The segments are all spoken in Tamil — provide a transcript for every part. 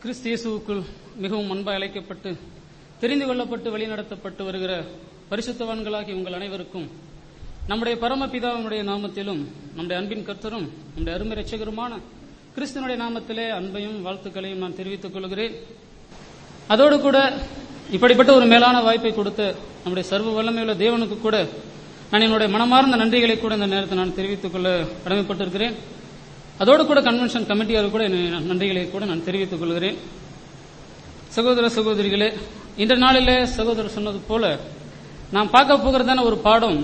கிறிஸ்து இயேசுவுக்குள் மிகவும் அன்பாய் அழைக்கப்பட்டு தெரிந்து கொள்ளப்பட்டு வழிநடத்தப்பட்டு வருகிற பரிசுத்தவான்களாகிய உங்கள் அனைவருக்கும் நம்முடைய பரமபிதாவினுடைய நாமத்திலும் நம்முடைய அன்பின் கர்த்தரும் நம்முடைய அருமை ரட்சகருமான கிறிஸ்துவனுடைய நாமத்திலே அன்பையும் வாழ்த்துக்களையும் நான் தெரிவித்துக் கொள்கிறேன் அதோடு கூட இப்படிப்பட்ட ஒரு மேலான வாய்ப்பை கொடுத்த நம்முடைய சர்வ வல்லமையுள்ள தேவனுக்கு கூட நான் என்னுடைய மனமார்ந்த நன்றிகளை கூட இந்த நேரத்தில் நான் தெரிவித்துக் கொள்ள கடமைப்பட்டிருக்கிறேன் அதோடு கூட கன்வென்ஷன் கமிட்டியாருக்கு கூட என் நன்றிகளை கூட நான் தெரிவித்துக் கொள்கிறேன் சகோதர சகோதரிகளே இன்ற நாளிலே சகோதரர் சொன்னது போல நாம் பார்க்க போகிறதான ஒரு பாடம்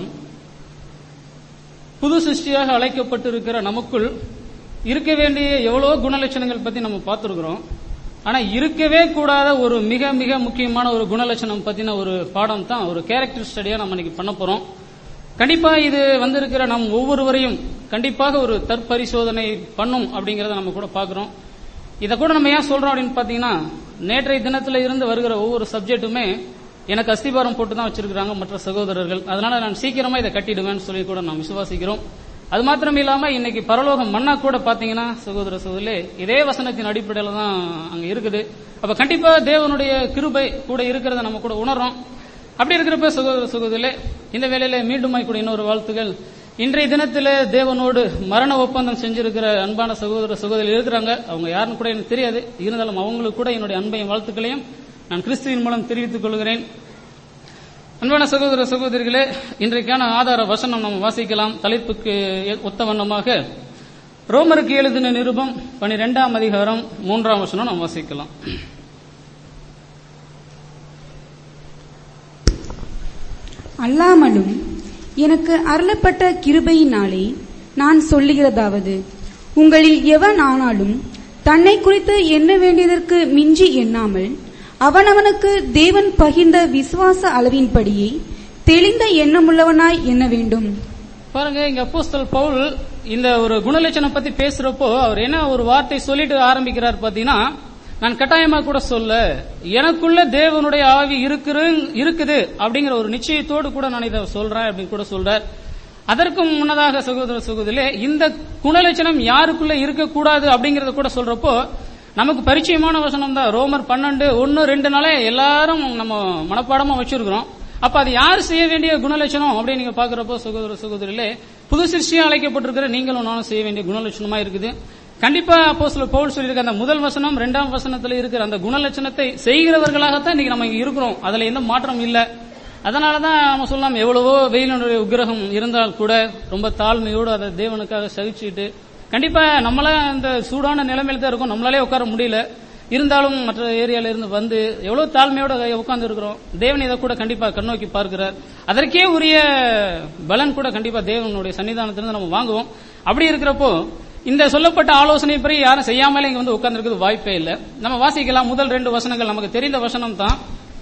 புது சிருஷ்டியாக அழைக்கப்பட்டிருக்கிற நமக்குள் இருக்க வேண்டிய எவ்வளவோ குணலட்சணங்கள் பத்தி நம்ம பார்த்திருக்கிறோம் ஆனா இருக்கவே கூடாத ஒரு மிக மிக முக்கியமான ஒரு குணலட்சணம் பத்தின ஒரு பாடம் தான் ஒரு கேரக்டர் ஸ்டடியா நம்ம இன்னைக்கு பண்ண போறோம் கண்டிப்பா இது வந்திருக்கிற நம் ஒவ்வொருவரையும் கண்டிப்பாக ஒரு தற்பரிசோதனை பண்ணும் அப்படிங்கறத நம்ம கூட பாக்குறோம் இதை கூட நம்ம ஏன் சொல்றோம் அப்படின்னு பாத்தீங்கன்னா நேற்றைய தினத்துல இருந்து வருகிற ஒவ்வொரு சப்ஜெக்ட்டுமே எனக்கு அஸ்திபாரம் போட்டு தான் வச்சிருக்கிறாங்க மற்ற சகோதரர்கள் அதனால நான் சீக்கிரமா இதை கட்டிடுவேன்னு சொல்லி கூட நாம் விசுவாசிக்கிறோம் அது மாத்திரம் இல்லாம இன்னைக்கு பரலோகம் மண்ணா கூட பாத்தீங்கன்னா சகோதர சகோதரே இதே வசனத்தின் அடிப்படையில தான் அங்க இருக்குது அப்ப கண்டிப்பா தேவனுடைய கிருபை கூட இருக்கிறத நம்ம கூட உணர்றோம் அப்படி இருக்கிறப்ப சகோதர சகோதரிலே இந்த வேளையில மீண்டும் கூட இன்னொரு வாழ்த்துகள் இன்றைய தினத்துல தேவனோடு மரண ஒப்பந்தம் செஞ்சிருக்கிற அன்பான சகோதர சகோதரி இருக்கிறாங்க அவங்க யாருன்னு கூட எனக்கு தெரியாது இருந்தாலும் அவங்களுக்கு கூட என்னுடைய அன்பையும் வாழ்த்துக்களையும் நான் கிறிஸ்துவின் மூலம் தெரிவித்துக் கொள்கிறேன் அன்பான சகோதர சகோதரிகளே இன்றைக்கான ஆதார வசனம் நம்ம வாசிக்கலாம் தலைப்புக்கு ஒத்த வண்ணமாக ரோமருக்கு எழுதின நிருபம் பனிரெண்டாம் அதிகாரம் மூன்றாம் வசனம் நாம் வாசிக்கலாம் அல்லாமலும் எனக்கு அருளப்பட்ட கிருபையினாலே நான் சொல்லுகிறதாவது உங்களில் எவன் ஆனாலும் தன்னை குறித்து எண்ண வேண்டியதற்கு மிஞ்சி எண்ணாமல் அவனவனுக்கு தேவன் பகிர்ந்த விசுவாச அளவின்படியே தெளிந்த எண்ணமுள்ளவனாய் எண்ண வேண்டும் பாருங்க இங்க அப்போஸ்தல் பவுல் இந்த ஒரு குணலட்சணம் பத்தி பேசுறப்போ அவர் என்ன ஒரு வார்த்தை சொல்லிட்டு ஆரம்பிக்கிறார் பாத்தீங்கன்னா நான் கட்டாயமா கூட சொல்ல எனக்குள்ள தேவனுடைய ஆவி இருக்கிற இருக்குது அப்படிங்கிற ஒரு நிச்சயத்தோடு கூட நான் இதை சொல்றேன் அப்படின்னு கூட சொல்றார் அதற்கும் முன்னதாக சகோதர சகோதரிலே இந்த குணலட்சணம் யாருக்குள்ள இருக்கக்கூடாது அப்படிங்கறத கூட சொல்றப்போ நமக்கு பரிச்சயமான வசனம் தான் ரோமர் பன்னெண்டு ஒன்னு ரெண்டு நாளே எல்லாரும் நம்ம மனப்பாடமா வச்சிருக்கிறோம் அப்ப அது யார் செய்ய வேண்டிய குணலட்சணம் அப்படின்னு நீங்க பாக்குறப்போ சகோதர சகோதரிலே புது சிருஷ்டியா அழைக்கப்பட்டிருக்கிற நீங்களும் நானும் செய்ய வேண்டிய குணலட்சணமா இருக்குது கண்டிப்பா அப்போ சில பவுல் சொல்லியிருக்க அந்த முதல் வசனம் இரண்டாம் வசனத்துல இருக்கிற அந்த குணலட்சணத்தை செய்கிறவர்களாகத்தான் இன்னைக்கு நம்ம இங்க இருக்கிறோம் அதுல எந்த மாற்றம் இல்ல அதனாலதான் நம்ம சொல்லலாம் எவ்வளவோ வெயிலுடைய உக்கிரகம் இருந்தால் கூட ரொம்ப தாழ்மையோடு அதை தேவனுக்காக சகிச்சுட்டு கண்டிப்பா நம்மள அந்த சூடான நிலைமையில தான் இருக்கும் நம்மளாலே உட்கார முடியல இருந்தாலும் மற்ற ஏரியால இருந்து வந்து எவ்வளவு தாழ்மையோட உட்கார்ந்து இருக்கிறோம் தேவன் இதை கூட கண்டிப்பா கண்ணோக்கி பார்க்கிறார் அதற்கே உரிய பலன் கூட கண்டிப்பா தேவனுடைய சன்னிதானத்திலிருந்து நம்ம வாங்குவோம் அப்படி இருக்கிறப்போ இந்த சொல்லப்பட்ட ஆலோசனை படி யாரும் செய்யாமலே இங்க வந்து உட்கார்ந்துருக்கிறது வாய்ப்பே இல்லை நம்ம வாசிக்கலாம் முதல் ரெண்டு வசனங்கள் நமக்கு தெரிந்த வசனம் தான்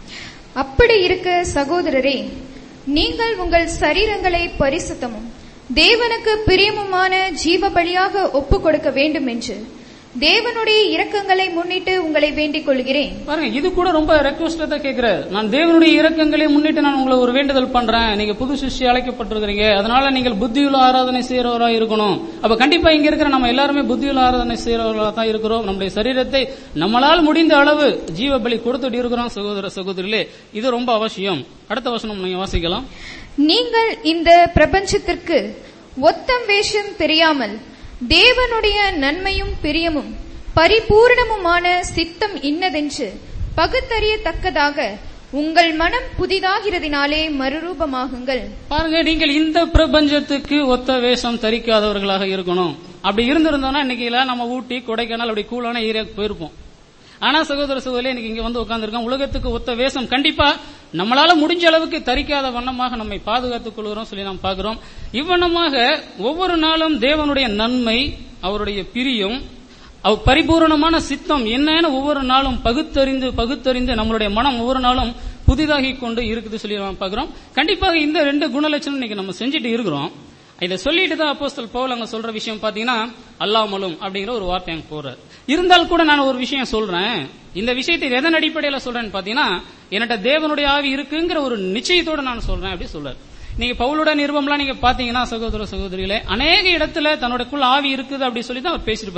அப்படி இருக்க சகோதரரே நீங்கள் உங்கள் சரீரங்களை பரிசுத்தமும் தேவனுக்கு பிரியமுமான ஜீவ பலியாக ஒப்புக் கொடுக்க வேண்டும் என்று தேவனுடைய இரக்கங்களை முன்னிட்டு உங்களை வேண்டிக் கொள்கிறேன் பாருங்க இது கூட ரொம்ப ரெக்வஸ்ட் தான் கேட்கிறார் நான் தேவனுடைய இரக்கங்களை முன்னிட்டு நான் உங்களை ஒரு வேண்டுதல் பண்றேன் நீங்க புது சிருஷ்டி அழைக்கப்பட்டிருக்கிறீங்க அதனால நீங்கள் புத்தியுள்ள ஆராதனை செய்யறவரா இருக்கணும் அப்ப கண்டிப்பா இங்க இருக்கிற நம்ம எல்லாருமே புத்தியுள்ள ஆராதனை செய்யறவர்களா தான் இருக்கிறோம் நம்முடைய சரீரத்தை நம்மளால் முடிந்த அளவு ஜீவ பலி கொடுத்துட்டு இருக்கிறோம் சகோதர சகோதரிலே இது ரொம்ப அவசியம் அடுத்த வசனம் நீங்க வாசிக்கலாம் நீங்கள் இந்த பிரபஞ்சத்திற்கு ஒத்தம் வேஷம் தெரியாமல் தேவனுடைய நன்மையும் பிரியமும் பரிபூர்ணமுமான சித்தம் இன்னதென்று பகுத்தறியத்தக்கதாக உங்கள் மனம் புதிதாகிறதினாலே மறுரூபமாகுங்கள் பாருங்க நீங்கள் இந்த பிரபஞ்சத்துக்கு ஒத்த வேஷம் தரிக்காதவர்களாக இருக்கணும் அப்படி இருந்திருந்தோம்னா இன்னைக்கு நம்ம ஊட்டி கொடைக்கானல் அப்படி கூலான ஏரியாவுக்கு போயிருப்போம் ஆனா சகோதர சகோதரி இன்னைக்கு இங்க வந்து உட்கார்ந்துருக்கோம் உலகத்துக்கு ஒத்த வேஷம் கண்டிப்பா நம்மளால முடிஞ்ச அளவுக்கு தரிக்காத வண்ணமாக நம்மை பாதுகாத்துக் கொள்கிறோம் சொல்லி நாம் பார்க்கிறோம் இவ்வண்ணமாக ஒவ்வொரு நாளும் தேவனுடைய நன்மை அவருடைய பிரியம் அவ் பரிபூரணமான சித்தம் என்னன்னு ஒவ்வொரு நாளும் பகுத்தறிந்து பகுத்தறிந்து நம்மளுடைய மனம் ஒவ்வொரு நாளும் புதிதாகி கொண்டு இருக்குது சொல்லி நாம் பார்க்கிறோம் கண்டிப்பாக இந்த ரெண்டு குணலட்சணம் இன்னைக்கு நம்ம செஞ்சுட்டு இருக்கிறோம் இதை சொல்லிட்டு தான் அப்போஸ்தல் பவுல் அங்க சொல்ற விஷயம் பாத்தீங்கன்னா அல்லாமலும் அப்படிங்கிற ஒரு வார்த்தை அங்க போறார் இருந்தால் கூட நான் ஒரு விஷயம் சொல்றேன் இந்த விஷயத்தை எதன் அடிப்படையில சொல்றேன்னு பாத்தீங்கன்னா என்கிட்ட தேவனுடைய ஆவி இருக்குங்கிற ஒரு நிச்சயத்தோட நான் சொல்றேன் அப்படி சொல்றாரு நீங்க பவுலோட நிருபம்லாம் நீங்க பாத்தீங்கன்னா சகோதர சகோதரிகளே அநேக இடத்துல தன்னுடையக்குள்ள ஆவி இருக்குது அப்படி சொல்லி தான் அவர் பேசியிருப்பார்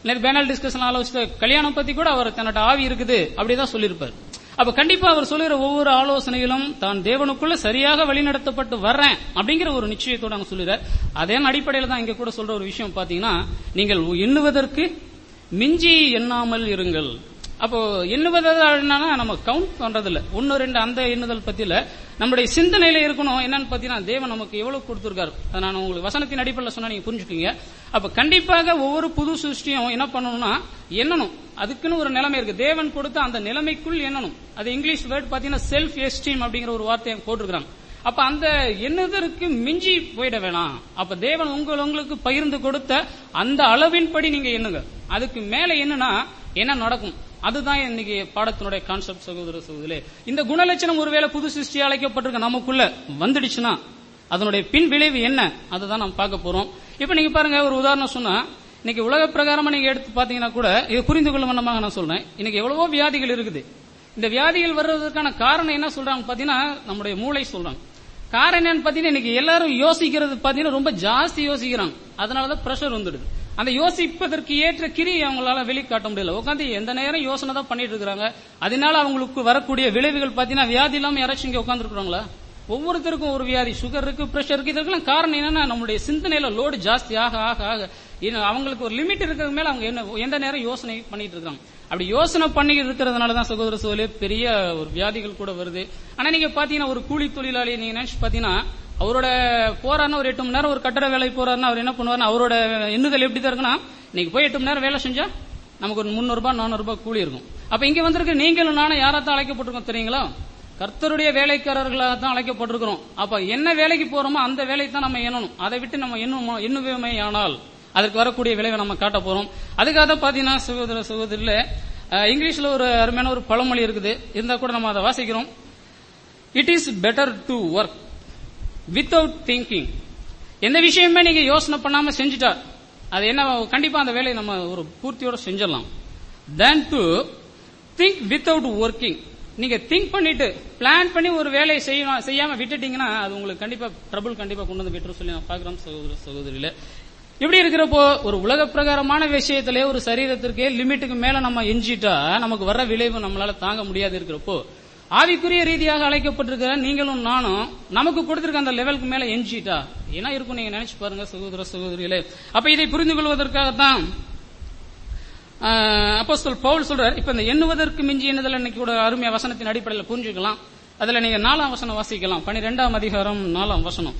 நேற்று பேனல் டிஸ்கஷன் ஆலோசித்த கல்யாணம் பத்தி கூட அவர் தன்னோட ஆவி இருக்குது அப்படிதான் சொல்லியிருப்பார் அப்ப கண்டிப்பா அவர் சொல்லுகிற ஒவ்வொரு ஆலோசனைகளும் தான் தேவனுக்குள்ள சரியாக வழிநடத்தப்பட்டு வர்றேன் அப்படிங்கிற ஒரு நிச்சயத்தோட அவங்க சொல்லுறார் அதே அடிப்படையில் தான் இங்க கூட சொல்ற ஒரு விஷயம் பாத்தீங்கன்னா நீங்கள் எண்ணுவதற்கு மிஞ்சி எண்ணாமல் இருங்கள் அப்போ எண்ணுவதா என்னன்னா நம்ம கவுண்ட் பண்றது இல்ல ஒன்னு ரெண்டு அந்த எண்ணுதல் பத்தி இல்ல நம்முடைய சிந்தனையில இருக்கணும் என்னன்னு பாத்தீங்கன்னா தேவன் நமக்கு எவ்வளவு கொடுத்திருக்காரு அதை நான் உங்களுக்கு வசனத்தின் அடிப்படையில் சொன்னா நீங்க புரிஞ்சுக்கீங்க அப்ப கண்டிப்பாக ஒவ்வொரு புது சிருஷ்டியும் என்ன பண்ணணும்னா எண்ணணும் அதுக்குன்னு ஒரு நிலைமை இருக்கு தேவன் கொடுத்த அந்த நிலைமைக்குள் எண்ணணும் அது இங்கிலீஷ் வேர்ட் பாத்தீங்கன்னா செல்ஃப் எஸ்டீம் அப்படிங்கிற ஒரு வார்த்தையை போட்டிருக்காங்க அப்ப அந்த எண்ணுதற்கு மிஞ்சி போயிட வேணாம் அப்ப தேவன் உங்கள் உங்களுக்கு பகிர்ந்து கொடுத்த அந்த அளவின்படி நீங்க எண்ணுங்க அதுக்கு மேல என்னன்னா என்ன நடக்கும் அதுதான் இன்னைக்கு பாடத்தினுடைய கான்செப்ட் சகோதர சகோதரே இந்த குணலட்சணம் ஒருவேளை புது சிருஷ்டி அழைக்கப்பட்டிருக்க நமக்குள்ள வந்துடுச்சுன்னா அதனுடைய பின் விளைவு என்ன அதுதான் நம்ம பார்க்க போறோம் இப்ப நீங்க பாருங்க ஒரு உதாரணம் சொன்னா இன்னைக்கு உலக பிரகாரமா நீங்க எடுத்து பாத்தீங்கன்னா கூட இது புரிந்து கொள்ளும் வண்ணமாக நான் சொல்றேன் இன்னைக்கு எவ்வளவோ வியாதிகள் இருக்குது இந்த வியாதிகள் வர்றதுக்கான காரணம் என்ன சொல்றாங்க பாத்தீங்கன்னா நம்முடைய மூளை சொல்றாங்க காரணம் என்னன்னு பாத்தீங்கன்னா இன்னைக்கு எல்லாரும் யோசிக்கிறது பாத்தீங்கன்னா ரொம்ப ஜாஸ்தி யோசிக்கிறாங்க அதனாலதான் பிரஷர் வந்துடுது அந்த யோசிப்பதற்கு ஏற்ற கிரி அவங்களால வெளிக்காட்ட முடியல உட்காந்து எந்த நேரம் யோசனை தான் பண்ணிட்டு இருக்காங்க அதனால அவங்களுக்கு வரக்கூடிய விளைவுகள் பாத்தீங்கன்னா வியாதி இல்லாம யாராச்சும் இங்க உட்கார்ந்து இருக்கிறாங்களா ஒவ்வொருத்தருக்கும் ஒரு வியாதி சுகர் இருக்கு பிரஷர் இருக்கு இதற்கெல்லாம் காரணம் என்னன்னா நம்மளுடைய சிந்தனையில லோடு ஜாஸ்தி ஆக ஆக ஆக இன்னும் அவங்களுக்கு ஒரு லிமிட் இருக்கிறது மேல அவங்க என்ன எந்த நேரம் யோசனை பண்ணிட்டு இருக்காங்க அப்படி யோசனை பண்ணி இருக்கிறதுனால தான் சகோதர சோழே பெரிய ஒரு வியாதிகள் கூட வருது ஆனா நீங்க பாத்தீங்கன்னா ஒரு கூலி தொழிலாளி நீங்க நினைச்சு பாத்தீங்கன்னா அவரோட போறாருன்னா ஒரு எட்டு மணி நேரம் ஒரு கட்டட வேலை போறாருன்னா அவர் என்ன பண்ணுவாருன்னா அவரோட எண்ணுதல் எப்படி தான் இருக்குன்னா இன்னைக்கு போய் எட்டு மணி நேரம் வேலை செஞ்சா நமக்கு ஒரு முன்னூறு ரூபாய் நானூறு ரூபாய் கூலி இருக்கும் அப்ப இங்க வந்திருக்க நீங்களும் நானும் யாரா தான் அழைக்கப்பட்டிருக்கோம் தெரியுங்களா கர்த்தருடைய வேலைக்காரர்களாக தான் அழைக்கப்பட்டிருக்கிறோம் அப்ப என்ன வேலைக்கு போறோமோ அந்த வேலையை தான் நம்ம எண்ணணும் அதை விட்டு நம்ம எண்ணுமோ எண்ணுவேமே ஆனால் அதற்கு வரக்கூடிய விளைவை நம்ம காட்ட போறோம் அதுக்காக தான் பாத்தீங்கன்னா சகோதர சகோதரில அஹ், இங்கிலீஷ்ல ஒரு அருமையான ஒரு பழமொழி இருக்குது இருந்தா கூட நம்ம அதை வாசிக்கிறோம் it is better to work without thinking எந்த விஷயமே நீங்க யோசனை பண்ணாம செஞ்சுட்டா அது என்ன கண்டிப்பா அந்த வேலையை நம்ம ஒரு பூர்த்தியோட செஞ்சிடலாம் then to think without working நீங்க திங்க் பண்ணிட்டு பிளான் பண்ணி ஒரு வேலையை செய்ய செய்யாம விட்டுட்டீங்கன்னா அது உங்களுக்கு கண்டிப்பா ட்ரபிள் கண்டிப்பா கொண்டு வந்து விட்டுரும் சொல்லி நான் பாக்குறோம் சகோதர சகோதரியில இப்படி இருக்கிறப்போ ஒரு உலக பிரகாரமான விஷயத்திலே ஒரு சரீரத்திற்கே லிமிட்டுக்கு மேல நம்ம எஞ்சிட்டா நமக்கு வர்ற விளைவு நம்மளால தாங்க முடியாது இருக்கிறப்போ ஆவிக்குரிய ரீதியாக அழைக்கப்பட்டிருக்கிற நீங்களும் நானும் நமக்கு கொடுத்திருக்க அந்த லெவலுக்கு மேல எஞ்சிட்டா என்ன இருக்கும் நீங்க நினைச்சு பாருங்க சகோதர சகோதரிகளே அப்ப இதை புரிந்து கொள்வதற்காகத்தான் அப்போஸ்தலர் பவுல் சொல்றார் இப்ப இந்த எண்ணுவதற்கு மிஞ்சி எண்ணுதல் இன்னைக்கு கூட அருமையா வசனத்தின் அடிப்படையில் புரிஞ்சுக்கலாம் அதுல நீங்க நாலாம் வசனம் வாசிக்கலாம் பனிரெண்டாம் அதிகாரம் நாலாம் வசனம்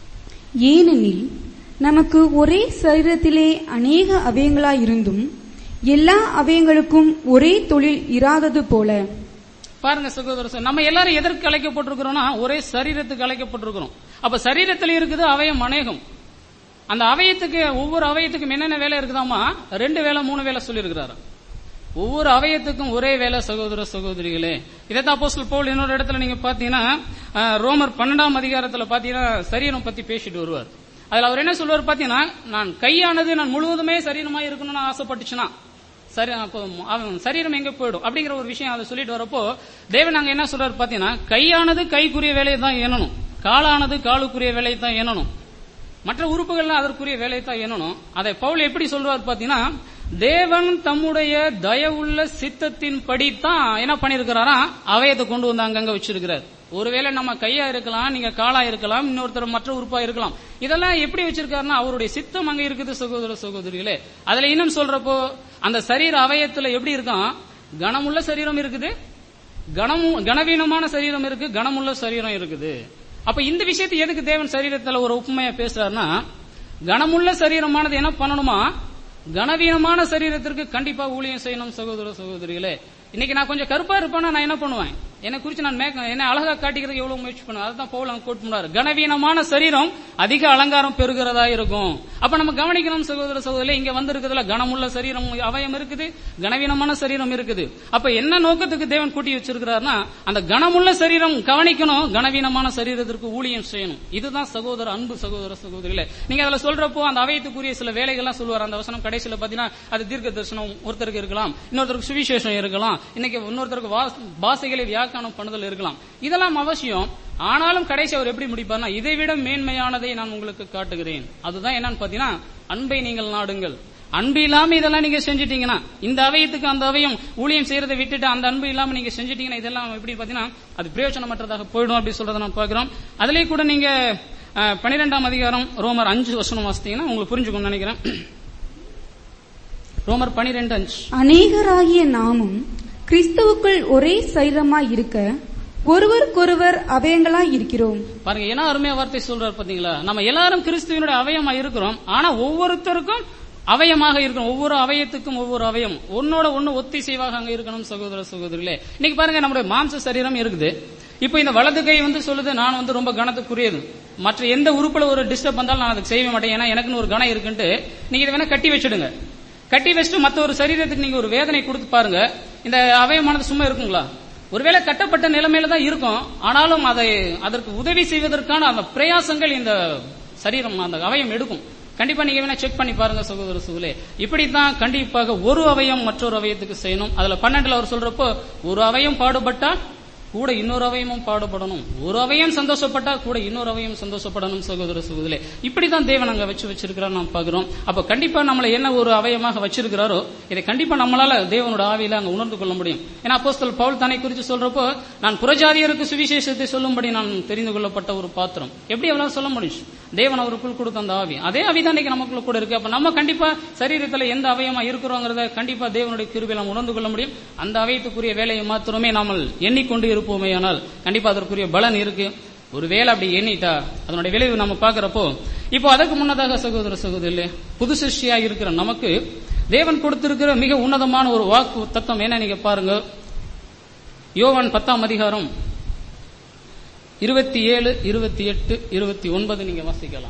ஏனெனில் நமக்கு ஒரே சரீரத்திலே அநேக அவயங்களாயிருந்தும் எல்லா அவயங்களுக்கும் ஒரே தொழில் இராதது போல பாருங்க சகோதர சகோதரி, நம்ம எல்லாரும் எதற்கு அழைக்கப்பட்டிருக்கிறோம்னா ஒரே சரீரத்துக்கு அழைக்கப்பட்டிருக்கிறோம் அப்ப சரீரத்தில் இருக்குது அவயம் அநேகம் அந்த அவயத்துக்கு ஒவ்வொரு அவயத்துக்கும் என்னென்ன வேலை இருக்குதாமா ரெண்டு வேலை மூணு வேலை சொல்லியிருக்கிறாரு ஒவ்வொரு அவயத்துக்கும் ஒரே வேலை சகோதர சகோதரிகளே இதைத்தான் அப்போஸ்தலர் பவுல் இன்னொரு இடத்துல நீங்க பாத்தீங்கன்னா அஹ், ரோமர் பன்னெண்டாம் அதிகாரத்துல பாத்தீங்கன்னா சரீரம் பத்தி பேசிட்டு வருவார் அதுல அவர் என்ன சொல்லுவார் பாத்தீங்கன்னா நான் கையானது நான் முழுவதுமே சரீரமா இருக்கணும்னு ஆசைப்பட்டுச்சுன்னா சரி அப்போ அவன் சரீரம் எங்க போயிடும் அப்படிங்கிற ஒரு விஷயம் அதை சொல்லிட்டு வரப்போ தேவன் அங்க என்ன சொல்றாரு பாத்தீங்கன்னா கையானது கைக்குரிய வேலையை தான் எண்ணணும் காலானது காலுக்குரிய வேலையை தான் எண்ணணும் மற்ற உறுப்புகள்லாம் அதற்குரிய வேலையை தான் எண்ணணும் அதை பவுல் எப்படி சொல்றாரு பாத்தீங்கன்னா தேவன் தம்முடைய தயவுள்ள சித்தத்தின் படி தான் என்ன பண்ணிருக்கிறாரா அவயத்தை கொண்டு வந்து அங்கங்க வச்சிருக்கிறார் ஒருவேளை நம்ம கையா இருக்கலாம் நீங்க காலா இருக்கலாம் இன்னொருத்தர் மற்ற உறுப்பா இருக்கலாம் இதெல்லாம் எப்படி வச்சிருக்காருன்னா அவருடைய சித்தம் அங்க இருக்குது சகோதர சகோதரிகளே அதுல இன்னும் சொல்றப்போ அந்த சரீர அவயத்துல எப்படி இருக்கான் கனமுள்ள சரீரம் இருக்குது கனமு கனவீனமான சரீரம் இருக்கு கனமுள்ள சரீரம் இருக்குது அப்ப இந்த விஷயத்தை எதுக்கு தேவன் சரீரத்துல ஒரு உண்மையா பேசுறாருன்னா கனமுள்ள சரீரமானது என்ன பண்ணணுமா கனவீனமான சரீரத்திற்கு கண்டிப்பா ஊழியம் செய்யணும் சகோதர சகோதரிகளே இன்னைக்கு நான் கொஞ்சம் கருப்பா இருப்பேன்னா நான் என்ன பண்ணுவேன் என்னை குறிச்சு நான் மேக்க என்ன அழகா காட்டிக்கிறதுக்கு எவ்வளவு முயற்சி பண்ணுவேன் அதுதான் பவுல் அங்க கோட் பண்ணாரு கனவீனமான சரீரம் அதிக அலங்காரம் பெறுகிறதா இருக்கும் அப்ப நம்ம கவனிக்கணும் சகோதர சகோதரி இங்க வந்திருக்கிறதுல கனமுள்ள சரீரம் அவயம் இருக்குது கனவீனமான சரீரம் இருக்குது அப்ப என்ன நோக்கத்துக்கு தேவன் கூட்டி வச்சிருக்கிறாருன்னா அந்த கனமுள்ள சரீரம் கவனிக்கணும் கனவீனமான சரீரத்திற்கு ஊழியம் செய்யணும் இதுதான் சகோதர அன்பு சகோதர சகோதரிகளே நீங்க அதுல சொல்றப்போ அந்த அவயத்துக்குரிய சில வேலைகள்லாம் சொல்லுவார் அந்த வசனம் கடைசியில பாத்தீங்கன்னா அது தீர்க்க தரிசனம் ஒருத்தருக்கு இருக்கலாம் இன்னொருத்தருக்கு சுவிசேஷம் இருக்கலாம் இன்னைக்கு இன்னொருத்தருக்கு வாஸ்- பாஷைகளை வியாக்கியானம் பண்ணுதல் இருக்கலாம் இதெல்லாம் அவசியம் ஆனாலும் கடைசி அவர் எப்படி முடிப்பார்னா இதை விட மேன்மையானதை நான் உங்களுக்கு காட்டுகிறேன் அதுதான் என்னன்னு பாத்தீங்கன்னா அன்பை நீங்கள் நாடுங்கள் அன்பு இல்லாம இதெல்லாம் நீங்க செஞ்சிட்டீங்கன்னா இந்த அவயத்துக்கு அந்த அவயம் ஊழியம் செய்யறதை விட்டுட்டு அந்த அன்பு இல்லாம நீங்க செஞ்சிட்டீங்கன்னா இதெல்லாம் எப்படி பாத்தீங்கன்னா அது பிரயோஜனமற்றதாக போயிடும் அப்படி சொல்றதை நம்ம பார்க்கிறோம் அதுலயே கூட நீங்க அஹ், பன்னிரெண்டாம் அதிகாரம் ரோமர் அஞ்சு வசனம் வாசித்தீங்கன்னா உங்களுக்கு புரிஞ்சுக்கணும்னு நினைக்கிறேன் ரோமர் பனிரெண்டு அஞ்சு அநேகராகிய நாமும் கிறிஸ்துவுக்குள் ஒரே சரீரமாய் இருக்க ஒருவருக்கொருவர் அவயங்களாய் இருக்கிறோம் பாருங்க என்ன அருமையா வார்த்தை சொல்றாரு பாத்தீங்களா நம்ம எல்லாரும் கிறிஸ்துவனுடைய அவயமா இருக்கிறோம் ஆனா ஒவ்வொருத்தருக்கும் அவயமாக இருக்கணும் ஒவ்வொரு அவயத்துக்கும் ஒவ்வொரு அவயம் ஒன்னோட ஒண்ணு ஒத்திசைவாக அங்க இருக்கணும் சகோதர சகோதரிகளே இன்னைக்கு பாருங்க நம்முடைய மாம்ச சரீரம் இருக்குது இப்போ இந்த வலது கை வந்து சொல்லுது நான் வந்து ரொம்ப கனத்துக்குரியது மற்ற எந்த உறுப்புல ஒரு டிஸ்டர்ப் வந்தாலும் நான் அதுக்கு செய்ய மாட்டேன் ஏன்னா எனக்குன்னு ஒரு கணம் இருக்குன்ட்டு நீங்க இதை வேணா கட்டி வச்சிடுங்க கட்டி வச்சுட்டு மத்த ஒரு சரீரத்துக்கு நீங்க ஒரு வேதனை கொடுத்து பாருங்க இந்த அவயமானது சும்மா இருக்குங்களா ஒருவேளை கட்டப்பட்ட நிலைமையில தான் இருக்கும் ஆனாலும் அதை அதற்கு உதவி செய்வதற்கான அந்த பிரயாசங்கள் இந்த சரீரம் அந்த அவயம் எடுக்கும் கண்டிப்பா நீங்க வேணா செக் பண்ணி பாருங்க சகோதர சகோதரே இப்படித்தான் கண்டிப்பாக ஒரு அவயம் மற்றொரு அவயத்துக்கு செய்யணும் அதுல பன்னெண்டுல அவர் சொல்றப்போ ஒரு அவயம் பாடுபட்டா கூட இன்னொரு அவயமும் பாடுபடணும் ஒரு அவயம் சந்தோஷப்பட்டா கூட இன்னொரு அவயம் சந்தோஷப்படணும் சகோதர சகோதரே இப்படிதான் தேவன் அங்க வச்சு வச்சிருக்கிறார் நாம் பாக்குறோம் அப்ப கண்டிப்பா நம்மளை என்ன ஒரு அவயமாக வச்சிருக்கிறாரோ இதை கண்டிப்பா நம்மளால தேவனோட ஆவியில அங்க உணர்ந்து கொள்ள முடியும் ஏன்னா அப்போஸ்தல் பவுல் தன்னை குறித்து சொல்றப்போ நான் புறஜாதியருக்கு சுவிசேஷத்தை சொல்லும்படி நான் தெரிந்து கொள்ளப்பட்ட ஒரு பாத்திரம் எப்படி அவளால் சொல்ல முடியும் தேவன் அவருக்குள் கொடுத்த அந்த ஆவி அதே ஆவி தான் இன்னைக்கு நமக்குள்ள கூட இருக்கு அப்ப நம்ம கண்டிப்பா சரீரத்துல எந்த அவயமா இருக்கிறோங்கிறத கண்டிப்பா தேவனுடைய கிருபையில் நாம் உணர்ந்து கொள்ள முடியும் அந்த அவயத்துக்குரிய வேலையை மாத்திரமே நாமல் எண்ணிக்கொண்டு இருப்போமே ஆனால் கண்டிப்பா அதற்குரிய பலன் இருக்கு ஒரு வேலை அப்படி எண்ணிட்டா அதனுடைய விளைவு நம்ம பாக்குறப்போ இப்போ அதற்கு முன்னதாக சகோதர சகோதரிலே புது சிருஷ்டியா இருக்கிற நமக்கு தேவன் கொடுத்திருக்கிற மிக உன்னதமான ஒரு வாக்கு தத்துவம் என்ன நீங்க பாருங்க யோவான் பத்தாம் அதிகாரம் இருபத்தி ஏழு இருபத்தி எட்டு இருபத்தி ஒன்பது நீங்க வாசிக்கலாம்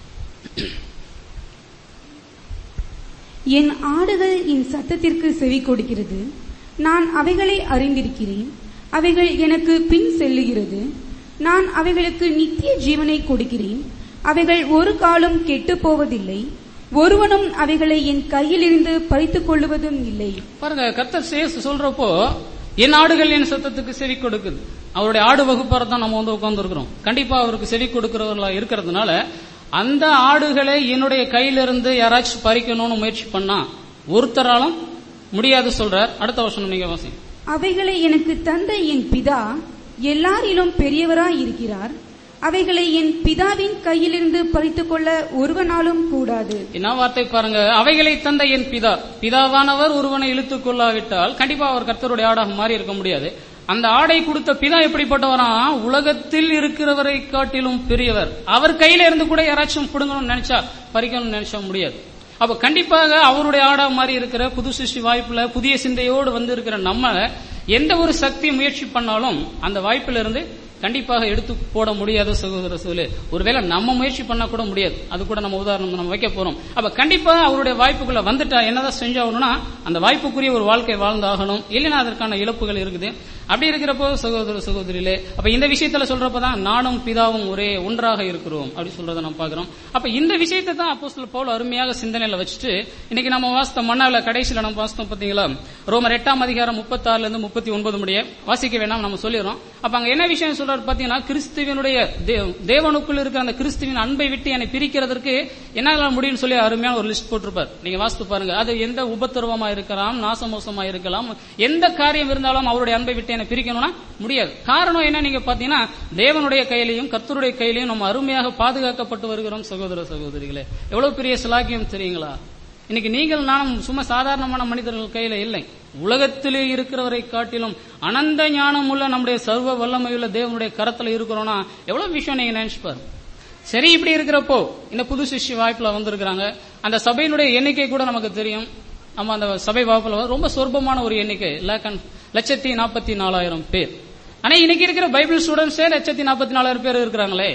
என் ஆடுகள் என் சத்தத்திற்கு செவி கொடுக்கிறது நான் அவைகளை அறிந்திருக்கிறேன் அவைகள் எனக்கு பின் செல்லுகிறது நான் அவைகளுக்கு நித்திய ஜீவனை கொடுக்கிறேன் அவைகள் ஒரு காலம் கெட்டுப் போவதில்லை ஒருவனும் அவைகளை என் கையிலிருந்து பறித்துக் கொள்ளுவதும் இல்லை பாருங்க கர்த்தர் சேஸ் சொல்றப்போ என் ஆடுகள் என் சத்தத்துக்கு செவி கொடுக்குது அவருடைய ஆடு வகுப்பார தான் நம்ம வந்து உட்கார்ந்து இருக்கிறோம் கண்டிப்பா அவருக்கு செவி கொடுக்கிறவர்களா இருக்கிறதுனால அந்த ஆடுகளை என்னுடைய கையிலிருந்து யாராச்சும் பறிக்கணும்னு முயற்சி பண்ணா ஒருத்தராலும் முடியாது சொல்றார் அடுத்த வருஷம் நீங்க வாசி அவைகளை எனக்கு தந்த என் பிதா எல்லாரிலும் பெரியவராய் இருக்கிறார் அவைகளை என் பிதாவின் கையிலிருந்து பறித்துக் கொள்ள ஒருவனாலும் கூடாது என்ன வார்த்தை பாருங்க அவைகளை தந்த என் பிதா பிதாவானவர் ஒருவனை இழுத்துக் கொள்ளாவிட்டால் கண்டிப்பா அவர் கர்த்தருடைய ஆடாக மாறி இருக்க முடியாது அந்த ஆடை கொடுத்த பிதா எப்படிப்பட்டவரா உலகத்தில் இருக்கிறவரை காட்டிலும் பெரியவர் அவர் கையில இருந்து கூட யாராச்சும் பிடுங்கணும்னு நினைச்சா பறிக்கணும்னு நினைச்சா முடியாது அப்ப கண்டிப்பாக அவருடைய ஆடா மாறி இருக்கிற புது சிருஷ்டி வாய்ப்புல புதிய சிந்தையோடு வந்து இருக்கிற நம்ம எந்த ஒரு சக்தி முயற்சி பண்ணாலும் அந்த வாய்ப்புல இருந்து கண்டிப்பாக எடுத்து போட முடியாத சகோதர சூழலே ஒருவேளை நம்ம முயற்சி பண்ணா கூட முடியாது அது கூட நம்ம உதாரணம் நம்ம வைக்க போறோம் அப்ப கண்டிப்பா அவருடைய வாய்ப்புக்குள்ள வந்துட்டா என்னதான் செஞ்சாகணும்னா அந்த வாய்ப்புக்குரிய ஒரு வாழ்க்கை வாழ்ந்தாகணும் இல்லைன்னா அதற்கான இழப்புகள் இருக்குது அப்படி இருக்கிறப்போ சகோதர சகோதரிகளே அப்ப இந்த விஷயத்துல சொல்றப்பதான் நானும் பிதாவும் ஒரே ஒன்றாக இருக்கிறோம் அப்படி சொல்றதை நம்ம பாக்குறோம் அப்ப இந்த விஷயத்தை தான் அப்போஸ்தலர் பவுல் அருமையாக சிந்தனையில வச்சுட்டு இன்னைக்கு நம்ம வாசித்த மன்னால கடைசியில நம்ம வாசித்தோம் பாத்தீங்களா ரோமர் எட்டாம் அதிகாரம் முப்பத்தாறுல இருந்து முப்பத்தி ஒன்பது முடிய வாசிக்க வேணாம் நம்ம சொல்லிடுறோம் அப்ப அங்க என்ன விஷயம் சொல்றாரு பாத்தீங்கன்னா கிறிஸ்துவனுடைய தே- தேவனுக்குள் இருக்கிற அந்த கிறிஸ்துவின் அன்பை விட்டு என்னை பிரிக்கிறதற்கு என்ன முடியும்னு சொல்லி அருமையான ஒரு லிஸ்ட் போட்டிருப்பார் நீங்க வாசித்து பாருங்க அது எந்த உபத்திரவமா இருக்கலாம் நாசமோசமா இருக்கலாம் எந்த காரியம் இருந்தாலும் அவருடைய அன்பை விட்டு என்னை பிரிக்கணும்னா முடியாது காரணம் என்ன நீங்க பாத்தீங்கன்னா தேவனுடைய கையிலையும் கர்த்தருடைய கையிலையும் நம்ம அருமையாக பாதுகாக்கப்பட்டு வருகிறோம் சகோதர சகோதரிகளே எவ்வளவு பெரிய சிலாக்கியம் தெரியுங்களா இன்னைக்கு நீங்கள் நானும் சும்மா சாதாரணமான மனிதர்கள் கையில இல்லை உலகத்திலே இருக்கிறவரை காட்டிலும் அனந்த ஞானம் உள்ள நம்முடைய சர்வ வல்லமையுள்ள தேவனுடைய கரத்துல இருக்கிறோம்னா எவ்வளவு விஷயம் நீங்க நினைச்சு பாருங்க சரி இப்படி இருக்கிறப்போ இந்த புது சிஷ்ய வாய்ப்புல வந்திருக்கிறாங்க அந்த சபையினுடைய எண்ணிக்கை கூட நமக்கு தெரியும் நம்ம அந்த சபை வாய்ப்புல ரொம்ப சொற்பமான ஒரு எண்ணிக்கை லேக்கன் லட்சத்தி நாற்பத்தி நாலாயிரம் பேர் ஆனா இன்னைக்கு இருக்கிற பைபிள் ஸ்டூடெண்ட்ஸே லட்சத்தி நாற்பத்தி நாலாயிரம் பேர் இருக்கிறாங்களே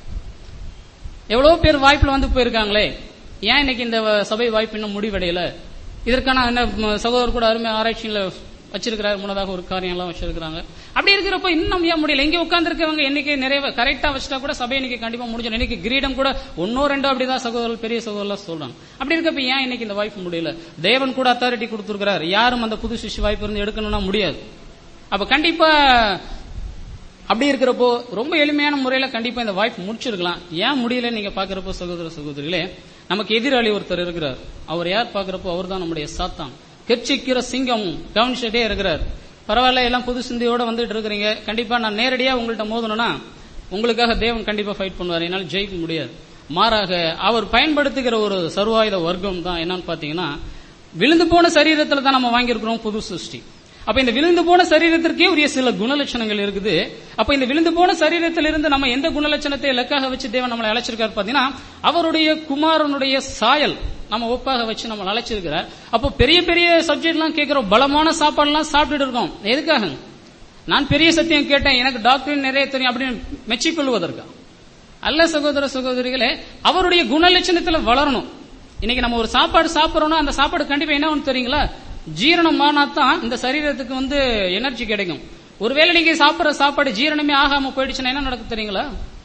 எவ்வளவு பேர் வாய்ப்புல வந்து போயிருக்காங்களே ஏன் இன்னைக்கு இந்த வ- சபை வாய்ப்பு இன்னும் முடிவடையல இதற்கான என்ன ம, சகோதரர் கூட அருமை ஆராய்ச்சியில வச்சிருக்கிறார் முன்னதாக ஒரு காரியம் எல்லாம் வச்சிருக்காங்க அப்படி இருக்கிறப்ப இன்னும் ஏன் முடியல இங்க உட்கார்ந்து இருக்கவங்க எண்ணிக்கை நிறைய கரெக்டா வச்சுட்டா கூட சபை இன்னைக்கு கண்டிப்பா முடிஞ்சிடும் இன்னைக்கு கிரீடம் கூட ஒன்னோ ரெண்டோ அப்படிதான் சகோதரர்கள் பெரிய சகோதரர்கள் சொல்றாங்க அப்படி இருக்கப்ப ஏன் இன்னைக்கு இந்த வாய்ப்பு முடியல தேவன் கூட அத்தாரிட்டி கொடுத்திருக்கிறார் யாரும் அந்த புது சிஷ்ய வாய்ப்பு இருந்து எடுக்கணும்னா முடியாது அப்ப கண்டிப்பா அப்படி இருக்கிறப்போ ரொம்ப எளிமையான முறையில கண்டிப்பா இந்த வாய்ப்பு முடிச்சிருக்கலாம் ஏன் முடியல நீங்க பாக்குறப்போ சகோதர சகோதரிகளே நமக்கு எதிராளி ஒருத்தர் இருக்கிறார் அவர் யார் பாக்குறப்போ அவர் தான் நம்முடைய சாத்தான் கெர்ச்சிக்கிற சிங்கம் கவனிச்சுட்டே இருக்கிறார் பரவாயில்ல எல்லாம் புது சிந்தையோட வந்துட்டு இருக்கிறீங்க கண்டிப்பா நான் நேரடியா உங்கள்ட்ட மோதணும்னா உங்களுக்காக தேவன் கண்டிப்பா ஃபைட் பண்ணுவார் என்னால் ஜெயிக்க முடியாது மாறாக அவர் பயன்படுத்துகிற ஒரு சர்வாயுத வர்க்கம் தான் என்னன்னு பாத்தீங்கன்னா விழுந்து போன சரீரத்துல தான் நம்ம வாங்கியிருக்கிறோம் புது சிருஷ்டி அப்ப இந்த விழுந்து போன சரீரத்திற்கே உரிய சில குணலட்சணங்கள் இருக்குது அப்ப இந்த விழுந்து போன சரீரத்திலிருந்து நம்ம எந்த குணலட்சணத்தை இலக்காக வச்சு தேவன் நம்மளை அழைச்சிருக்காரு பாத்தீங்கன்னா அவருடைய குமாரனுடைய சாயல் நம்ம ஒப்பாக வச்சு நம்ம அழைச்சிருக்கிறார் அப்போ பெரிய பெரிய சப்ஜெக்ட் எல்லாம் கேட்கிறோம் பலமான சாப்பாடு எல்லாம் சாப்பிட்டுட்டு இருக்கோம் எதுக்காக நான் பெரிய சத்தியம் கேட்டேன் எனக்கு டாக்டர் நிறைய தெரியும் அப்படின்னு மெச்சிக்கொள்வதற்கா அல்ல சகோதர சகோதரிகளே அவருடைய குணலட்சணத்துல வளரணும் இன்னைக்கு நம்ம ஒரு சாப்பாடு சாப்பிடறோம்னா அந்த சாப்பாடு கண்டிப்பா என்ன ஒன்று தெரியுங்களா ஜீரணமானா தான் இந்த சரீரத்துக்கு வந்து எனர்ஜி கிடைக்கும் ஒருவேளை நீங்க சாப்பிடுற சாப்பாடு ஜீரணமே ஆகாம போயிடுச்சுன்னா என்ன நடக்கும் தெரியுங்களா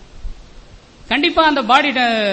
கண்டிப்பா அந்த பாடி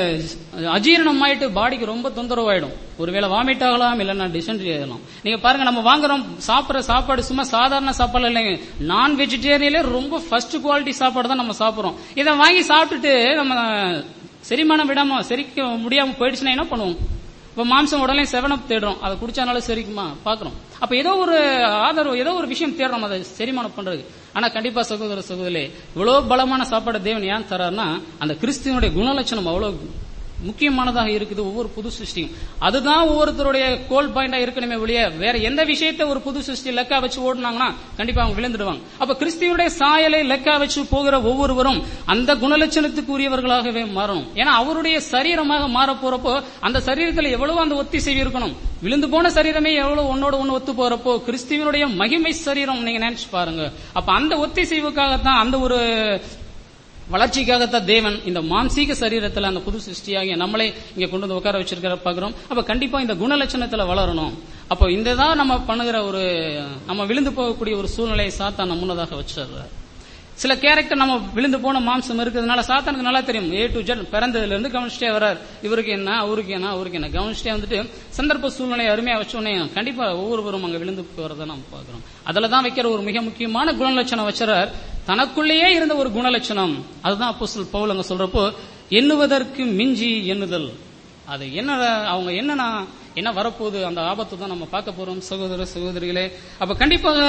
அஜீரணம் ஆயிட்டு பாடிக்கு ரொம்ப தொந்தரவாயிடும் ஒருவேளை வாமிட் ஆகலாம் இல்லைன்னா டிசென்ட்ரி ஆகலாம் நீங்க பாருங்க நம்ம வாங்குறோம் சாப்பிடுற சாப்பாடு சும்மா சாதாரண சாப்பாடு இல்லைங்க நான் வெஜிடேரியன்ல ரொம்ப ஃபர்ஸ்ட் குவாலிட்டி சாப்பாடு தான் நம்ம சாப்பிடுறோம் இதை வாங்கி சாப்பிட்டுட்டு நம்ம செரிமானம் விடாம செரிக்க முடியாம போயிடுச்சுன்னா என்ன பண்ணுவோம் இப்ப மாம்சம் உடனே செவனப் தேடுறோம் அதை குடிச்சானாலும் சரிக்குமா பாக்குறோம் அப்ப ஏதோ ஒரு ஆதரவு ஏதோ ஒரு விஷயம் தேடுறோம் அதை செரிமானம் பண்றது ஆனா கண்டிப்பா சகோதர சகோதரி இவ்வளவு பலமான சாப்பாடு தேவன் ஏன் தராருன்னா அந்த கிறிஸ்துவனுடைய குணலட்சணம் அவ்வளவு முக்கியமானதாக இருக்குது ஒவ்வொரு புது சிருஷ்டியும் அதுதான் ஒவ்வொருத்தருடைய கோல் பாயிண்டா இருக்கணுமே ஒழிய வேற எந்த விஷயத்தை ஒரு புது சிருஷ்டி லெக்கா வச்சு ஓடுனாங்கன்னா கண்டிப்பா அவங்க விழுந்துடுவாங்க அப்ப கிறிஸ்துவனுடைய சாயலை லெக்கா வச்சு போகிற ஒவ்வொருவரும் அந்த குணலட்சணத்துக்கு உரியவர்களாகவே மாறணும் ஏன்னா அவருடைய சரீரமாக மாற போறப்போ அந்த சரீரத்தில் எவ்வளவு அந்த ஒத்திசைவு இருக்கணும் விழுந்து போன சரீரமே எவ்வளவு ஒன்னோட ஒன்னு ஒத்து போறப்போ கிறிஸ்துவனுடைய மகிமை சரீரம் நீங்க நினைச்சு பாருங்க அப்ப அந்த ஒத்திசைவுக்காகத்தான் அந்த ஒரு வளர்ச்சிக்காகத்தான் தேவன் இந்த மாம்சீக சரீரத்துல அந்த புது சிருஷ்டியாகிய நம்மளே இங்க கொண்டு வந்து உட்கார வச்சிருக்கிற பாக்குறோம் அப்ப கண்டிப்பா இந்த குணலட்சணத்துல வளரணும் அப்போ இந்த தான் நம்ம பண்ணுகிற ஒரு நம்ம விழுந்து போகக்கூடிய ஒரு சூழ்நிலையை சாத்தான் முன்னதாக வச்சிடுறாரு சில கேரக்டர் நம்ம விழுந்து போன மாம்சம் இருக்கிறதுனால சாத்தானுக்கு நல்லா தெரியும் ஏ டு ஜெட் பிறந்ததுல இருந்து கவனிச்சிட்டே வர்றார் இவருக்கு என்ன அவருக்கு என்ன அவருக்கு என்ன கவனிச்சிட்டே வந்துட்டு சந்தர்ப்ப சூழ்நிலையை அருமையா வச்சோடனே கண்டிப்பா ஒவ்வொருவரும் அங்க விழுந்து போறதை நம்ம பாக்குறோம் அதுல தான் வைக்கிற ஒரு மிக முக்கியமான குணலட்சணம் வச்சுறார் தனக்குள்ளேயே இருந்த ஒரு குணலட்சணம் அதுதான் அப்போ பவுல் அங்க சொல்றப்போ எண்ணுவதற்கு மிஞ்சி எண்ணுதல் அது என்ன அவங்க என்னன்னா என்ன வரப்போகுது அந்த ஆபத்து தான் நம்ம பார்க்க போறோம் சகோதர சகோதரிகளே அப்ப கண்டிப்பாக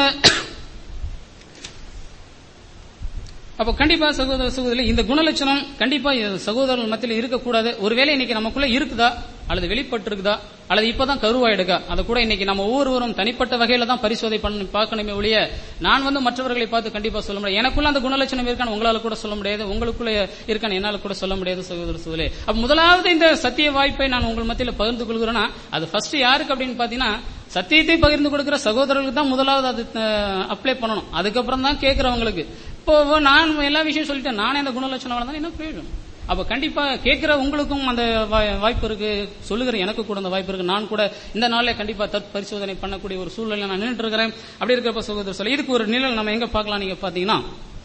அப்ப கண்டிப்பா சகோதர சகோதரி இந்த குணலட்சணம் கண்டிப்பா சகோதரர்கள் மத்தியில் இருக்கக்கூடாது ஒருவேளை இன்னைக்கு நமக்குள்ள இருக்குதா அல்லது வெளிப்பட்டு இருக்குதா அல்லது இப்பதான் கருவாயிடுகா அதை கூட இன்னைக்கு நம்ம ஒவ்வொருவரும் தனிப்பட்ட வகையில தான் பரிசோதனை பண்ணி பார்க்கணுமே ஒழிய நான் வந்து மற்றவர்களை பார்த்து கண்டிப்பா சொல்ல முடியாது எனக்குள்ள அந்த குணலட்சணம் இருக்கான்னு உங்களால கூட சொல்ல முடியாது உங்களுக்குள்ள இருக்கான்னு என்னால கூட சொல்ல முடியாது சகோதர சகோதரி அப்ப முதலாவது இந்த சத்திய வாய்ப்பை நான் உங்கள் மத்தியில் பகிர்ந்து கொள்கிறேன்னா அது ஃபர்ஸ்ட் யாருக்கு அப்படின்னு பாத்தீங்கன்னா சத்தியத்தை பகிர்ந்து கொடுக்கிற சகோதரர்களுக்கு தான் முதலாவது அது அப்ளை பண்ணணும் அதுக்கப்புறம் தான் கேட்கிறவங்களுக்கு இப்போ நான் எல்லா விஷயம் சொல்லிட்டேன் நானே அந்த குணலட்சணம் வளர்ந்தா என்ன பிரயோஜனம் அப்ப கண்டிப்பா கேட்கிற உங்களுக்கும் அந்த வாய்ப்பு இருக்கு சொல்லுகிற எனக்கு கூட அந்த வாய்ப்பு இருக்கு நான் கூட இந்த நாள்ல கண்டிப்பா தற் பரிசோதனை பண்ணக்கூடிய ஒரு சூழ்நிலை நான் நின்று இருக்கிறேன் அப்படி இருக்கிறப்ப சகோதரர் சொல்ல இதுக்கு ஒரு நிழல் நம்ம எங்க பார்க்கலாம் நீங்க பாத்தீங்கன்னா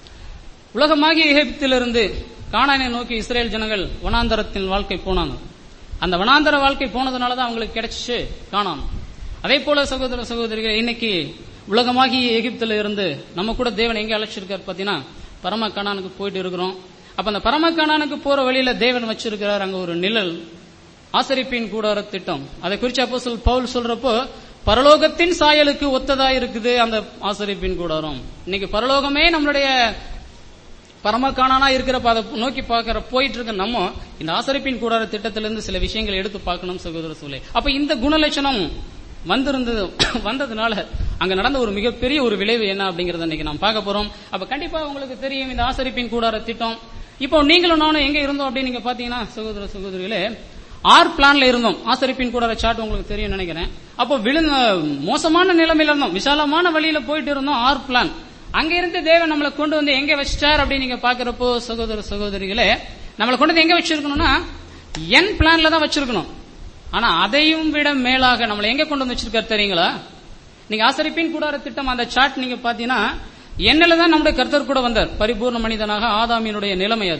உலகமாகிய எகிப்திலிருந்து காணானை நோக்கி இஸ்ரேல் ஜனங்கள் வனாந்தரத்தின் வாழ்க்கை போனாங்க அந்த வனாந்தர வாழ்க்கை போனதுனாலதான் அவங்களுக்கு கிடைச்சிச்சு காணாம் அதே போல சகோதர சகோதரிகள் இன்னைக்கு உலகமாகிய எகிப்துல இருந்து நம்ம கூட தேவன் எங்க அழைச்சிருக்காரு பாத்தீங்கன்னா பரம கணானுக்கு போயிட்டு இருக்கிறோம் அப்ப அந்த பரம கணானுக்கு போற வழியில தேவன் வச்சிருக்கிறார் அங்க ஒரு நிழல் ஆசரிப்பின் கூடார திட்டம் அதை குறிச்சு அப்போ சொல் பவுல் சொல்றப்போ பரலோகத்தின் சாயலுக்கு ஒத்ததா இருக்குது அந்த ஆசரிப்பின் கூடாரம் இன்னைக்கு பரலோகமே நம்மளுடைய பரமக்கானா இருக்கிறப்ப அதை நோக்கி பார்க்கிற போயிட்டு இருக்க நம்ம இந்த ஆசரிப்பின் கூடார திட்டத்திலிருந்து சில விஷயங்களை எடுத்து பார்க்கணும் சகோதர சூழலை அப்ப இந்த குணலட்சணம் வந்திருந்தது வந்ததுனால அங்க நடந்த ஒரு மிகப்பெரிய ஒரு விளைவு என்ன அப்படிங்கறத இன்னைக்கு நாம் பார்க்க போறோம் அப்ப கண்டிப்பா உங்களுக்கு தெரியும் இந்த ஆசரிப்பின் கூடார திட்டம் இப்போ நீங்களும் நானும் எங்க இருந்தோம் அப்படின்னு நீங்க பாத்தீங்கன்னா சகோதர சகோதரிகளே ஆர் பிளான்ல இருந்தோம் ஆசரிப்பின் கூடார சாட் உங்களுக்கு தெரியும் நினைக்கிறேன் அப்போ விழுந்த மோசமான நிலைமையில இருந்தோம் விசாலமான வழியில போயிட்டு இருந்தோம் ஆர் பிளான் அங்க இருந்து தேவன் நம்மளை கொண்டு வந்து எங்க வச்சிட்டார் அப்படின்னு நீங்க பாக்குறப்போ சகோதர சகோதரிகளே நம்மளை கொண்டு வந்து எங்க வச்சிருக்கணும்னா என் பிளான்ல தான் வச்சிருக்கணும் ஆனா அதையும் விட மேலாக நம்மளை எங்க கொண்டு வந்து வச்சிருக்காரு தெரியுங்களா நீங்க ஆசரிப்பின் கூடார திட்டம் அந்த சாட் நீங்க பாத்தீங்கன்னா என்னல தான் நம்முடைய கர்த்தர் கூட வந்தார் பரிபூர்ண மனிதனாக ஆதாமியினுடைய நிலைமை அது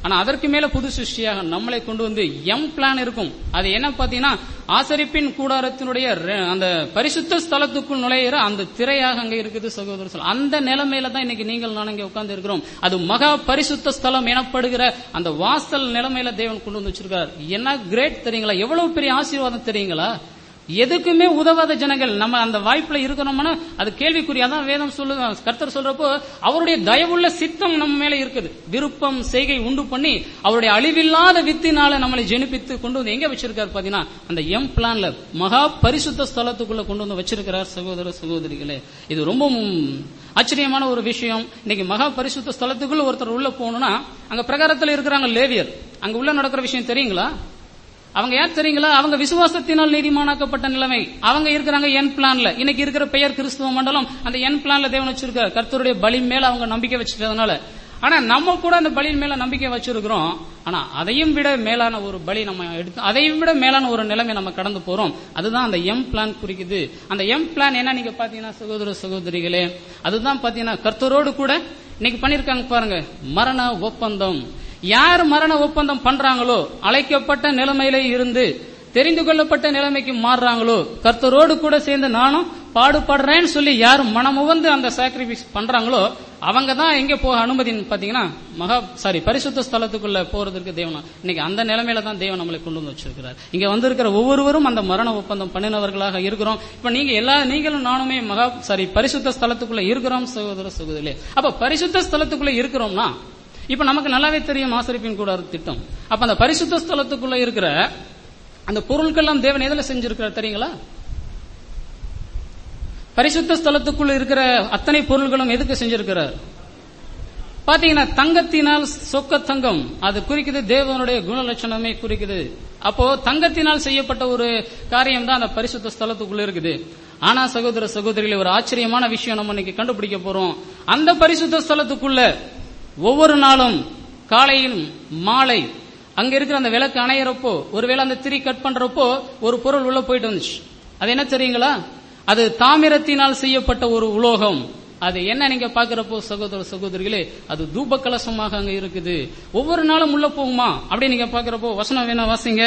ஆனா அதற்கு மேல புது சிருஷ்டியாக நம்மளை கொண்டு வந்து எம் பிளான் இருக்கும் அது என்ன பாத்தீங்கன்னா ஆசரிப்பின் கூடாரத்தினுடைய ரெ- அந்த பரிசுத்த ஸ்தலத்துக்குள் நுழையிற அந்த திரையாக அங்க இருக்குது சகோதரர் சொல்ல அந்த நிலைமையில தான் இன்னைக்கு நீங்கள் நான் இங்க உட்கார்ந்து இருக்கிறோம் அது மகா பரிசுத்த ஸ்தலம் எனப்படுகிற அந்த வாசல் நிலைமையில தேவன் கொண்டு வந்து வச்சிருக்கார் என்ன கிரேட் தெரியுங்களா எவ்வளவு பெரிய ஆசீர்வாதம் தெரியுங்களா எதுக்குமே உதவாத ஜனங்கள் நம்ம அந்த வாய்ப்புல இருக்கிறோம்னா அது கேள்விக்குறி அதான் வேதம் சொல்லு கர்த்தர் சொல்றப்போ அவருடைய தயவுள்ள சித்தம் நம்ம மேல இருக்குது விருப்பம் செய்கை உண்டு பண்ணி அவருடைய அழிவில்லாத வித்தினால நம்மளை ஜெனிப்பித்து கொண்டு வந்து எங்க வச்சிருக்காரு பாத்தீங்கன்னா அந்த எம் பிளான்ல மகா பரிசுத்த ஸ்தலத்துக்குள்ள கொண்டு வந்து வச்சிருக்கிறார் சகோதர சகோதரிகளே இது ரொம்ப ஆச்சரியமான ஒரு விஷயம் இன்னைக்கு மகா பரிசுத்த ஸ்தலத்துக்குள்ள ஒருத்தர் உள்ள போகணும்னா அங்க பிரகாரத்துல இருக்கிறாங்க லேவியர் அங்க உள்ள நடக்கிற விஷயம் தெரியுங்களா அவங்க யார் தெரியுங்களா அவங்க விசுவாசத்தினால் நீதிமானாக்கப்பட்ட நிலைமை அவங்க இருக்கிறாங்க என் பிளான்ல இன்னைக்கு இருக்கிற பெயர் கிறிஸ்துவ மண்டலம் அந்த என் பிளான்ல தேவன் வச்சிருக்கார் கர்த்தருடைய பலி மேல அவங்க நம்பிக்கை வச்சிட்டதுனால ஆனா நம்ம கூட அந்த பலியின் மேல நம்பிக்கை வச்சிருக்கிறோம் ஆனா அதையும் விட மேலான ஒரு பலி நம்ம எடுத்து அதையும் விட மேலான ஒரு நிலைமை நம்ம கடந்து போறோம் அதுதான் அந்த எம் பிளான் குறிக்குது அந்த எம் பிளான் என்ன நீங்க பாத்தீங்கன்னா சகோதர சகோதரிகளே அதுதான் பாத்தீங்கன்னா கர்த்தரோடு கூட இன்னைக்கு பண்ணிருக்காங்க பாருங்க மரண ஒப்பந்தம் யார் மரண ஒப்பந்தம் பண்றாங்களோ அழைக்கப்பட்ட நிலைமையில இருந்து தெரிந்து கொள்ளப்பட்ட நிலைமைக்கு மாறுறாங்களோ கர்த்தரோடு கூட சேர்ந்து நானும் பாடுபடுறேன்னு சொல்லி யார் மனமுவந்து அந்த சாக்ரிஃபைஸ் பண்றாங்களோ அவங்க தான் எங்க போக அனுமதி பாத்தீங்கன்னா மகா சாரி பரிசுத்த ஸ்தலத்துக்குள்ள போறதுக்கு தேவன் இன்னைக்கு அந்த நிலைமையில தான் தேவன் நம்மளை கொண்டு வந்து வச்சிருக்கிறார் இங்க வந்திருக்கிற ஒவ்வொருவரும் அந்த மரண ஒப்பந்தம் பண்ணினவர்களாக இருக்கிறோம் இப்ப நீங்க எல்லா நீங்களும் நானுமே மகா சாரி பரிசுத்த ஸ்தலத்துக்குள்ள இருக்கிறோம் சகோதர சகோதரிலே அப்ப பரிசுத்த ஸ்தலத்துக்குள்ள இருக்கிறோம்னா இப்ப நமக்கு நல்லாவே தெரியும் ஆசரிப்பின் கூட திட்டம் அப்ப அந்த பரிசுத்த ஸ்தலத்துக்குள்ள இருக்கிற அந்த பொருட்கள்லாம் தேவன் எதுல செஞ்சிருக்கிறார் தெரியுங்களா பரிசுத்த ஸ்தலத்துக்குள்ள இருக்கிற அத்தனை பொருள்களும் எதுக்கு செஞ்சிருக்கிறார் பாத்தீங்கன்னா தங்கத்தினால் சொக்க தங்கம் அது குறிக்குது தேவனுடைய குணலட்சணமே குறிக்குது அப்போ தங்கத்தினால் செய்யப்பட்ட ஒரு காரியம் தான் அந்த பரிசுத்த ஸ்தலத்துக்குள்ள இருக்குது ஆனா சகோதர சகோதரிகளே ஒரு ஆச்சரியமான விஷயம் நம்ம இன்னைக்கு கண்டுபிடிக்க போறோம் அந்த பரிசுத்த ஸ்தலத்துக்குள்ள ஒவ்வொரு நாளும் காலையில் மாலை அங்க இருக்கிற அந்த விளக்கு அணையிறப்போ ஒருவேளை அந்த திரி கட் பண்றப்போ ஒரு பொருள் உள்ள போயிட்டு வந்துச்சு அது என்ன தெரியுங்களா அது தாமிரத்தினால் செய்யப்பட்ட ஒரு உலோகம் அது என்ன நீங்க பாக்குறப்போ சகோதர சகோதரிகளே அது தூப கலசமாக அங்க இருக்குது ஒவ்வொரு நாளும் உள்ள போகுமா அப்படி நீங்க பாக்குறப்போ வசனம் வேணா வாசிங்க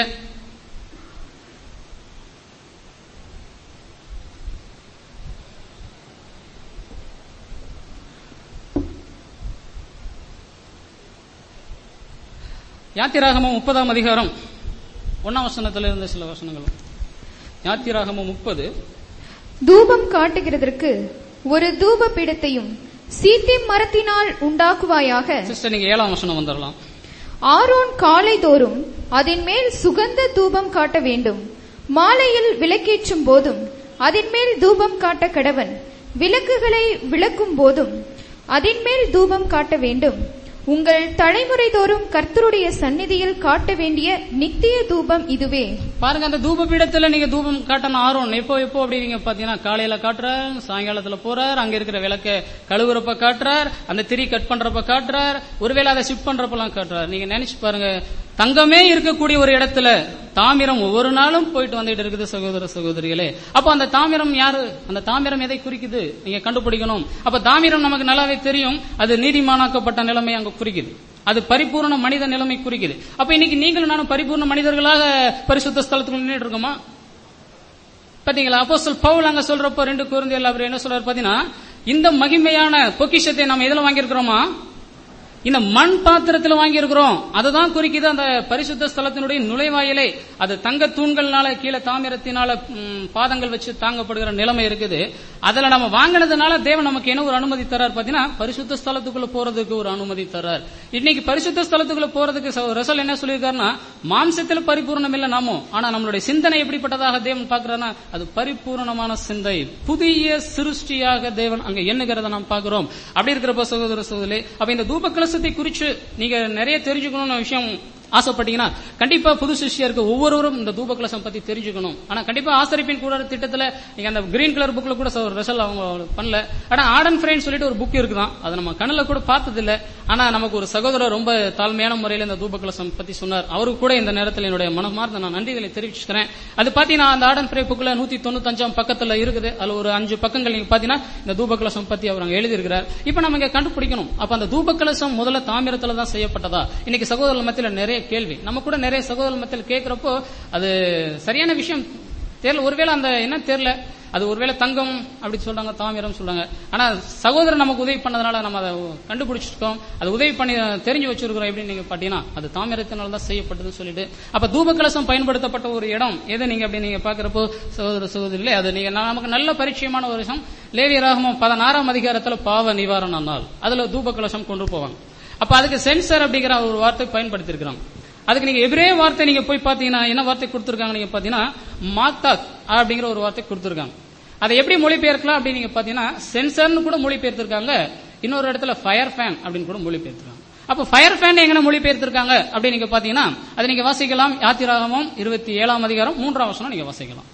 யாத்திராகமம் முப்பதாம் அதிகாரம் ஒன்னாம் வசனத்துல இருந்த சில வசனங்களும் யாத்திராகமம் முப்பது தூபம் காட்டுகிறதற்கு ஒரு தூப பீடத்தையும் சீத்திம் மரத்தினால் உண்டாக்குவாயாக சிஸ்டர் நீங்க ஏழாம் வசனம் வந்துடலாம் ஆரோன் காலைதோறும் அதன் மேல் சுகந்த தூபம் காட்ட வேண்டும் மாலையில் விளக்கேற்றும் போதும் அதன் மேல் தூபம் காட்ட கடவன் விளக்குகளை விளக்கும் போதும் அதன் மேல் தூபம் காட்ட வேண்டும் உங்கள் தலைமுறை தோறும் கர்த்தருடைய சந்நிதியில் காட்ட வேண்டிய நித்திய தூபம் இதுவே பாருங்க அந்த தூப பீடத்துல நீங்க தூபம் காட்டணும் ஆர்வம் எப்போ எப்போ அப்படி நீங்க பாத்தீங்கன்னா காலையில காட்டுறார் சாயங்காலத்துல போறார் அங்க இருக்கிற விளக்க கழுவுறப்ப காட்டுறார் அந்த திரி கட் பண்றப்ப காட்டுறார் ஒருவேளை அதை ஷிஃப்ட் பண்றப்பெல்லாம் காட்டுறார் நீங்க நினைச்சு பாருங்க தங்கமே இருக்கக்கூடிய ஒரு இடத்துல தாமிரம் ஒவ்வொரு நாளும் போயிட்டு வந்துட்டு இருக்குது சகோதர சகோதரிகளே அப்ப அந்த தாமிரம் யாரு அந்த தாமிரம் எதை குறிக்குது நீங்க கண்டுபிடிக்கணும் அப்ப தாமிரம் நமக்கு நல்லாவே தெரியும் அது நீதிமானாக்கப்பட்ட நிலைமை அங்க குறிக்குது அது பரிபூர்ண மனித நிலைமை குறிக்குது அப்ப இன்னைக்கு நீங்களும் நானும் பரிபூர்ண மனிதர்களாக பரிசுத்த ஸ்தலத்துக்குள்ள நின்றுட்டு இருக்கோமா பாத்தீங்களா அப்போஸ்தலர் பவுல் அங்க சொல்றப்போ ரெண்டு குருந்தியல் அவர் என்ன சொல்றாரு பாத்தீங்கன்னா இந்த மகிமையான பொக்கிஷத்தை நம்ம எதுல வாங்கியிருக்கிறோமா இந்த மண் பாத்திரத்தில் வாங்கி இருக்கிறோம் அதுதான் குறிக்குது அந்த பரிசுத்த ஸ்தலத்தினுடைய நுழைவாயிலே அது தங்க தூண்கள்னால கீழே தாமிரத்தினால ம், பாதங்கள் வச்சு தாங்கப்படுகிற நிலைமை இருக்குது அதுல நம்ம வாங்கினதுனால தேவன் நமக்கு என்ன ஒரு அனுமதி தரார் பாத்தீங்கன்னா பரிசுத்த ஸ்தலத்துக்குள்ள போறதுக்கு ஒரு அனுமதி தரார் இன்னைக்கு பரிசுத்த ஸ்தலத்துக்குள்ள போறதுக்கு ச- ரசல் என்ன சொல்லியிருக்காருன்னா மாம்சத்தில் பரிபூர்ணம் இல்ல நாமோ ஆனா நம்மளுடைய சிந்தனை எப்படிப்பட்டதாக தேவன் பார்க்கிறார்னா அது பரிபூர்ணமான சிந்தை புதிய சிருஷ்டியாக தேவன் அங்க எண்ணுகிறத நாம் பார்க்கிறோம் அப்படி இருக்கிறப்ப சகோதர சகோதரி அப்ப இந்த தூப கலசத்தை குறிச்சு நீங்க நிறைய தெரிஞ்சுக்கணும்னு விஷயம் ஆசைப்பட்டீங்கன்னா கண்டிப்பா புது சிஷ்யருக்கு ஒவ்வொருவரும் இந்த தூப கலசம் பத்தி தெரிஞ்சுக்கணும் ஆனா கண்டிப்பா ஆசரிப்பின் கூட திட்டத்துல நீங்க அந்த கிரீன் கலர் புக்ல கூட ரிசல்ட் அவங்க பண்ணல ஆனா ஆர்டன் ஃப்ரெண்ட் சொல்லிட்டு ஒரு புக் இருக்குதான் அதை நம்ம கண்ணுல கூட பார்த்தது இல்ல ஆனா நமக்கு ஒரு சகோதரர் ரொம்ப தாழ்மையான முறையில் இந்த தூப கலசம் பத்தி சொன்னார் அவருக்கு கூட இந்த நேரத்தில் என்னுடைய மனமார்ந்த நான் நன்றிகளை தெரிவிச்சுக்கிறேன் அது பாத்தீங்கன்னா அந்த ஆர்டன் ஃப்ரே புக்ல நூத்தி தொண்ணூத்தஞ்சாம் பக்கத்துல இருக்குது அதுல ஒரு அஞ்சு பக்கங்கள் நீங்க பாத்தீங்கன்னா இந்த தூப கலசம் பத்தி அவர் அங்க எழுதியிருக்கிறார் இப்ப நம்ம இங்க கண்டுபிடிக்கணும் அப்ப அந்த தூப கலசம் முதல்ல தாமிரத்துல தான் செய்யப்பட்டதா இன்னைக்கு சகோதரர் மத்தியில நிறைய கேள்வி நம்ம கூட நிறைய சகோதரர் மத்தியில் கேட்கிறப்போ அது சரியான விஷயம் தெரியல ஒருவேளை அந்த என்ன தெரியல அது ஒருவேளை தங்கம் அப்படி சொல்றாங்க தாமிரம் சொல்றாங்க ஆனா சகோதரர் நமக்கு உதவி பண்ணதுனால நம்ம அதை கண்டுபிடிச்சிருக்கோம் அது உதவி பண்ணி தெரிஞ்சு வச்சிருக்கிறோம் எப்படின்னு நீங்க பாத்தீங்கன்னா அது தாமிரத்தினால தான் செய்யப்பட்டதுன்னு சொல்லிட்டு அப்ப தூப கலசம் பயன்படுத்தப்பட்ட ஒரு இடம் எது நீங்க அப்படி நீங்க பாக்குறப்போ சகோதர சகோதரிலே அது நீங்க நமக்கு நல்ல பரிச்சயமான ஒரு விஷயம் லேவியராகமம் பதினாறாம் அதிகாரத்துல பாவ நிவாரண நாள் அதுல தூப கலசம் கொண்டு போவாங்க அப்ப அதுக்கு சென்சர் அப்படிங்கிற ஒரு வார்த்தை பயன்படுத்திருக்கிறாங்க அதுக்கு நீங்க எபிரே வார்த்தை நீங்க போய் பாத்தீங்கன்னா என்ன வார்த்தை கொடுத்திருக்காங்க நீங்க பாத்தீங்கன்னா மாத்தாக் அப்படிங்கிற ஒரு வார்த்தை கொடுத்திருக்காங்க அதை எப்படி மொழிபெயர்க்கலாம் அப்படின்னு நீங்க பாத்தீங்கன்னா சென்சர்னு கூட மொழிபெயர்த்திருக்காங்க இன்னொரு இடத்துல ஃபயர் ஃபேன் அப்படின்னு கூட மொழிபெயர்த்திருக்காங்க அப்ப ஃபயர் ஃபேன் எங்க மொழிபெயர்த்திருக்காங்க அப்படின்னு நீங்க பாத்தீங்கன்னா அதை நீங்க வாசிக்கலாம் யாத்திராகமம் இருபத்தி ஏழாம் அதிகாரம் மூன்றாம் வருஷம் நீங்க வாசிக்கலாம்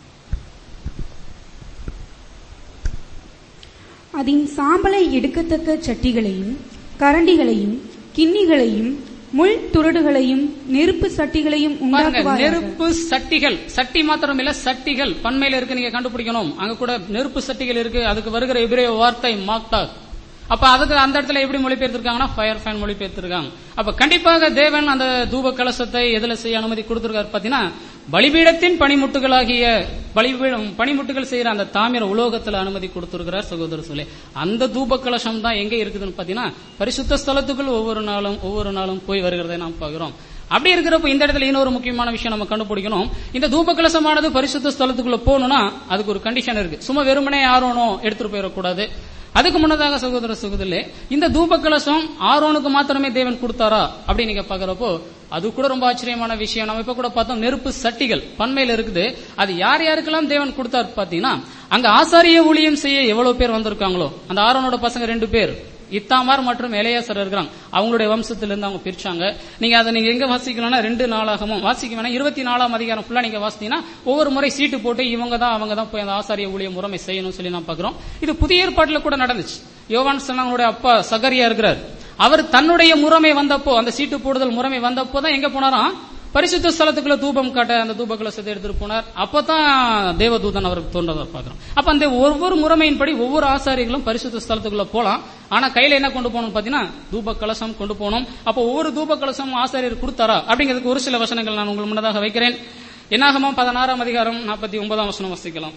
அதன் சாம்பலை எடுக்கத்தக்க சட்டிகளையும் கரண்டிகளையும் கிண்ணிகளையும் முள் துறடுகளையும் நெருப்பு சட்டிகளையும் பாருங்க உண்டாக்குவார்கள் நெருப்பு சட்டிகள் சட்டி மாத்திரம் இல்ல சட்டிகள் பண்மையில இருக்கு நீங்க கண்டுபிடிக்கணும் அங்க கூட நெருப்பு சட்டிகள் இருக்கு அதுக்கு வருகிற எபிரேய வார்த்தை மாக்டா அப்ப அதுக்கு அந்த இடத்துல எப்படி மொழிபெயர்த்திருக்காங்கன்னா ஃபயர் ஃபேன் மொழிபெயர்த்திருக்காங்க அப்ப கண்டிப்பாக தேவன் அந்த தூப கலசத்தை எதுல செய்ய அனுமதி கொடுத்திருக்காரு பாத்தீங்கன்னா பலிபீடத்தின் பனிமுட்டுகளாகிய பலிபீடம் பனிமுட்டுகள் செய்யற அந்த தாமிர உலோகத்துல அனுமதி கொடுத்திருக்கிறார் சகோதரர் சொல்லி அந்த தூப கலசம் தான் எங்க இருக்குதுன்னு பாத்தீங்கன்னா பரிசுத்த ஸ்தலத்துக்குள் ஒவ்வொரு நாளும் ஒவ்வொரு நாளும் போய் வருகிறதை நாம் பார்க்கிறோம் அப்படி இருக்கிறப்ப இந்த இடத்துல இன்னொரு முக்கியமான விஷயம் நம்ம கண்டுபிடிக்கணும் இந்த தூப கலசமானது பரிசுத்த ஸ்தலத்துக்குள்ள போகணும்னா அதுக்கு ஒரு கண்டிஷன் இருக்கு சும்மா வெறுமனே யாரோனும் எடுத்துட்டு போயிடக்கூடாது அதுக்கு முன்னதாக சகோதர சகோதரே இந்த தூப கலசம் ஆரோனுக்கு மாத்திரமே தேவன் கொடுத்தாரா அப்படின்னு நீங்க பாக்குறப்போ அது கூட ரொம்ப ஆச்சரியமான விஷயம் நம்ம இப்ப கூட பார்த்தோம் நெருப்பு சட்டிகள் பண்மையில இருக்குது அது யார் யாருக்கெல்லாம் தேவன் கொடுத்தாரு பாத்தீங்கன்னா அங்க ஆசாரிய ஊழியம் செய்ய எவ்வளவு பேர் வந்திருக்காங்களோ அந்த ஆரோனோட பசங்க ரெண்டு பேர் இத்தாமார் மற்றும் எலையாசர் இருக்கிறாங்க அவங்களுடைய வம்சத்திலிருந்து அவங்க பிரிச்சாங்க நீங்க அதை நீங்க எங்க வாசிக்கணும்னா ரெண்டு நாளாகமும் வாசிக்க வேணா இருபத்தி நாலாம் அதிகாரம் ஃபுல்லா நீங்க வாசித்தீங்கன்னா ஒவ்வொரு முறை சீட்டு போட்டு இவங்க தான் அவங்க தான் போய் அந்த ஆசாரிய ஊழிய முறைமை செய்யணும்னு சொல்லி நான் பாக்குறோம் இது புதிய ஏற்பாட்டுல கூட நடந்துச்சு யோவான் சொன்னாங்களுடைய அப்பா சகரியா இருக்கிறார் அவர் தன்னுடைய முறைமை வந்தப்போ அந்த சீட்டு போடுதல் முறைமை வந்தப்போ தான் எங்க போனாராம் பரிசுத்த ஸ்தலத்துக்குள்ள தூபம் காட்ட அந்த தூப கலசத்தை எடுத்துட்டு போனார் அப்பதான் தேவதூதன் அவருக்கு தோன்றதை பார்க்கிறோம் அப்ப அந்த ஒவ்வொரு முறைமையின்படி ஒவ்வொரு ஆசாரிகளும் பரிசுத்த ஸ்தலத்துக்குள்ள போலாம் ஆனா கையில என்ன கொண்டு போகணும் பாத்தீங்கன்னா தூப கலசம் கொண்டு போகணும் அப்ப ஒவ்வொரு தூப கலசம் ஆசாரியர் கொடுத்தாரா அப்படிங்கிறதுக்கு ஒரு சில வசனங்கள் நான் உங்களுக்கு முன்னதாக வைக்கிறேன் என்னாகமோ பதினாறாம் அதிகாரம் நாற்பத்தி ஒன்பதாம் வசனம் வசிக்கலாம்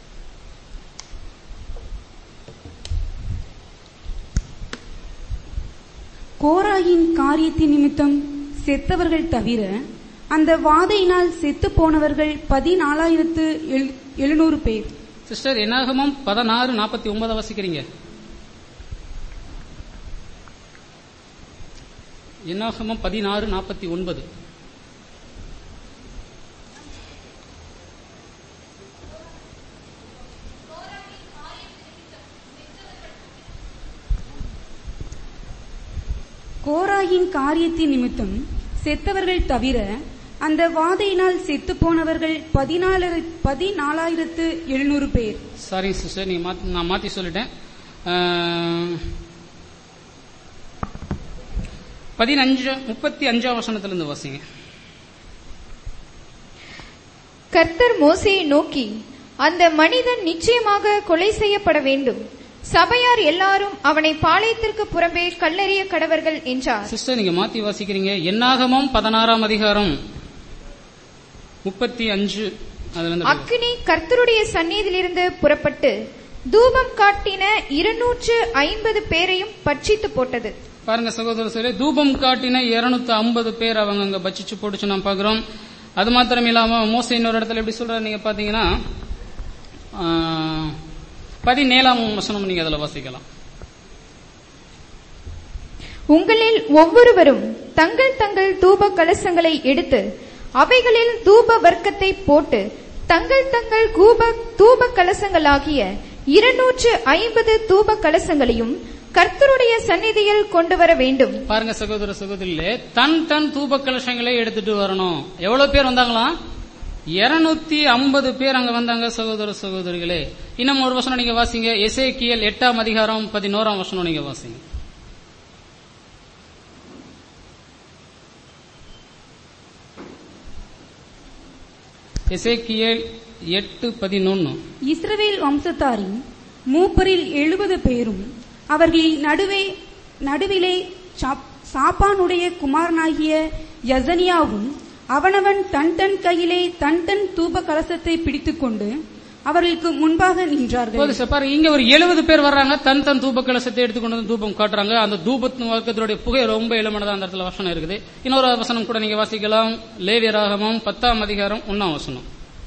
கோராகின் காரியத்தின் நிமித்தம் செத்தவர்கள் தவிர அந்த வாதையினால் செத்து போனவர்கள் பதினாலாயிரத்து எழு- எழுநூறு பேர் சிஸ்டர் என்னாகமம் பதினாறு நாற்பத்தி ஒன்பதை வசிக்கிறீங்க என்னாகமம் பதினாறு நாற்பத்தி ஒன்பது கோராகின் காரியத்தின் நிமித்தம் செத்தவர்கள் தவிர அந்த வாதையினால் செத்து போனவர்கள் பதினாலு பதினாலாயிரத்து எழுநூறு பேர் சாரி சிஸ்டர் நீங்க மாத்தி- நான் மாத்தி சொல்லிட்டேன் அஹ், பதினஞ்சு முப்பத்தி அஞ்சாம் வசனத்திலிருந்து வாசிங்க கர்த்தர் மோசேயை நோக்கி அந்த மனிதன் நிச்சயமாக கொலை செய்யப்பட வேண்டும் சபையார் எல்லாரும் அவனை பாளையத்திற்கு புறம்பே கல்லெறிய கடவர்கள் என்றார் சிஸ்டர் நீங்க மாத்தி வாசிக்கிறீங்க என்னாகமம் பதினாறாம் அதிகாரம் முப்பத்தி அஞ்சு அதுல இருந்து அக்கினி கர்த்தருடைய சந்நிதியிலிருந்து புறப்பட்டு தூபம் காட்டின இருநூற்று ஐம்பது பேரையும் பட்சித்து போட்டது பாருங்க சகோதரர் சொல்லி தூபம் காட்டின 250 ஐம்பது பேர் அவங்க அங்க பட்சிச்சு போட்டுச்சு நாம் பாக்குறோம் அது மாத்திரம் இல்லாம மோச இன்னொரு இடத்துல எப்படி சொல்றாரு நீங்க பாத்தீங்கன்னா ஆஹ், பதினேழாம் வசனம் நீங்க அதுல வாசிக்கலாம் உங்களில் ஒவ்வொருவரும் தங்கள் தங்கள் தூப கலசங்களை எடுத்து அவைகளில் தூப வர்க்கத்தை போட்டு தங்கள் தங்கள் கூப தூப கலசங்களாகிய இருநூற்று ஐம்பது தூப கலசங்களையும் கர்த்தருடைய சந்நிதியில் கொண்டு வர வேண்டும் பாருங்க சகோதர சகோதரிகளே தன் தன் தூப கலசங்களை எடுத்துட்டு வரணும் எவ்வளவு பேர் வந்தாங்களாம் இருநூத்தி ஐம்பது பேர் அங்க வந்தாங்க சகோதர சகோதரிகளே இன்னும் ஒரு வசனம் நீங்க வாசிங்க எசேக்கியல் எட்டாம் அதிகாரம் பதினோராம் வசனம் நீங்க வாசிங்க எசேக்கியல் எட்டு பதினொன்னு இஸ்ரவேல் வம்சத்தாரின் மூப்பரில் எழுபது பேரும் அவர்களில் நடுவே நடுவிலே சாப்- சாப்பானுடைய குமாரனாகிய யசனியாவும் அவனவன் தன் தன் கையிலே தன் தன் தூப கலசத்தை பிடித்துக்கொண்டு அவர்களுக்கு முன்பாக நின்றார்கள் போது சார் பாருங்க இங்க ஒரு எழுபது பேர் வர்றாங்க தன் தன் தூப கலசத்தை எடுத்துக்கொண்டு வந்து தூபம் காட்டுறாங்க அந்த தூபத்து வர்க்கத்தினுடைய புகை ரொம்ப இளமனதா அந்த இடத்துல வசனம் இருக்குது இன்னொரு வசனம் கூட நீங்க வாசிக்கலாம் லேவியராகமம் பத்தாம் அதிகாரம் ஒன்னாம் வசனம்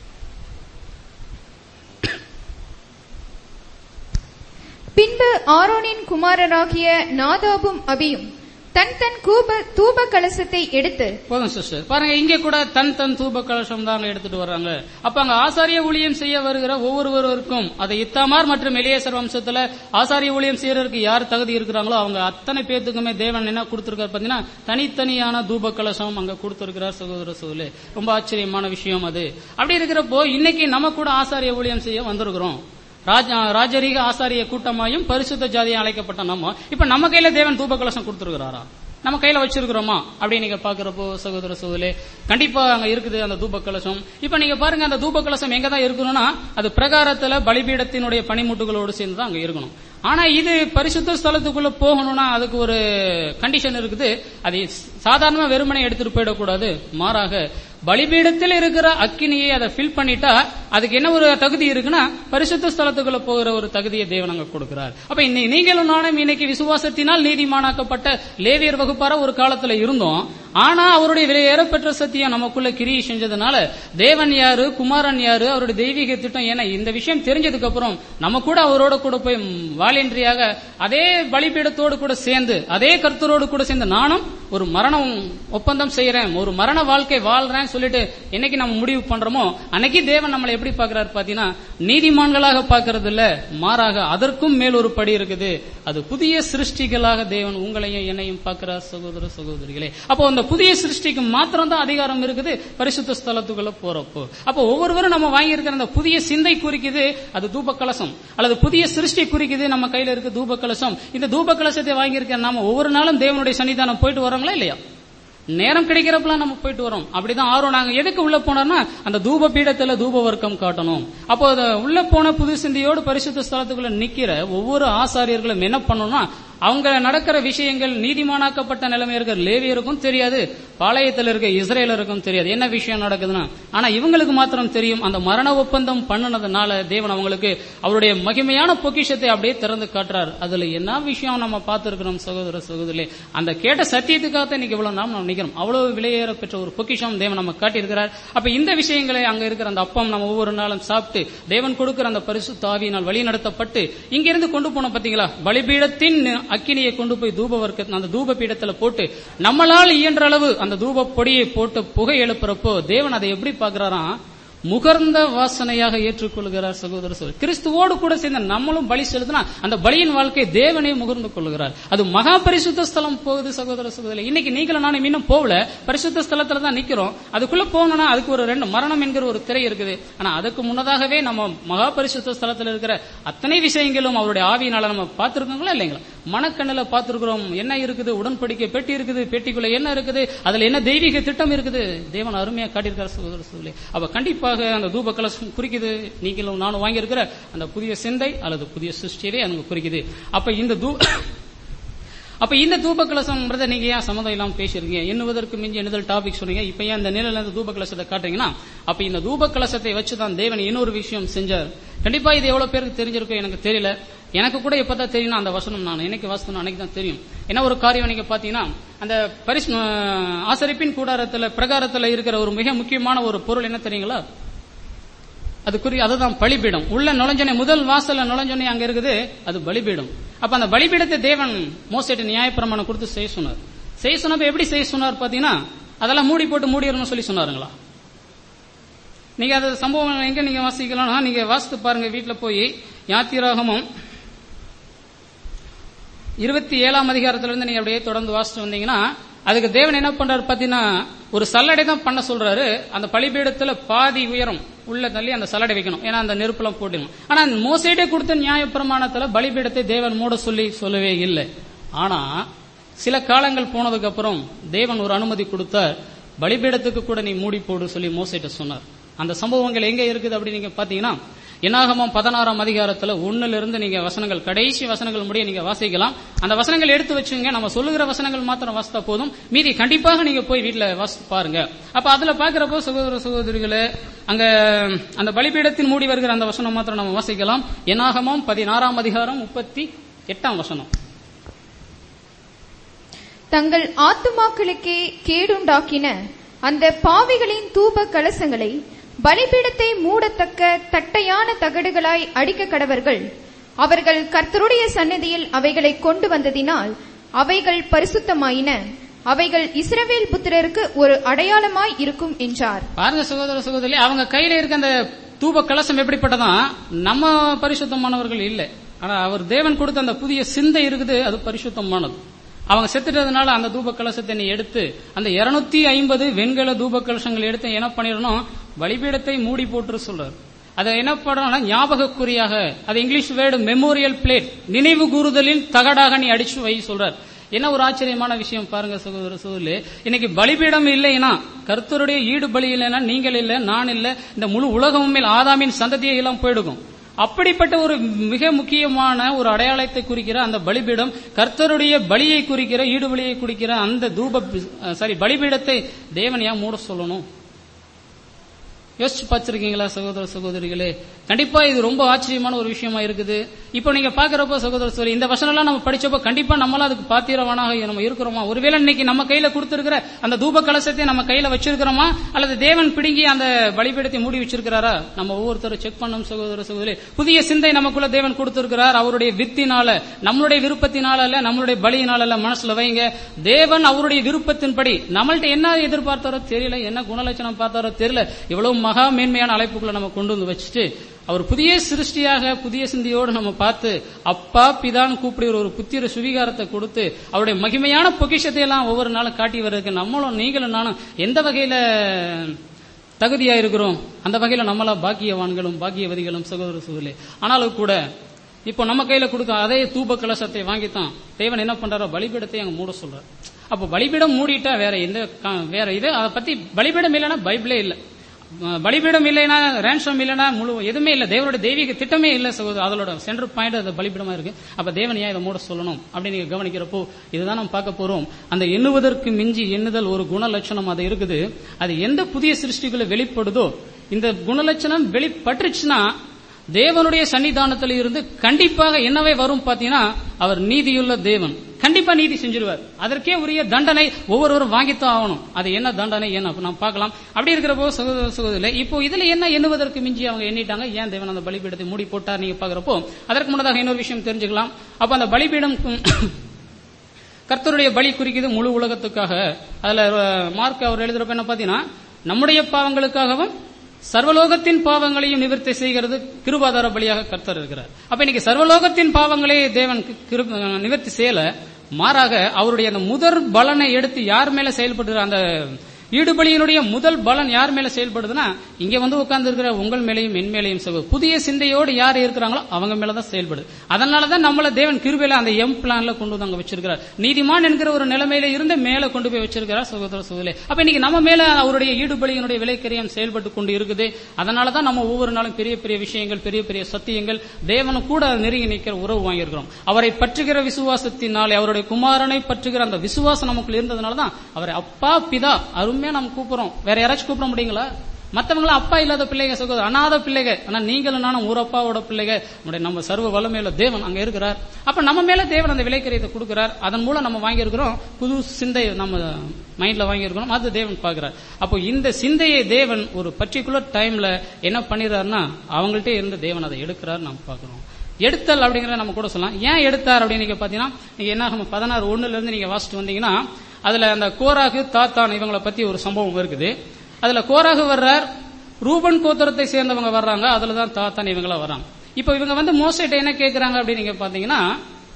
பின்பு ஆரோனின் குமாரராகிய நாதாபும் அபியும் தன் தன் கூப தூப கலசத்தை எடுத்து போதும் சிஸ்டர் பாருங்க இங்க கூட தன் தன் தூப கலசம் தான் அங்க எடுத்துட்டு வர்றாங்க அப்ப அங்க ஆசாரிய ஊழியம் செய்ய வருகிற ஒவ்வொருவருக்கும் அதை இத்தாமார் மற்றும் எலியேசர் வம்சத்துல ஆசாரிய ஊழியம் செய்யறதுக்கு யார் தகுதி இருக்கிறாங்களோ அவங்க அத்தனை பேத்துக்குமே தேவன் என்ன கொடுத்திருக்காரு பாத்தீங்கன்னா தனித்தனியான தூப கலசம் அங்க கொடுத்திருக்கிறார் சகோதர சோதலே ரொம்ப ஆச்சரியமான விஷயம் அது அப்படி இருக்கிறப்போ இன்னைக்கு நம்ம கூட ஆசாரிய ஊழியம் செய்ய வந்திருக்கிறோம் ராஜ- ராஜரீக ஆசாரிய கூட்டமாயும் பரிசுத்த ஜாதியும் அழைக்கப்பட்ட நம்ம இப்ப நம்ம கையில தேவன் தூப கலசம் கொடுத்திருக்கிறாரா நம்ம கையில வச்சிருக்கிறோமா அப்படி நீங்க பாக்குறப்போ சகோதர சகோதரே கண்டிப்பா அங்க இருக்குது அந்த தூப கலசம் இப்ப நீங்க பாருங்க அந்த தூப கலசம் எங்க தான் இருக்கணும்னா அது பிரகாரத்துல பலிபீடத்தினுடைய பனிமுட்டுகளோடு சேர்ந்து தான் அங்க இருக்கணும் ஆனா இது பரிசுத்த ஸ்தலத்துக்குள்ள போகணும்னா அதுக்கு ஒரு கண்டிஷன் இருக்குது அது சாதாரணமா வெறுமனே எடுத்துட்டு போயிடக்கூடாது மாறாக பலிபீடத்தில் இருக்கிற அக்கினியை அதை ஃபில் பண்ணிட்டா அதுக்கு என்ன ஒரு தகுதி இருக்குன்னா பரிசுத்த ஸ்தலத்துக்குள்ள போகிற ஒரு தகுதியை தேவன் அங்க கொடுக்கிறார் அப்ப இன்னைக்கு நீங்களும் நானும் இன்னைக்கு விசுவாசத்தினால் நீதிமானாக்கப்பட்ட லேவியர் வகுப்பார ஒரு காலத்துல இருந்தோம் ஆனா அவருடைய விலையேறப்பெற்ற சத்தியம் நமக்குள்ள கிரியை செஞ்சதுனால தேவன் யாரு குமாரன் யாரு அவருடைய தெய்வீக திட்டம் ஏன்னா இந்த விஷயம் தெரிஞ்சதுக்கு அப்புறம் நம்ம கூட அவரோட கூட போய் வாலண்டரியாக அதே பலிபீடத்தோடு கூட சேர்ந்து அதே கர்த்தரோடு கூட சேர்ந்து நானும் ஒரு மரணம் ஒப்பந்தம் செய்யறேன் ஒரு மரண வாழ்க்கை வாழ்றேன் சொல்லிட்டு என்னைக்கு நம்ம முடிவு பண்றோமோ அன்னைக்கு தேவன் நம்மளை எப்படி பாக்குறாரு பாத்தீங்கன்னா நீதிமான்களாக பாக்குறது இல்ல மாறாக அதற்கும் மேல் ஒரு படி இருக்குது அது புதிய சிருஷ்டிகளாக தேவன் உங்களையும் என்னையும் பார்க்கிறார் சகோதர சகோதரிகளே அப்போ அந்த புதிய சிருஷ்டிக்கு மாத்திரம் தான் அதிகாரம் இருக்குது பரிசுத்த ஸ்தலத்துக்குள்ள போறப்போ அப்போ ஒவ்வொருவரும் நம்ம வாங்கியிருக்கிற அந்த புதிய சிந்தை குறிக்குது அது தூப கலசம் அல்லது புதிய சிருஷ்டி குறிக்குது நம்ம கையில இருக்க தூப கலசம் இந்த தூப கலசத்தை வாங்கியிருக்கிற நாம ஒவ்வொரு நாளும் தேவனுடைய சன்னிதானம் போயிட்டு வரோங்களா இல்லையா நேரம் கிடைக்கிறப்பெல்லாம் நம்ம போயிட்டு வரோம் அப்படிதான் ஆர்வம் நாங்க எதுக்கு உள்ள போனோம்னா அந்த தூப பீடத்துல தூப வர்க்கம் காட்டணும் அப்போ அது உள்ள போன புது சிந்தையோடு பரிசுத்த ஸ்தலத்துக்குள்ள நிக்கிற ஒவ்வொரு ஆசாரியர்களும் என்ன பண்ணணும்னா அவங்க நடக்கிற விஷயங்கள் நீதிமானாக்கப்பட்ட நிலைமை இருக்கிற லேவியருக்கும் தெரியாது பாளையத்தில் இருக்க இஸ்ரேலருக்கும் தெரியாது என்ன விஷயம் நடக்குதுன்னா ஆனா இவங்களுக்கு மாத்திரம் தெரியும் அந்த மரண ஒப்பந்தம் பண்ணுனதுனால தேவன் அவங்களுக்கு அவருடைய மகிமையான பொக்கிஷத்தை அப்படியே திறந்து காட்டுறார் அதுல என்ன விஷயம் நம்ம பார்த்திருக்கிறோம் சகோதர சகோதரி அந்த கேட்ட சத்தியத்துக்காக இன்னைக்கு இவ்வளவு நாம் நம்ம நிக்கிறோம் அவ்வளவு விலையேற பெற்ற ஒரு பொக்கிஷம் தேவன் நம்ம காட்டியிருக்கிறார் அப்ப இந்த விஷயங்களை அங்க இருக்கிற அந்த அப்பம் நம்ம ஒவ்வொரு நாளும் சாப்பிட்டு தேவன் கொடுக்கிற அந்த பரிசு தாவியினால் வழி நடத்தப்பட்டு இங்கிருந்து கொண்டு போனோம் பாத்தீங்களா பலிபீடத்தின் அக்கினியை கொண்டு போய் தூப வர்க்க அந்த தூப பீடத்துல போட்டு நம்மளால் இயன்ற அளவு அந்த தூப பொடியை போட்டு புகை எழுப்புறப்போ தேவன் அதை எப்படி பாக்குறாராம் முகர்ந்த வாசனையாக ஏற்றுக்கொள்கிறார் சகோதர சகோதரி கிறிஸ்துவோடு கூட சேர்ந்த நம்மளும் பலி செலுத்தினா அந்த பலியின் வாழ்க்கை தேவனே முகர்ந்து கொள்கிறார் அது மகா பரிசுத்த ஸ்தலம் போகுது சகோதர சகோதரி இன்னைக்கு நீங்களும் நானும் இன்னும் போகல பரிசுத்த ஸ்தலத்துல தான் நிக்கிறோம் அதுக்குள்ள போகணும்னா அதுக்கு ஒரு ரெண்டு மரணம் என்கிற ஒரு திரை இருக்குது ஆனா அதுக்கு முன்னதாகவே நம்ம மகா பரிசுத்த ஸ்தலத்துல இருக்கிற அத்தனை விஷயங்களும் அவருடைய ஆவியினால நம்ம பார்த்திருக்கோங்களா இல்லைங்களா மனக்கண்ணில பார்த்திருக்கிறோம் என்ன இருக்குது உடன்படிக்கை பெட்டி இருக்குது பெட்டிக்குள்ள என்ன இருக்குது அதுல என்ன தெய்வீக திட்டம் இருக்குது தேவன் அருமையா காட்டியிருக்கார் சகோதர சகோதரி அப்ப கண்டிப்பாக அந்த தூப கலசம் குறிக்குது நீங்களும் நானும் வாங்கியிருக்கிற அந்த புதிய சிந்தை அல்லது புதிய சிருஷ்டியவே அங்க குறிக்குது அப்ப இந்த தூ அப்ப இந்த தூப கலசம்ன்றத நீங்க ஏன் சம்மதம் இல்லாம பேசிருக்கீங்க எண்ணுவதற்கு மிஞ்சி எண்ணுதல் டாபிக் சொன்னீங்க இப்ப ஏன் அந்த நிலையில இந்த தூப கலசத்தை காட்டுறீங்கன்னா அப்ப இந்த தூப கலசத்தை வச்சுதான் தேவன் இன்னொரு விஷயம் செஞ்சார் கண்டிப்பா இது எவ்வளவு பேருக்கு தெரிஞ்சிருக்கும் எனக்கு தெரியல எனக்கு கூட இப்பதான் தெரியும் அந்த வசனம் நான் என்னைக்கு வாசனம் அன்னைக்கு தான் தெரியும் என்ன ஒரு காரியம் நீங்க பாத்தீங்கன்னா அந்த பரிசு ஆசரிப்பின் கூடாரத்துல பிரகாரத்துல இருக்கிற ஒரு மிக முக்கியமான ஒரு பொருள் என்ன தெரியுங்களா அது குறி அதுதான் பலிபீடம் உள்ள நுழைஞ்சனே முதல் வாசல்ல நுழைஞ்சனே அங்க இருக்குது அது பலிபீடம் அப்ப அந்த பலிபீடத்தை தேவன் மோசேட்டு நியாயப்பிரமாணம் கொடுத்து செய்ய சொன்னார் செய்ய சொன்னப்ப எப்படி செய்ய சொன்னார் பாத்தீங்கன்னா அதெல்லாம் மூடி போட்டு மூடிடணும்னு சொல்லி சொன்னாருங்களா நீங்க அது சம்பவம் எங்க நீங்க வாசிக்கலாம்னா நீங்க வாசித்து பாருங்க வீட்டுல போய் யாத்திராகமும் இருபத்தி ஏழாம் அதிகாரத்துல இருந்து நீங்க அப்படியே தொடர்ந்து வாசிட்டு வந்தீங்கன்னா அதுக்கு தேவன் என்ன பண்றாரு பாத்தீங்கன்னா ஒரு சல்லடை தான் பண்ண சொல்றாரு அந்த பலிபீடத்துல பாதி உயரம் உள்ள தள்ளி அந்த சல்லடை வைக்கணும் ஏன்னா அந்த நெருப்புலாம் போட்டுக்கணும் ஆனா அந்த மோசேடே கொடுத்த நியாயப்பிரமாணத்துல பலிபீடத்தை தேவன் மூட சொல்லி சொல்லவே இல்லை ஆனா சில காலங்கள் போனதுக்கு அப்புறம் தேவன் ஒரு அனுமதி கொடுத்தார் பலிபீடத்துக்கு கூட நீ மூடி போடு சொல்லி மோசேட்ட சொன்னார் அந்த சம்பவங்கள் எங்க இருக்குது அப்படின்னு நீங்க பாத்தீங்கன்னா என்னாகமம் பதினாறாம் அதிகாரத்துல ஒண்ணுல இருந்து நீங்க வசனங்கள் கடைசி வசனங்கள் முடிய நீங்க வாசிக்கலாம் அந்த வசனங்கள் எடுத்து வச்சுங்க நம்ம சொல்லுகிற வசனங்கள் மாத்திரம் வாசித்தா போதும் மீதி கண்டிப்பாக நீங்க போய் வீட்டுல வாசித்து பாருங்க அப்ப அதுல பாக்குறப்போ சகோதர சகோதரிகளே அங்க அந்த பலிபீடத்தின் மூடி வருகிற அந்த வசனம் மாத்திரம் நம்ம வாசிக்கலாம் என்னாகமம் பதினாறாம் அதிகாரம் முப்பத்தி எட்டாம் வசனம் தங்கள் ஆத்துமாக்களுக்கே கேடுண்டாக்கின அந்த பாவிகளின் தூப கலசங்களை பலிபீடத்தை மூடத்தக்க தட்டையான தகடுகளாய் அடிக்க கடவர்கள் அவர்கள் கர்த்தருடைய சன்னதியில் அவைகளை கொண்டு வந்ததினால் அவைகள் பரிசுத்தமாயின அவைகள் இஸ்ரவேல் புத்திரருக்கு ஒரு அடையாளமாய் இருக்கும் என்றார் பாருங்க சகோதர சகோதரி அவங்க கையில இருக்க அந்த தூப கலசம் எப்படிப்பட்டதான் நம்ம பரிசுத்தமானவர்கள் இல்லை ஆனா அவர் தேவன் கொடுத்த அந்த புதிய சிந்தை இருக்குது அது பரிசுத்தமானது அவங்க செத்துட்டதுனால அந்த தூப கலசத்தை நீ எடுத்து அந்த இருநூத்தி ஐம்பது வெண்கல தூப கலசங்கள் எடுத்து என்ன பண்ணிடணும் பலிபீடத்தை மூடி போட்டு சொல்றாரு அதை என்ன பண்றோம்னா ஞாபகக்குறியாக அது இங்கிலீஷ் வேர்டு மெமோரியல் பிளேட் நினைவு கூறுதலில் தகடாக நீ அடிச்சு வை சொல்றார் என்ன ஒரு ஆச்சரியமான விஷயம் பாருங்க சகோதர சகோதரி இன்னைக்கு பலிபீடம் இல்லைன்னா கர்த்தருடைய ஈடு பலி இல்லைன்னா நீங்கள் இல்ல நான் இல்ல இந்த முழு உலகமும் மேல் ஆதாமின் சந்ததியை எல்லாம் போயிடுக்கும் அப்படிப்பட்ட ஒரு மிக முக்கியமான ஒரு அடையாளத்தை குறிக்கிற அந்த பலிபீடம் கர்த்தருடைய பலியை குறிக்கிற ஈடு பலியை குறிக்கிற அந்த தூப சாரி பலிபீடத்தை தேவன் ஏன் மூட சொல்லணும் யோசிச்சு பார்த்திருக்கீங்களா சகோதர சகோதரிகளே கண்டிப்பா இது ரொம்ப ஆச்சரியமான ஒரு விஷயமா இருக்குது இப்போ நீங்க பாக்குறப்போ சகோதர சகோதரி இந்த வசனம்லாம் நம்ம படிச்சப்போ கண்டிப்பா நம்மளாம் அதுக்கு பாத்திரவானாக நம்ம இருக்கிறோமா ஒருவேளை இன்னைக்கு நம்ம கையில கொடுத்திருக்கிற அந்த தூப கலசத்தை நம்ம கையில வச்சிருக்கிறோமா அல்லது தேவன் பிடுங்கி அந்த பலிபீடத்தை மூடி வச்சிருக்கிறாரா நம்ம ஒவ்வொருத்தரும் செக் பண்ணணும் சகோதர சகோதரி புதிய சிந்தை நமக்குள்ள தேவன் கொடுத்திருக்கிறார் அவருடைய வித்தினால நம்மளுடைய விருப்பத்தினால அல்ல நம்மளுடைய பலியினால அல்ல மனசுல வைங்க தேவன் அவருடைய விருப்பத்தின்படி நம்மள்ட்ட என்ன எதிர்பார்த்தாரோ தெரியல என்ன குணலட்சணம் பார்த்தாரோ தெரியல இவ்வளவு மகா மேன்மையான அழைப்புக்குள்ள நம்ம கொண்டு வந்து வச்சுட்டு அவர் புதிய சிருஷ்டியாக புதிய சிந்தியோடு நம்ம பார்த்து அப்பா பிதான்னு கூப்பிடுகிற ஒரு புத்திர சுவிகாரத்தை கொடுத்து அவருடைய மகிமையான பொக்கிஷத்தை எல்லாம் ஒவ்வொரு நாளும் காட்டி வர்றதுக்கு நம்மளும் நீங்களும் நானும் எந்த வகையில தகுதியா இருக்கிறோம் அந்த வகையில நம்மளா பாக்கியவான்களும் பாக்கியவதிகளும் சகோதர சகோதரி ஆனாலும் கூட இப்போ நம்ம கையில கொடுத்த அதே தூப கலசத்தை வாங்கித்தான் தேவன் என்ன பண்றாரோ பலிபீடத்தை அங்க மூட சொல்றாரு அப்போ பலிபீடம் மூடிட்டா வேற எந்த வேற இது அதை பத்தி பலிபீடம் இல்லைன்னா பைபிளே இல்லை பலிபீடம் இல்லைன்னா ரேன்சம் இல்லைன்னா முழு எதுவுமே இல்லை தேவனுடைய தெய்வீக திட்டமே இல்லை சகோதரர் அதோட சென்டர் பாயிண்ட் அது பலிபீடமா இருக்கு அப்ப தேவன் ஏன் இதை மூட சொல்லணும் அப்படின்னு நீங்க கவனிக்கிறப்போ இதுதான் நம்ம பார்க்க போறோம் அந்த எண்ணுவதற்கு மிஞ்சி எண்ணுதல் ஒரு குணலட்சணம் அது இருக்குது அது எந்த புதிய சிருஷ்டிகளை வெளிப்படுதோ இந்த குணலட்சணம் வெளிப்பட்டுச்சுன்னா தேவனுடைய சன்னிதானத்தில் இருந்து கண்டிப்பாக என்னவே வரும் பாத்தீங்கன்னா அவர் நீதியுள்ள தேவன் கண்டிப்பா நீதி செஞ்சிருவார் அதற்கே உரிய தண்டனை ஒவ்வொருவரும் வாங்கித்தான் ஆகணும் அது என்ன தண்டனை என்ன நாம் பார்க்கலாம் அப்படி இருக்கிறப்போ சகோதர சகோதரில இப்போ இதுல என்ன எண்ணுவதற்கு மிஞ்சி அவங்க எண்ணிட்டாங்க ஏன் தேவன் அந்த பலிபீடத்தை மூடி போட்டார் நீங்க பாக்குறப்போ அதற்கு முன்னதாக இன்னொரு விஷயம் தெரிஞ்சுக்கலாம் அப்ப அந்த பலிபீடம் கர்த்தருடைய பலி குறிக்குது முழு உலகத்துக்காக அதுல மார்க் அவர் எழுதுறப்ப என்ன பாத்தீங்கன்னா நம்முடைய பாவங்களுக்காகவும் சர்வலோகத்தின் பாவங்களையும் நிவர்த்தி செய்கிறது கிருபாதார பலியாக கர்த்தர் இருக்கிறார் அப்ப இன்னைக்கு சர்வலோகத்தின் பாவங்களே தேவன் நிவர்த்தி செய்யல மாறாக அவருடைய அந்த முதற் பலனை எடுத்து யார் மேல செயல்படுற அந்த ஈடுபலியினுடைய முதல் பலன் யார் மேல செயல்படுதுன்னா இங்க வந்து உட்கார்ந்து இருக்கிற உங்கள் மேலையும் என் மேலையும் சகோதரர் புதிய சிந்தையோடு யார் இருக்கிறாங்களோ அவங்க மேலதான் செயல்படுது அதனாலதான் நம்மள தேவன் கிருபையில அந்த எம் பிளான்ல கொண்டு வந்து அங்க வச்சிருக்கிறார் நீதிமான் என்கிற ஒரு நிலைமையில இருந்து மேல கொண்டு போய் வச்சிருக்கிறார் சகோதர சகோதரி அப்ப இன்னைக்கு நம்ம மேல அவருடைய ஈடுபலியினுடைய விலைக்கரியம் செயல்பட்டு கொண்டு இருக்குது அதனாலதான் நம்ம ஒவ்வொரு நாளும் பெரிய பெரிய விஷயங்கள் பெரிய பெரிய சத்தியங்கள் தேவனு கூட நெருங்கி நிற்கிற உறவு வாங்கியிருக்கிறோம் அவரை பற்றுகிற விசுவாசத்தினாலே அவருடைய குமாரனை பற்றுகிற அந்த விசுவாசம் நமக்குள்ள இருந்ததுனாலதான் அவரை அப்பா பிதா அருமையா நம்ம கூப்பிடுறோம் வேற யாராச்சும் கூப்பிட முடியுங்களா மத்தவங்களும் அப்பா இல்லாத பிள்ளைங்க சகோதரர் அனாத பிள்ளைங்க ஆனா நீங்களும் நானும் ஒரு அப்பாவோட பிள்ளைங்க நம்முடைய நம்ம சர்வ வல்லமையில தேவன் அங்க இருக்கிறார் அப்ப நம்ம மேல தேவன் அந்த விலைக்கரியத்தை கொடுக்கிறார் அதன் மூலம் நம்ம வாங்கியிருக்கிறோம் புது சிந்தை நம்ம மைண்ட்ல வாங்கியிருக்கிறோம் அது தேவன் பாக்குறார் அப்போ இந்த சிந்தையை தேவன் ஒரு பர்டிகுலர் டைம்ல என்ன பண்ணிடுறாருன்னா அவங்கள்ட்ட இருந்து தேவன் அதை எடுக்கிறார் நம்ம பாக்குறோம் எடுத்தல் அப்படிங்கறத நம்ம கூட சொல்லலாம் ஏன் எடுத்தார் அப்படின்னு நீங்க பாத்தீங்கன்னா நீங்க என்ன பதினாறு ஒண்ணுல இருந்து நீங்க வாசிட்டு வந்தீங்கன்னா அதுல அந்த கோராகு தாத்தான் இவங்களை பத்தி ஒரு சம்பவம் இருக்குது அதுல கோராகு வர்றார் ரூபன் கோத்திரத்தை சேர்ந்தவங்க வர்றாங்க அதுலதான் தாத்தான் இவங்களா வர்றாங்க இப்போ இவங்க வந்து மோசைட்ட என்ன கேட்கறாங்க அப்படின்னு நீங்க பாத்தீங்கன்னா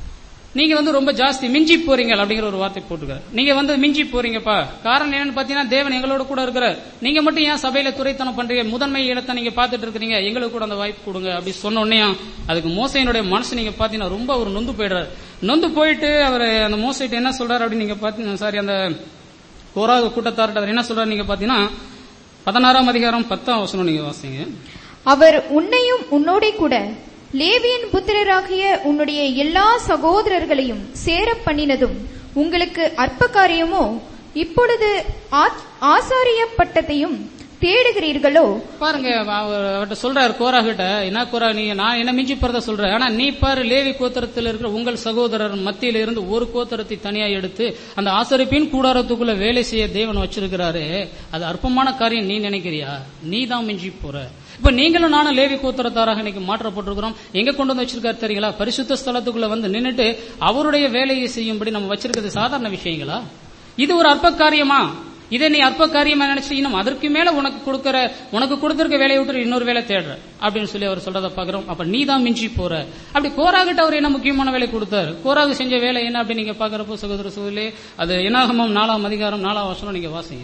நீங்க வந்து ரொம்ப ஜாஸ்தி மிஞ்சி போறீங்க அப்படிங்கிற ஒரு வார்த்தை போட்டுக்காரு நீங்க வந்து மிஞ்சி போறீங்கப்பா காரணம் என்னன்னு பாத்தீங்கன்னா தேவன் எங்களோட கூட இருக்கிறார் நீங்க மட்டும் ஏன் சபையில துறைத்தனம் பண்றீங்க முதன்மை இடத்தை நீங்க பாத்துட்டு இருக்கிறீங்க எங்களுக்கு கூட அந்த வாய்ப்பு கொடுங்க அப்படி சொன்ன உடனே அதுக்கு மோசையினுடைய மனசு நீங்க பாத்தீங்கன்னா ரொம்ப அவர் நொந்து போயிடுறாரு நொந்து போயிட்டு அவர் அந்த மோசைட்டு என்ன சொல்றாரு அப்படின்னு நீங்க பாத்தீங்கன்னா சாரி அந்த கோராக கூட்டத்தார்ட்ட அவர் என்ன சொல்றாரு நீங்க பாத்தீங்கன்னா பதினாறாம் அதிகாரம் பத்தாம் வசனம் நீங்க வாசிங்க அவர் உன்னையும் உன்னோடே கூட லேவியன் புத்திரராகிய உன்னுடைய எல்லா சகோதரர்களையும் சேர பண்ணினதும் உங்களுக்கு அற்ப காரியமோ இப்பொழுது ஆ- ஆசாரிய பட்டத்தையும் தேடுகிறீர்களோ பாருங்க அவர் அவர்கிட்ட சொல்றாரு கோரா கிட்ட என்ன கோரா நீ நான் என்ன மிஞ்சி போறத சொல்றேன் ஆனா நீ பாரு லேவி கோத்திரத்தில் இருக்கிற உங்கள் சகோதரர் மத்தியில இருந்து ஒரு கோத்திரத்தை தனியா எடுத்து அந்த ஆசரிப்பின் கூடாரத்துக்குள்ள வேலை செய்ய தேவன் வச்சிருக்கிறாரு அது அற்பமான காரியம் நீ நினைக்கிறியா நீ தான் மிஞ்சி போற இப்ப நீங்களும் நானும் லேவி கோத்திரத்தாராக இன்னைக்கு மாற்றப்பட்டிருக்கிறோம் எங்க கொண்டு வந்து வச்சிருக்காரு தெரியுங்களா பரிசுத்த ஸ்தலத்துக்குள்ள வந்து நின்னுட்டு அவருடைய வேலையை செய்யும்படி நம்ம வச்சிருக்கிறது சாதாரண விஷயங்களா இது ஒரு அற்ப காரியமா இதை நீ அற்ப காரியமா நினைச்சீங்கன்னா அதற்கு மேல உனக்கு கொடுக்கிற உனக்கு கொடுத்திருக்க வேலையை விட்டு இன்னொரு வேலை தேடுற அப்படின்னு சொல்லி அவர் சொல்றத பாக்குறோம் அப்ப நீ தான் மிஞ்சி போற அப்படி கோராகிட்ட அவர் என்ன முக்கியமான வேலை கொடுத்தாரு கோராகு செஞ்ச வேலை என்ன அப்படின்னு நீங்க பாக்குறப்போ சகோதர சகோதரி அது எனாகமம் நாலாம் அதிகாரம் நாலாம் வருஷம் நீங்க வாசிங்க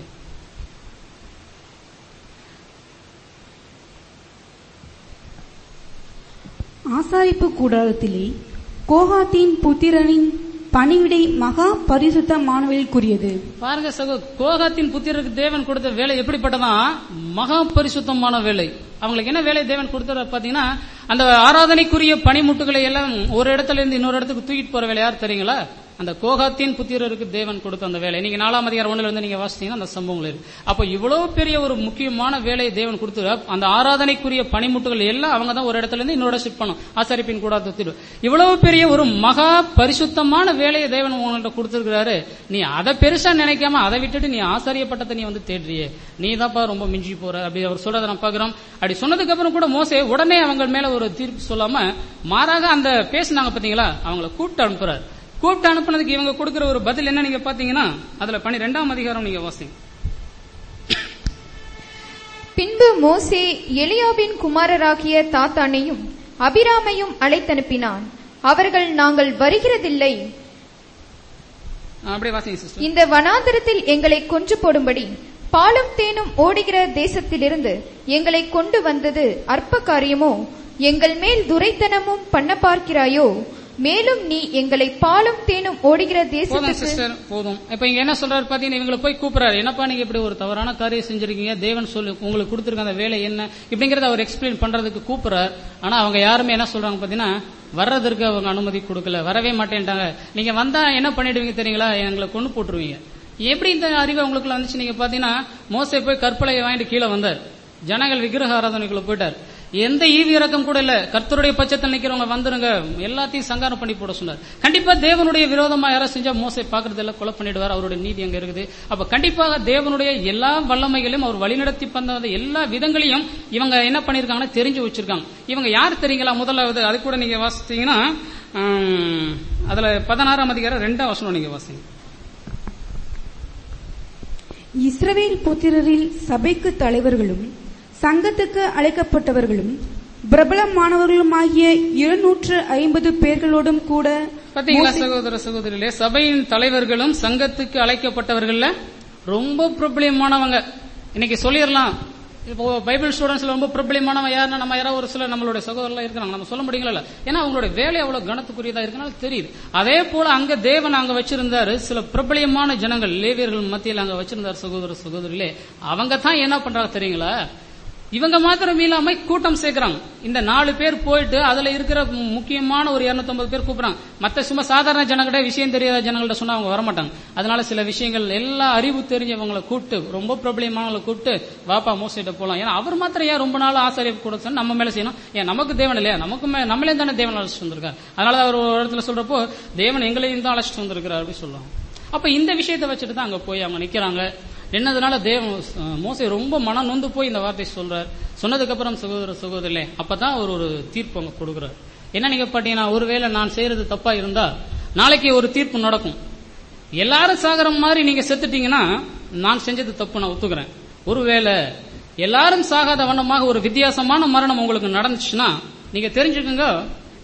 ஆசாரிப்பு கூடாரத்திலே கோகாத்தின் புத்திரனின் பணிவிடை மகா பரிசுத்தமானவர்களுக்குரியது பாருங்க சகோ கோகாத்தின் புத்திரருக்கு தேவன் கொடுத்த வேலை எப்படிப்பட்டதா மகா பரிசுத்தமான வேலை அவங்களுக்கு என்ன வேலை தேவன் கொடுத்தாரு பாத்தீங்கன்னா அந்த ஆராதனைக்குரிய பனிமுட்டுகளை எல்லாம் ஒரு இடத்துல இருந்து இன்னொரு இடத்துக்கு தூக்கிட்டு போற வேலை யார் தெரியுங்களா அந்த கோகாத்தின் புத்திரருக்கு தேவன் கொடுத்த அந்த வேலை நீங்க நாலாம் அதிகாரம் ஒண்ணுல இருந்து நீங்க வாசித்தீங்கன்னா அந்த சம்பவங்கள் இருக்கு அப்ப இவ்வளவு பெரிய ஒரு முக்கியமான வேலையை தேவன் கொடுத்து அந்த ஆராதனைக்குரிய பனிமுட்டுகள் எல்லாம் அவங்க தான் ஒரு இடத்துல இருந்து இன்னொரு ஷிப் பண்ணும் ஆசாரிப்பின் கூட இவ்வளவு பெரிய ஒரு மகா பரிசுத்தமான வேலையை தேவன் உங்கள்ட்ட கொடுத்திருக்கிறாரு நீ அதை பெருசா நினைக்காம அதை விட்டுட்டு நீ ஆசாரிய பட்டத்தை நீ வந்து தேடுறியே நீ தான்ப்பா ரொம்ப மிஞ்சி போற அப்படி அவர் சொல்றதை நான் பாக்குறோம் அப்படி சொன்னதுக்கு அப்புறம் கூட மோசே உடனே அவங்க மேல ஒரு தீர்ப்பு சொல்லாம மாறாக அந்த பேசினாங்க பாத்தீங்களா அவங்கள கூப்பிட்டு அனுப்புறாரு கூப்பிட்டு அனுப்புனதுக்கு இவங்க கொடுக்கிற ஒரு பதில் என்ன நீங்க பாத்தீங்கன்னா அதுல பன்னிரெண்டாம் அதிகாரம் நீங்க வாசிங்க பின்பு மோசே எலியாபின் குமாரராகிய தாத்தானையும் அபிராமையும் அழைத்தனுப்பினான் அவர்கள் நாங்கள் வருகிறதில்லை ஆ, அப்படியே வாசிங்க சிஸ்டர் இந்த வனாந்தரத்தில் எங்களை கொன்று போடும்படி பாலும் தேனும் ஓடுகிற தேசத்திலிருந்து எங்களை கொண்டு வந்தது அற்ப காரியமோ எங்கள் மேல் துரைத்தனமும் பண்ண பார்க்கிறாயோ மேலும் நீ எங்களை பாலும் தேனும் ஓடுகிற போதும் தேசத்துக்கு சிஸ்டர் போதும் இப்ப இங்க என்ன சொல்றாரு பாத்தீங்கன்னா இவங்களை போய் கூப்பிடுறாரு என்னப்பா நீங்க இப்படி ஒரு தவறான காரியம் செஞ்சிருக்கீங்க தேவன் சொல்லு உங்களுக்கு கொடுத்திருக்க அந்த வேலை என்ன இப்படிங்கறத அவர் எக்ஸ்பிளைன் பண்றதுக்கு கூப்பிடுறாரு ஆனா அவங்க யாருமே என்ன சொல்றாங்க பாத்தீங்கன்னா வர்றதற்கு அவங்க அனுமதி கொடுக்கல வரவே மாட்டேன்ட்டாங்க நீங்க வந்தா என்ன பண்ணிடுவீங்க தெரியுங்களா எங்களை கொண்டு போட்டுருவீங்க எப்படி இந்த அறிவு உங்களுக்குள்ள வந்துச்சு நீங்க பாத்தீங்கன்னா மோசே போய் கற்பலையை வாங்கிட்டு கீழே வந்தார் ஜனங்கள் விக்கிரக ஆராதனைக்குள்ள போயிட்டார் எந்த ஈவி இறக்கம் கூட இல்ல கர்த்தருடைய பட்சத்தில் நிக்கிறவங்க வந்துருங்க எல்லாத்தையும் சங்காரம் பண்ணி போட சொன்னார் கண்டிப்பா தேவனுடைய விரோதமா யாராவது செஞ்சா மோசை பாக்குறது எல்லாம் கொலை பண்ணிடுவார் அவருடைய நீதி அங்க இருக்குது அப்ப கண்டிப்பாக தேவனுடைய எல்லா வல்லமைகளையும் அவர் வழிநடத்தி வந்த எல்லா விதங்களையும் இவங்க என்ன பண்ணிருக்காங்கன்னா தெரிஞ்சு வச்சிருக்காங்க இவங்க யார் தெரியுங்களா முதலாவது அது கூட நீங்க வாசிச்சீங்கன்னா ஆம், அதுல பதினாறாம் அதிகாரம் ரெண்டாம் வசனம் நீங்க வாசிங்க இஸ்ரவேல் புத்திரரில் சபைக்கு தலைவர்களும் சங்கத்துக்கு அழைக்கப்பட்டவர்களும் பிரபலமானவர்களுமாகிய இருநூற்று ஐம்பது பேர்களோடும் கூட பாத்தீங்களா சகோதர சகோதரிகளே சபையின் தலைவர்களும் சங்கத்துக்கு அழைக்கப்பட்டவர்கள்ல ரொம்ப பிரபலியமானவங்க இன்னைக்கு சொல்லிடலாம் இப்போ பைபிள் ஸ்டூடெண்ட்ஸ்ல ரொம்ப பிரபலியமானவன் யாருன்னா நம்ம யாராவது ஒரு சில நம்மளுடைய சகோதரர்லாம் இருக்கிறாங்க நம்ம சொல்ல முடியுங்களா ஏன்னா அவங்களுடைய வேலை அவ்வளவு கனத்துக்குரியதா இருக்கனால தெரியுது அதே போல அங்க தேவன் அங்க வச்சிருந்தாரு சில பிரபலியமான ஜனங்கள் லேவியர்கள் மத்தியில் அங்க வச்சிருந்தார் சகோதர சகோதரிகளே அவங்க தான் என்ன பண்றாங்க தெரியுங்களா இவங்க மாத்திரம் இல்லாம கூட்டம் சேர்க்கிறாங்க இந்த நாலு பேர் போயிட்டு அதுல இருக்கிற மு- முக்கியமான ஒரு 250 பேர் கூப்பிடுறாங்க மத்த சும்மா சாதாரண ஜனங்கிட்ட விஷயம் தெரியாத ஜனங்கள்ட்ட சொன்னா அவங்க வரமாட்டாங்க அதனால சில விஷயங்கள் எல்லா அறிவு தெரிஞ்சவங்களை கூப்பிட்டு ரொம்ப பிரபலியமானவங்களை கூப்பிட்டு வாப்பா மோசிட்ட போலாம் ஏன்னா அவர் மாத்திரம் ஏன் ரொம்ப நாள் ஆசிரியர் கூட சொன்னா நம்ம மேல செய்யணும் ஏன் நமக்கு தேவன் இல்லையா நமக்கு மே- நம்மளே தானே தேவன் அழைச்சிட்டு வந்திருக்காரு அதனால அவர் ஒரு இடத்துல சொல்றப்போ தேவன் எங்களையும் தான் அழைச்சிட்டு வந்திருக்கிறார் அப்படின்னு சொல்லுவாங்க அப்ப இந்த விஷயத்தை வச்சுட்டு தான் அங்க போய் அவங்க நிக்கிறாங்க நின்னதுனால தேவன் அஹ், மோசே ரொம்ப மனம் நொந்து போய் இந்த வார்த்தை சொல்றார் சொன்னதுக்கு அப்புறம் சகோதர சகோதரிலே அப்பதான் அவர் ஒரு தீர்ப்பு அங்க கொடுக்குறார் என்ன நீங்க பாத்தீங்கன்னா ஒருவேளை நான் செய்யறது தப்பா இருந்தா நாளைக்கு ஒரு தீர்ப்பு நடக்கும் எல்லாரும் சாகர மாதிரி நீங்க செத்துட்டீங்கன்னா நான் செஞ்சது தப்பு நான் ஒத்துக்கிறேன் ஒருவேளை எல்லாரும் சாகாத வண்ணமாக ஒரு வித்தியாசமான மரணம் உங்களுக்கு நடந்துச்சுன்னா நீங்க தெரிஞ்சுக்கோங்க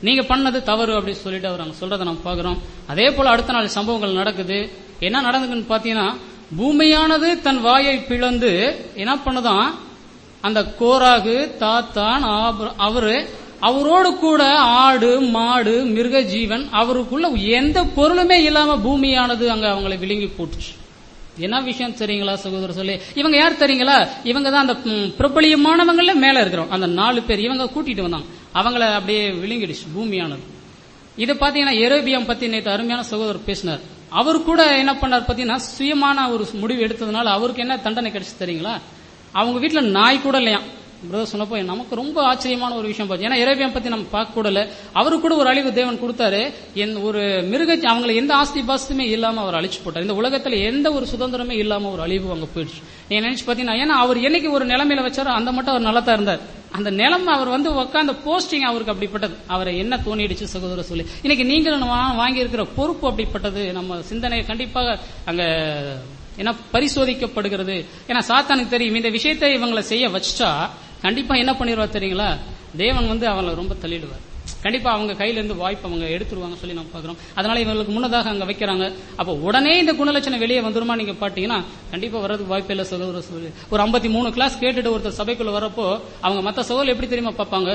நீங்க பண்ணது தவறு அப்படின்னு சொல்லிட்டு அவர் அங்க சொல்றதை நம்ம பாக்குறோம் அதே போல அடுத்த நாள் சம்பவங்கள் நடக்குது என்ன நடந்ததுன்னு பாத்தீங்கன்னா பூமியானது தன் வாயை பிளந்து என்ன பண்ணுதான் அந்த கோராகு தாத்தான் ஆப- அவரு அவரோடு கூட ஆடு மாடு மிருக ஜீவன் அவருக்குள்ள எந்த பொருளுமே இல்லாம பூமியானது அங்க அவங்களை விழுங்கி போட்டுச்சு என்ன விஷயம் தெரியுங்களா சகோதரர் சொல்லி இவங்க யார் தெரியுங்களா இவங்க தான் அந்த ம், பிரபலியமானவங்கள மேல இருக்கிறோம் அந்த நாலு பேர் இவங்க கூட்டிட்டு வந்தாங்க அவங்கள அப்படியே விழுங்கிடுச்சு பூமியானது இது பாத்தீங்கன்னா எரேபியம் பத்தி நேற்று அருமையான சகோதரர் பேசினார் அவர் கூட என்ன பண்ணார் பாத்தீங்கன்னா சுயமான ஒரு முடிவு எடுத்ததுனால அவருக்கு என்ன தண்டனை கிடைச்சு தெரியுங்களா அவங்க வீட்டுல நாய் கூட இல்லையா பிரதர் சொன்னப்போ நமக்கு ரொம்ப ஆச்சரியமான ஒரு விஷயம் பார்த்து ஏன்னா எரேபியம் பத்தி நம்ம பார்க்க கூட இல்ல அவரு கூட ஒரு அழிவு தேவன் கொடுத்தாரு என் ஒரு மிருக அவங்களை எந்த ஆஸ்தி பாஸ்தியுமே இல்லாம அவர் அழிச்சு போட்டார் இந்த உலகத்துல எந்த ஒரு சுதந்திரமே இல்லாம ஒரு அழிவு அங்க போயிடுச்சு நீங்க நினைச்சு பாத்தீங்கன்னா ஏன்னா அவர் என்னைக்கு ஒரு நிலைமையில வச்சாரோ அந்த மட்டும் அவர் நல்லா தான் இருந்தார் அந்த நிலைமை அவர் வந்து உட்காந்த போஸ்டிங் அவருக்கு அப்படிப்பட்டது அவரை என்ன தோணிடுச்சு சகோதரர் சொல்லி இன்னைக்கு நீங்களும் வா- வாங்கி இருக்கிற பொறுப்பு அப்படிப்பட்டது நம்ம சிந்தனை கண்டிப்பாக அங்க என்ன பரிசோதிக்கப்படுகிறது ஏன்னா சாத்தானுக்கு தெரியும் இந்த விஷயத்தை இவங்களை செய்ய வச்சுட்டா கண்டிப்பா என்ன பண்ணிடுவார் தெரியுங்களா தேவன் வந்து அவங்களை ரொம்ப தள்ளிடுவார் கண்டிப்பா அவங்க கையில இருந்து வாய்ப்பு அவங்க எடுத்துருவாங்க சொல்லி நம்ம பாக்குறோம் அதனால இவங்களுக்கு முன்னதாக அங்க வைக்கிறாங்க அப்ப உடனே இந்த குணலட்சணம் வெளியே வந்துருமா நீங்க பாத்தீங்கன்னா கண்டிப்பா வர்றதுக்கு வாய்ப்பு இல்லை சகோதர சொல்லி ஒரு 53 மூணு கிளாஸ் கேட்டுட்டு ஒருத்தர் சபைக்குள்ள வரப்போ அவங்க மத்த சகோதரர் எப்படி தெரியுமா பார்ப்பாங்க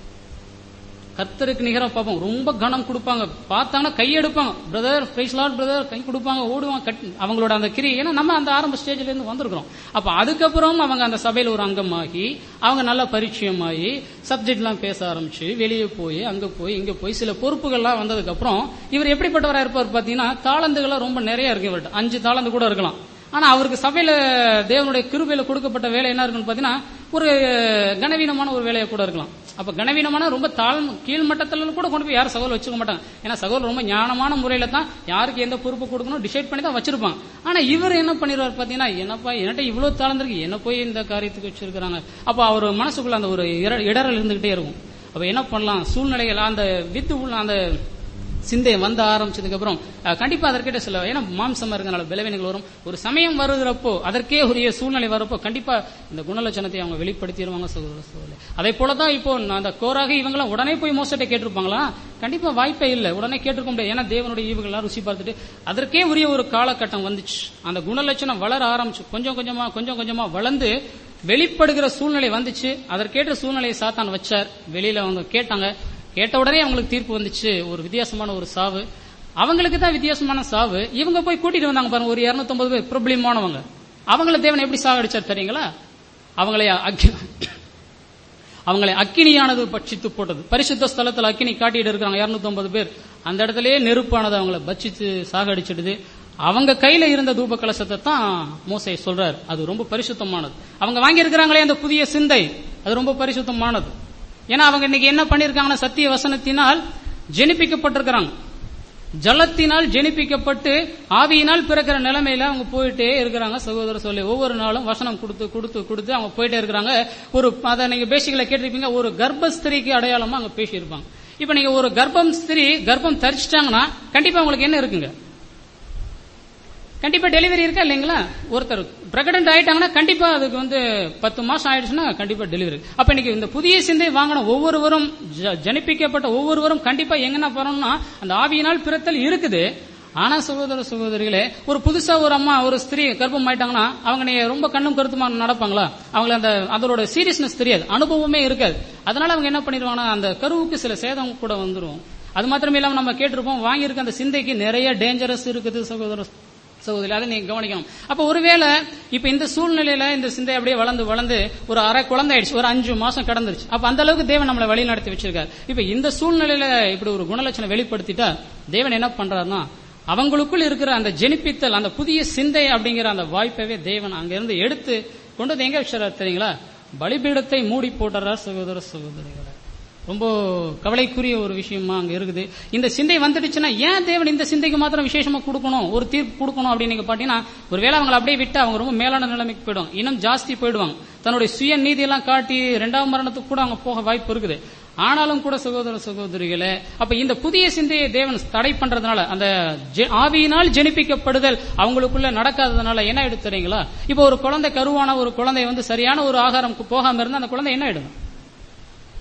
கர்த்தருக்கு நிகரா பார்ப்போம் ரொம்ப கனம் கொடுப்பாங்க பார்த்தாங்கன்னா கை எடுப்பாங்க பிரதர் பிரைஸ் லார்ட் பிரதர் கை கொடுப்பாங்க ஓடுவாங்க கட் அவங்களோட அந்த கிரி ஏன்னா நம்ம அந்த ஆரம்ப ஸ்டேஜ்ல இருந்து வந்திருக்கிறோம் அப்ப அதுக்கப்புறம் அவங்க அந்த சபையில ஒரு அங்கமாகி அவங்க நல்லா பரிச்சயமாகி சப்ஜெக்ட்லாம் பேச ஆரம்பிச்சு வெளியே போய் அங்க போய் இங்க போய் சில பொறுப்புகள்லாம் வந்ததுக்கு அப்புறம் இவர் எப்படிப்பட்டவரா இருப்பார் பாத்தீங்கன்னா தாளந்துகள்லாம் ரொம்ப நிறைய இருக்கு இவர்கிட்ட அஞ்சு தாளந்து கூட இருக்கலாம் ஆனா அவருக்கு சபையில தேவனுடைய கிருபையில கொடுக்கப்பட்ட வேலை என்ன இருக்குன்னு பாத்தீங்கன்னா ஒரு கனவீனமான ஒரு வேலையை கூட இருக்கலாம் அப்ப கனவீனமான ரொம்ப தாழ் கீழ்மட்டத்துல கூட கொண்டு போய் யாரும் சகோதரர் வச்சுக்க மாட்டாங்க ஏன்னா சகோதரர் ரொம்ப ஞானமான முறையில தான் யாருக்கு எந்த பொறுப்பு கொடுக்கணும் டிசைட் பண்ணி தான் வச்சிருப்பாங்க ஆனா இவர் என்ன பண்ணிடுவார் பாத்தீங்கன்னா என்னப்பா என்கிட்ட இவ்வளவு தாழ்ந்திருக்கு என்ன போய் இந்த காரியத்துக்கு வச்சிருக்காங்க அப்ப அவர் மனசுக்குள்ள அந்த ஒரு இர- இடறல் இருந்துகிட்டே இருக்கும் அப்ப என்ன பண்ணலாம் சூழ்நிலைகள் அந்த வித்து உள்ள அந்த சிந்தை வந்து ஆரம்பிச்சதுக்கு அப்புறம் அஹ், கண்டிப்பா அதற்கிட்ட சில ஏன்னா மாம்சமா இருக்கனால பலவீனங்கள் வரும் ஒரு சமயம் வருகிறப்போ அதற்கே உரிய சூழ்நிலை வரப்போ கண்டிப்பா இந்த குணலட்சணத்தை அவங்க வெளிப்படுத்திடுவாங்க சகோதர சகோதரி அதே போலதான் இப்போ நான் அந்த கோராக இவங்களாம் உடனே போய் மோசட்டை கேட்டிருப்பாங்களா கண்டிப்பா வாய்ப்பே இல்லை உடனே கேட்டிருக்க முடியாது ஏன்னா தேவனுடைய ஈவுகள்லாம் ருசி பார்த்துட்டு அதற்கே உரிய ஒரு காலகட்டம் வந்துச்சு அந்த குணலட்சணம் வளர ஆரம்பிச்சு கொஞ்சம் கொஞ்சமா கொஞ்சம் கொஞ்சமா வளர்ந்து வெளிப்படுகிற சூழ்நிலை வந்துச்சு அதற்கேற்ற சூழ்நிலையை சாத்தான் வச்சார் வெளியில அவங்க கேட்டாங்க கேட்ட உடனே அவங்களுக்கு தீர்ப்பு வந்துச்சு ஒரு வித்தியாசமான ஒரு சாவு அவங்களுக்கு தான் வித்தியாசமான சாவு இவங்க போய் கூட்டிட்டு வந்தாங்க பாருங்க ஒரு 250 பேர் பிரபலியமானவங்க அவங்கள தேவன் எப்படி சாகடிச்சார் தெரியுங்களா அவங்களை அக்கி- அவங்களை அக்கினியானது பட்சித்து போட்டது பரிசுத்த ஸ்தலத்துல அக்கினி காட்டிட்டு இருக்காங்க 250 பேர் அந்த இடத்துலயே நெருப்பானது அவங்கள பட்சித்து சாகடிச்சிடுது அவங்க கையில இருந்த தூப கலசத்தை தான் மோசை சொல்றாரு அது ரொம்ப பரிசுத்தமானது அவங்க வாங்கி இருக்கிறாங்களே அந்த புதிய சிந்தை அது ரொம்ப பரிசுத்தமானது ஏன்னா அவங்க இன்னைக்கு என்ன பண்ணிருக்காங்கன்னா சத்திய வசனத்தினால் ஜெனிப்பிக்கப்பட்டிருக்கிறாங்க ஜலத்தினால் ஜெனிப்பிக்கப்பட்டு ஆவியினால் பிறக்கிற நிலைமையில அவங்க போயிட்டே இருக்கிறாங்க சகோதர சொல்லி ஒவ்வொரு நாளும் வசனம் கொடுத்து கொடுத்து கொடுத்து அவங்க போயிட்டே இருக்கிறாங்க ஒரு அதை நீங்க பேசிக்கல கேட்டிருப்பீங்க ஒரு கர்ப்பஸ்திரிக்கு அடையாளமா அவங்க பேசியிருப்பாங்க இப்ப நீங்க ஒரு கர்ப்பம் ஸ்திரீ கர்ப்பம் தரிச்சிட்டாங்கன்னா கண்டிப்பா உங்களுக்கு என்ன இருக்குங்க கண்டிப்பா டெலிவரி இருக்கா இல்லைங்களா ஒருத்தர் பிரெக்னன்ட் ஆயிட்டாங்கன்னா கண்டிப்பா அதுக்கு வந்து பத்து மாசம் ஆயிடுச்சுன்னா கண்டிப்பா டெலிவரி அப்ப இன்னைக்கு இந்த புதிய சிந்தை வாங்கின ஒவ்வொருவரும் ஜ- ஜனிப்பிக்கப்பட்ட ஒவ்வொருவரும் கண்டிப்பா எங்கன்னா போறோம்னா அந்த ஆவியினால் பிறத்தல் இருக்குது ஆனா சகோதர சகோதரிகளே ஒரு புதுசா ஒரு அம்மா ஒரு ஸ்திரீ கர்ப்பம் ஆயிட்டாங்கன்னா அவங்க நீங்க ரொம்ப கண்ணும் கருத்துமா நடப்பாங்களா அவங்களுக்கு அந்த அதோட சீரியஸ்னஸ் தெரியாது அனுபவமே இருக்காது அதனால அவங்க என்ன பண்ணிடுவாங்கன்னா அந்த கருவுக்கு சில சேதம் கூட வந்துரும் அது மாத்திரமே இல்லாம நம்ம கேட்டிருப்போம் வாங்கியிருக்க அந்த சிந்தைக்கு நிறைய டேஞ்சரஸ் இருக்குது சகோதர சகோதரி அதை நீங்க கவனிக்கணும் அப்ப ஒருவேளை இப்ப இந்த சூழ்நிலையில இந்த சிந்தை அப்படியே வளர்ந்து வளர்ந்து ஒரு அரை குழந்தை ஆயிடுச்சு ஒரு அஞ்சு மாசம் கடந்துருச்சு அப்ப அந்த அளவுக்கு தேவன் நம்மளை வழி நடத்தி வச்சிருக்காரு இப்ப இந்த சூழ்நிலையில இப்படி ஒரு குணலட்சணம் வெளிப்படுத்திட்டா தேவன் என்ன பண்றாருன்னா அவங்களுக்குள் இருக்கிற அந்த ஜெனிப்பித்தல் அந்த புதிய சிந்தை அப்படிங்கிற அந்த வாய்ப்பவே தேவன் அங்கிருந்து எடுத்து கொண்டு வந்து எங்க வச்சாரு தெரியுங்களா பலிபீடத்தை மூடி போட்டுறார் சகோதர சகோதரிகளை ரொம்ப கவலைக்குரிய ஒரு விஷயமா அங்க இருக்குது இந்த சிந்தை வந்துடுச்சுன்னா ஏன் தேவன் இந்த சிந்தைக்கு மாத்திரம் விசேஷமா கொடுக்கணும் ஒரு தீர்ப்பு கொடுக்கணும் அப்படின்னு நீங்க பாத்தீங்கன்னா ஒருவேளை அவங்களை அப்படியே விட்டு அவங்க ரொம்ப மேலான நிலைமைக்கு போயிடுவாங்க இன்னும் ஜாஸ்தி போயிடுவாங்க தன்னுடைய சுய நீதியெல்லாம் காட்டி இரண்டாம் மரணத்துக்கு கூட அவங்க போக வாய்ப்பு இருக்குது ஆனாலும் கூட சகோதர சகோதரிகளே அப்ப இந்த புதிய சிந்தையை தேவன் தடை பண்றதுனால அந்த ஜெ- ஆவியினால் ஜெனிப்பிக்கப்படுதல் அவங்களுக்குள்ள நடக்காததுனால என்ன ஆயிடுது தெரியுங்களா இப்ப ஒரு குழந்தை கருவான ஒரு குழந்தை வந்து சரியான ஒரு ஆகாரம் போகாம இருந்தா அந்த குழந்தை என்ன ஆயிடும்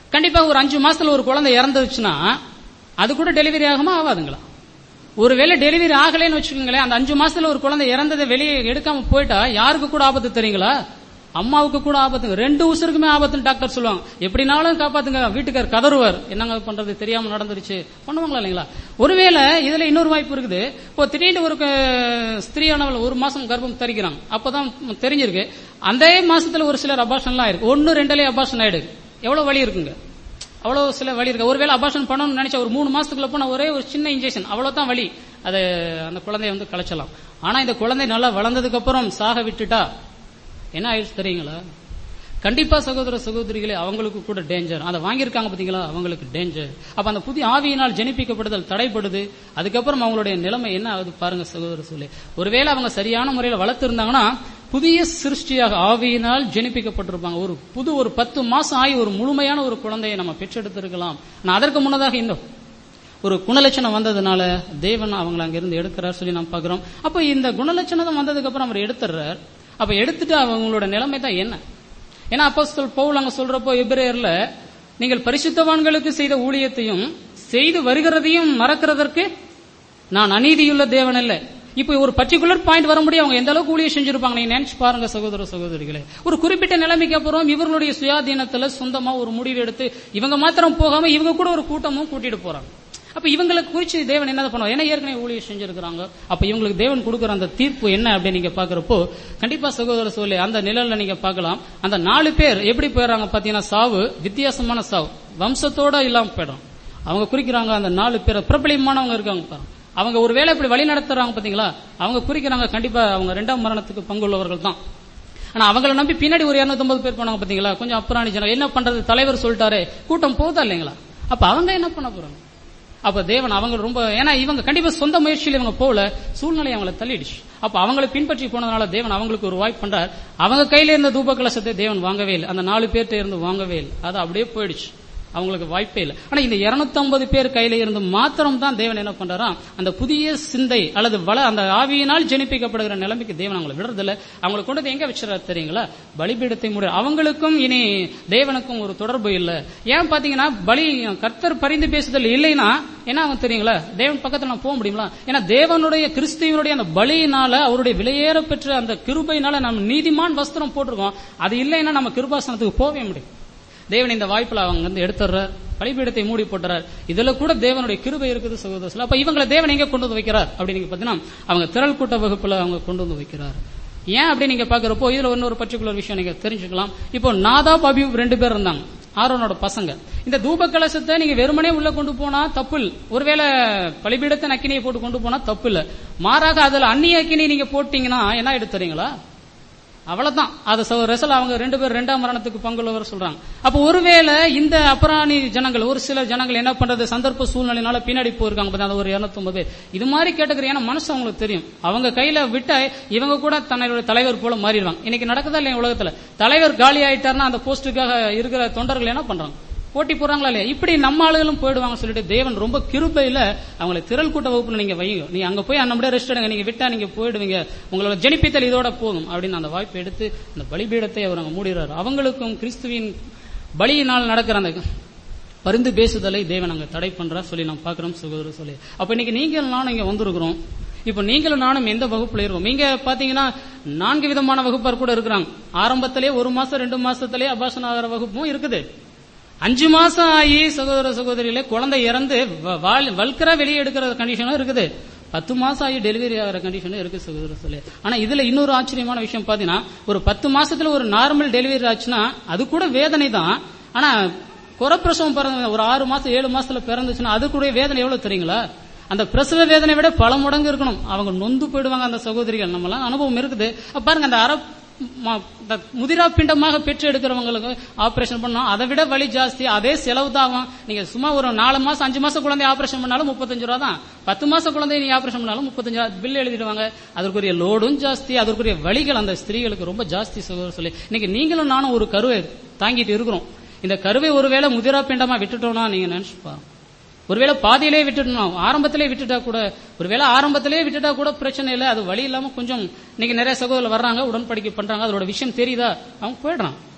கண்டிப்பா ஒரு அஞ்சு மாசத்துல ஒரு குழந்தை இறந்துருச்சுன்னா அது கூட டெலிவரி ஆகுமா ஆகாதுங்களா ஒருவேளை டெலிவரி ஆகலைன்னு வச்சுக்கோங்களேன் அந்த அஞ்சு மாசத்துல ஒரு குழந்தை இறந்ததை வெளியே எடுக்காம போயிட்டா யாருக்கு கூட ஆபத்து தெரியுங்களா அம்மாவுக்கு கூட ஆபத்துங்க ரெண்டு உசுருக்குமே ஆபத்துன்னு டாக்டர் சொல்லுவாங்க எப்படினாலும் காப்பாத்துங்க வீட்டுக்கார் கதறுவார் என்னங்க பண்றது தெரியாம நடந்துருச்சு பண்ணுவாங்களா இல்லைங்களா ஒருவேளை இதுல இன்னொரு வாய்ப்பு இருக்குது இப்போ திடீர்னு ஒரு க- ஸ்திரீயானவள் ஒரு மாசம் கர்ப்பம் தரிக்கிறாங்க அப்பதான் தெரிஞ்சிருக்கு அந்த மாசத்துல ஒரு சிலர் அபாஷன்லாம் இருக்கு ஒன்னு ரெண்டுலயே அபாஷன் ஆயிடுது எவ்வளவு வலி இருக்குங்க அவ்வளவு சில வலி இருக்கு ஒருவேளை அபாஷன் பண்ணணும்னு நினைச்சா ஒரு மூணு மாசத்துக்குள்ள போன ஒரே ஒரு சின்ன இன்ஜெக்ஷன் அவ்வளவுதான் வலி அது அந்த குழந்தைய வந்து கலைச்சலாம் ஆனா இந்த குழந்தை நல்லா வளர்ந்ததுக்கு அப்புறம் சாக விட்டுட்டா என்ன ஆயிடுச்சு தெரியுங்களா கண்டிப்பா சகோதர சகோதரிகளே அவங்களுக்கு கூட டேஞ்சர் அதை வாங்கியிருக்காங்க பாத்தீங்களா அவங்களுக்கு டேஞ்சர் அப்ப அந்த புதிய ஆவியினால் ஜெனிப்பிக்கப்படுதல் தடைப்படுது அதுக்கப்புறம் அவங்களுடைய நிலைமை என்ன ஆகுது பாருங்க சகோதர சொல்லி ஒருவேளை அவங்க சரியான முறையில் வளர்த்திருந்தாங்கன்னா புதிய சிருஷ்டியாக ஆவியினால் ஜெனிப்பிக்கப்பட்டிருப்பாங்க ஒரு புது ஒரு பத்து மாசம் ஆகி ஒரு முழுமையான ஒரு குழந்தையை நம்ம பெற்றெடுத்திருக்கலாம் ஆனா அதற்கு முன்னதாக இன்னும் ஒரு குணலட்சணம் வந்ததுனால தேவன் அவங்களை அங்கிருந்து எடுக்கிறார் சொல்லி நாம் பார்க்கிறோம் அப்ப இந்த குணலட்சணம் வந்ததுக்கு அப்புறம் அவர் எடுத்துறார் அப்ப எடுத்துட்டு அவங்களோட நிலைமை தான் என்ன ஏன்னா அப்போஸ்தலர் பவுல் அங்க சொல்றப்போ எபிரேயர்ல நீங்கள் பரிசுத்தவான்களுக்கு செய்த ஊழியத்தையும் செய்து வருகிறதையும் மறக்கிறதற்கு நான் அநீதியுள்ள தேவன் அல்ல இப்போ ஒரு பர்டிகுலர் பாயிண்ட் வர முடியும் அவங்க எந்த அளவுக்கு ஊழியம் செஞ்சிருப்பாங்க நீங்க நினைச்சு பாருங்க சகோதர சகோதரிகளே ஒரு குறிப்பிட்ட நிலைமைக்கு அப்புறம் இவர்களுடைய சுயாதீனத்துல சொந்தமா ஒரு முடிவு எடுத்து இவங்க மாத்திரம் போகாம இவங்க கூட ஒரு கூட்டமும் கூட்டிட்டு போறாங்க அப்ப இவங்களுக்கு குறிச்சு தேவன் என்ன பண்ணுவாங்க ஏன்னா ஏற்கனவே ஊழியம் செஞ்சிருக்கிறாங்க அப்ப இவங்களுக்கு தேவன் கொடுக்குற அந்த தீர்ப்பு என்ன அப்படின்னு நீங்க பாக்குறப்போ கண்டிப்பா சகோதர சொல்லி அந்த நிழல்ல நீங்க பார்க்கலாம் அந்த நாலு பேர் எப்படி போயிடுறாங்க பாத்தீங்கன்னா சாவு வித்தியாசமான சாவு வம்சத்தோட இல்லாம போயிடும் அவங்க குறிக்கிறாங்க அந்த நாலு பேர் பிரபலியமானவங்க இருக்காங்க பாருங்க அவங்க ஒரு வேளை இப்படி வழி நடத்துறாங்க பாத்தீங்களா அவங்க குறிக்கிறாங்க கண்டிப்பா அவங்க ரெண்டாம் மரணத்துக்கு பங்குள்ளவர்கள் தான் ஆனா அவங்கள நம்பி பின்னாடி ஒரு 250 பேர் போனாங்க பாத்தீங்களா கொஞ்சம் அப்புறாணி ஜனம் என்ன பண்றது தலைவர் சொல்லிட்டாரு கூட்டம் போதா இல்லைங்களா அப்ப அவங்க என்ன பண்ண போறாங்க அப்ப தேவன் அவங்க ரொம்ப ஏன்னா இவங்க கண்டிப்பா சொந்த முயற்சியில் இவங்க போல சூழ்நிலை அவங்கள தள்ளிடுச்சு அப்ப அவங்களை பின்பற்றி போனதுனால தேவன் அவங்களுக்கு ஒரு வாய்ப்பு பண்றார் அவங்க கையில இருந்த தூப கலசத்தை தேவன் வாங்கவே இல்லை அந்த நாலு பேர்ட்ட இருந்து வாங்கவே இல்லை அது அப்படியே போயிடுச்சு அவங்களுக்கு வாய்ப்பே இல்லை ஆனா இந்த 250 பேர் கையில இருந்து மாத்திரம் தான் தேவன் என்ன பண்றாராம் அந்த புதிய சிந்தை அல்லது வள அந்த ஆவியினால் ஜெனிப்பிக்கப்படுகிற நிலைமைக்கு தேவன் அவங்களை விடுறதில்ல அவங்களை கொண்டு வந்து எங்க வச்சுறாரு தெரியுங்களா பலிபீடத்தை முடி அவங்களுக்கும் இனி தேவனுக்கும் ஒரு தொடர்பு இல்ல ஏன் பாத்தீங்கன்னா பலி கர்த்தர் பரிந்து பேசுதல் இல்லைன்னா என்ன ஆகும் தெரியுங்களா தேவன் பக்கத்துல நான் போக முடியுங்களா ஏன்னா தேவனுடைய கிறிஸ்துவனுடைய அந்த பலியினால அவருடைய விலையேற பெற்ற அந்த கிருபையினால நம்ம நீதிமான் வஸ்திரம் போட்டிருக்கோம் அது இல்லைன்னா நம்ம கிருபாசனத்துக்கு போகவே முடியும் தேவன் இந்த வாய்ப்புல அவங்க வந்து எடுத்துறார் பலிபீடத்தை மூடி போட்டுறார் இதுல கூட தேவனுடைய கிருபை இருக்குது சகோதரர்கள் அப்ப இவங்களை தேவன் எங்க கொண்டு வந்து வைக்கிறார் அப்படின்னு நீங்க பாத்தீங்கன்னா அவங்க திரள் கூட்ட வகுப்புல அவங்க கொண்டு வந்து வைக்கிறார் ஏன் அப்படி நீங்க பாக்குறப்போ இதுல இன்னொரு பர்டிகுலர் விஷயம் நீங்க தெரிஞ்சுக்கலாம் இப்போ நாதாப் அபியூப் ரெண்டு பேர் இருந்தாங்க ஆரோனோட பசங்க இந்த தூப கலசத்தை நீங்க வெறுமனே உள்ள கொண்டு போனா தப்பு இல்ல ஒருவேளை பலிபீடத்தை அக்கினியை போட்டு கொண்டு போனா தப்பு இல்ல மாறாக அதுல அந்நிய அக்கினி நீங்க போட்டீங்கன்னா என்ன எடுத்துறீங்களா அவ்வளவுதான் அது ச- ரெசல் அவங்க ரெண்டு பேர் ரெண்டாம் மரணத்துக்கு பங்குள்ளவர் சொல்றாங்க அப்ப ஒருவேளை இந்த அபராணி ஜனங்கள் ஒரு சில ஜனங்கள் என்ன பண்றது சந்தர்ப்ப சூழ்நிலைனால பின்னாடி போயிருக்காங்க பாத்தீங்கன்னா, அது ஒரு 250 பேர் இது மாதிரி கேட்டுக்கிற ஏன்னா மனசு அவங்களுக்கு தெரியும் அவங்க கையில விட்ட இவங்க கூட தன்னுடைய தலைவர் போல மாறிடுவாங்க இன்னைக்கு நடக்குதா இல்லையா உலகத்துல தலைவர் காலி ஆயிட்டாருன்னா அந்த போஸ்டுக்காக இருக்கிற தொண்டர்கள் என்ன பண்றாங்க போட்டி போடுறாங்களா இல்லையா இப்படி நம்ம ஆளுகளும் போயிடுவாங்க சொல்லிட்டு தேவன் ரொம்ப கிருபையில அவங்களை திரள் கூட்ட வகுப்புல நீங்க வைங்க நீ அங்க போய் நம்மளே ரெஸ்ட் எடுங்க நீங்க விட்டா நீங்க போயிடுவீங்க உங்களோட ஜெனிப்பித்தல் இதோட போதும் அப்படின்னு அந்த வாய்ப்பை எடுத்து அந்த பலிபீடத்தை அவர் அங்க மூடிடுறாரு அவங்களுக்கும் கிறிஸ்துவின் பலியினால் நடக்கிற அந்த பரிந்து பேசுதலை தேவன் அங்க தடை பண்றார் சொல்லி நாம் பார்க்கிறோம் சகோதர சொல்லி அப்ப இன்னைக்கு நீங்கள் நானும் இங்க வந்திருக்கிறோம் இப்ப நீங்களும் நானும் எந்த வகுப்புல இருக்கோம் நீங்க பாத்தீங்கன்னா நான்கு விதமான வகுப்பார் கூட இருக்கிறாங்க ஆரம்பத்திலே ஒரு மாசம் ரெண்டு மாசத்திலே அபாசன ஆகிற வகுப்பும் இருக்குது அஞ்சு மாசம் ஆகி சகோதர சகோதரிகளே குழந்தை இறந்து வ- வாழ்- வல்கரா வெளியே எடுக்கிற கண்டிஷனும் இருக்குது பத்து மாசம் ஆகி டெலிவரி ஆகிற கண்டிஷனும் இருக்கு சகோதர சொல்லி ஆனா இதுல இன்னொரு ஆச்சரியமான விஷயம் பாத்தீங்கன்னா ஒரு பத்து மாசத்துல ஒரு நார்மல் டெலிவரி ஆச்சுன்னா அது கூட வேதனை தான் ஆனா குறப்பிரசவம் பிறந்த ஒரு ஆறு மாசம் ஏழு மாசத்துல பிறந்துச்சுன்னா அது கூட வேதனை எவ்வளவு தெரியுங்களா அந்த பிரசவ வேதனை விட பல மடங்கு இருக்கணும் அவங்க நொந்து போயிடுவாங்க அந்த சகோதரிகள் நம்மலாம் அனுபவம் இருக்குது அப்ப பாருங்க அந்த அரை ம- இந்த முதிரா பிண்டமாக பெற்று எடுக்கிறவங்களுக்கு ஆபரேஷன் பண்ணா அதை விட வலி ஜாஸ்தி அதே செலவு தான் ஆகும் நீங்க சும்மா ஒரு நாலு மாசம் அஞ்சு மாசம் குழந்தை ஆபரேஷன் பண்ணாலும் முப்பத்தஞ்சு ரூபா தான் பத்து மாசம் குழந்தை நீ ஆபரேஷன் பண்ணாலும் முப்பத்தஞ்சு ரூபா பில் எழுதிடுவாங்க அதற்குரிய லோடும் ஜாஸ்தி அதற்குரிய வலிகள் அந்த ஸ்திரீகளுக்கு ரொம்ப ஜாஸ்தி சகோதர சொல்லி இன்னைக்கு நீங்களும் நானும் ஒரு கருவை தாங்கிட்டு இருக்கிறோம் இந்த கருவை ஒருவேளை முதிரா பிண்டமா விட்டுட்டோம்னா நீங்க நினைச்சு பாருங்க ஒருவேளை பாதியிலே விட்டுட்டோம் ஆரம்பத்திலே விட்டுட்டா கூட ஒருவேளை ஆரம்பத்திலே விட்டுட்டா கூட பிரச்சனை இல்லை அது வழி இல்லாம கொஞ்சம் இன்னைக்கு நிறைய சகோதரர் வர்றாங்க உடன்படிக்கை பண்றாங்க அதோட விஷயம் தெரியுதா அவங்க போயிடுறான்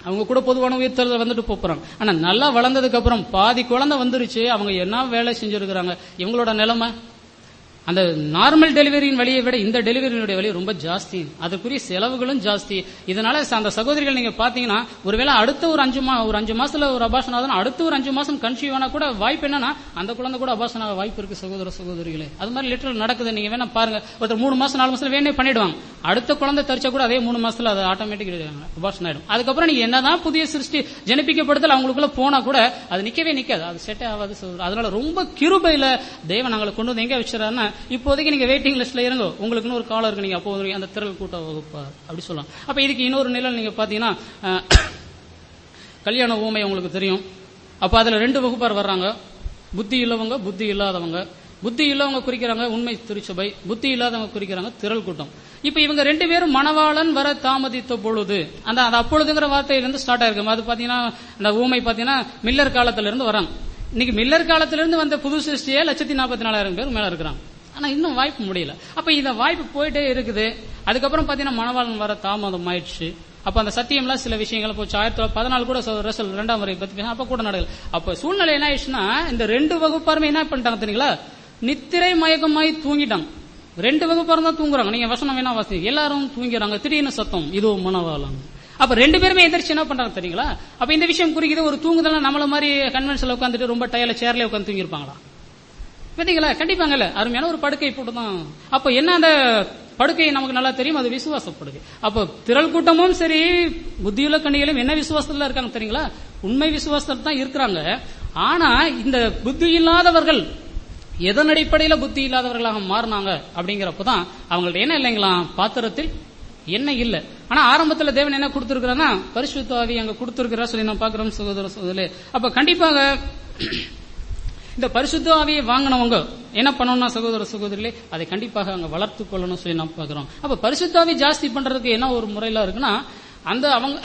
அவங்க கூட பொதுவான உயிர்த்தல் வந்துட்டு போறாங்க ஆனா நல்லா வளர்ந்ததுக்கு அப்புறம் பாதி குழந்தை வந்துருச்சு அவங்க என்ன வேலை செஞ்சிருக்கிறாங்க இவங்களோட நிலைமை அந்த நார்மல் டெலிவரியின் வழியை விட இந்த டெலிவரியினுடைய வழி ரொம்ப ஜாஸ்தி அதுக்குரிய செலவுகளும் ஜாஸ்தி இதனால ச- அந்த சகோதரிகள் நீங்க பாத்தீங்கன்னா ஒருவேளை அடுத்த ஒரு அஞ்சு மா ஒரு அஞ்சு மாசத்துல ஒரு அபாஷன் ஆகுதுன்னா அடுத்த ஒரு அஞ்சு மாசம் கன்சீவ் ஆனா கூட வாய்ப்பு என்னன்னா அந்த குழந்தை கூட அபாஷன் ஆக வாய்ப்பு இருக்கு சகோதர சகோதரிகளே அது மாதிரி லிட்டரல் நடக்குது நீங்க வேணா பாருங்க ஒருத்தர் மூணு மாசம் நாலு மாசத்துல வேணே பண்ணிடுவாங்க அடுத்த குழந்தை தரிச்சா கூட அதே மூணு மாசத்துல அது ஆட்டோமேட்டிக் அபாஷன் ஆயிடும் அதுக்கப்புறம் நீங்க என்னதான் புதிய சிருஷ்டி ஜனிப்பிக்கப்படுதல் அவங்களுக்குள்ள போனா கூட அது நிக்கவே நிக்காது அது செட்டே ஆகாது சகோதரர். அதனால ரொம்ப கிருபையில தேவன் நாங்களை கொண்டு வந்து எங்க வச்சிடறாருன்னா இப்போதைக்கு நீங்க வெயிட்டிங் லிஸ்ட்ல இருங்க உங்களுக்குன்னு ஒரு காலம் இருக்கு நீங்க அப்போ வருவீங்க, அந்த திரள் கூட்ட வகுப்பார் அப்படி சொல்லலாம் அப்ப இதுக்கு இன்னொரு நிழல் நீங்க பாத்தீங்கன்னா அஹ், கல்யாண ஊமை உங்களுக்கு தெரியும் அப்ப அதுல ரெண்டு வகுப்பார் வர்றாங்க புத்தி உள்ளவங்க புத்தி இல்லாதவங்க புத்தி உள்ளவங்க குறிக்கிறாங்க உண்மை திருச்சபை புத்தி இல்லாதவங்க குறிக்கிறாங்க திரள் கூட்டம் இப்ப இவங்க ரெண்டு பேரும் மணவாளன் வர தாமதித்த பொழுது அந்த அந்த அப்பொழுதுங்கிற வார்த்தையிலிருந்து ஸ்டார்ட் ஆயிருக்கு அது பாத்தீங்கன்னா அந்த ஊமை பாத்தீங்கன்னா மில்லர் காலத்துல இருந்து வராங்க இன்னைக்கு மில்லர் காலத்துல இருந்து வந்த புது சிருஷ்டியே லட்சத்தி நாற்பத்தி நாலாயிரம் பேர் மேல இருக்கிறாங்க ஆனா இன்னும் வாய்ப்பு முடியல அப்ப இந்த வாய்ப்பு போயிட்டே இருக்குது அதுக்கப்புறம் பாத்தீங்கன்னா மணவாளன் வர தாமதம் ஆயிடுச்சு அப்ப அந்த சத்தியம்லாம் சில விஷயங்கள் போச்சு ஆயிரத்தி தொள்ளாயிரத்தி பதினாலு கூட ச- ரசல் ரெண்டாம் முறை பத்தி பேசினா, அப்ப கூட நடக்கல அப்ப சூழ்நிலை என்ன ஆயிடுச்சுன்னா இந்த ரெண்டு வகுப்பாருமே என்ன பண்ணிட்டாங்க தெரியுங்களா நித்திரை மயக்கமாய் தூங்கிட்டாங்க ரெண்டு வகுப்பாரும் தான் தூங்குறாங்க நீங்க வசனம் வேணா வாசி எல்லாரும் தூங்கிறாங்க திடீர்னு சத்தம் இதோ மனவாளம் அப்ப ரெண்டு பேருமே எந்திரிச்சு என்ன பண்றாங்க தெரியுங்களா அப்ப இந்த விஷயம் குறிக்குது ஒரு தூங்குதல நம்மள மாதிரி கன்வென்ஷன்ல உட்காந்துட்டு ரொம்ப டயர்ல சேர்ல உட்காந்து தூங்கிருப்பாங்களா பாத்தீங்களா கண்டிப்பாங்கல்ல அருமையான ஒரு படுக்கை போட்டு தான் அப்ப என்ன அந்த படுக்கை நமக்கு நல்லா தெரியும் அது விசுவாச படுக்கை அப்ப திரள் கூட்டமும் சரி புத்தியுள்ள கண்ணிகளும் என்ன விசுவாசத்துல இருக்காங்க தெரியுங்களா உண்மை விசுவாசத்துல தான் இருக்கிறாங்க ஆனா இந்த புத்தி இல்லாதவர்கள் எதன் அடிப்படையில புத்தி இல்லாதவர்களாக மாறினாங்க அப்படிங்கிறப்பதான் அவங்கள்ட்ட என்ன இல்லைங்களா பாத்திரத்தில் என்ன இல்ல ஆனா ஆரம்பத்துல தேவன் என்ன கொடுத்திருக்கிறான்னா பரிசுத்த ஆவி அங்க கொடுத்திருக்கிறா சொல்லி நான் பாக்குறோம் சகோதர சகோதரே அப்ப கண்டிப்பாக இந்த பரிசுத்த ஆவியை வாங்கினவங்க என்ன பண்ணணும்னா சகோதர சகோதரிகளே அதை கண்டிப்பாக அங்க வளர்த்து கொள்ளணும் சொல்லி நான் பாக்குறோம் அப்ப பரிசுத்த ஆவி ஜாஸ்தி பண்றதுக்கு என்ன ஒரு முறையில இருக்குன்னா அந்த அவங்க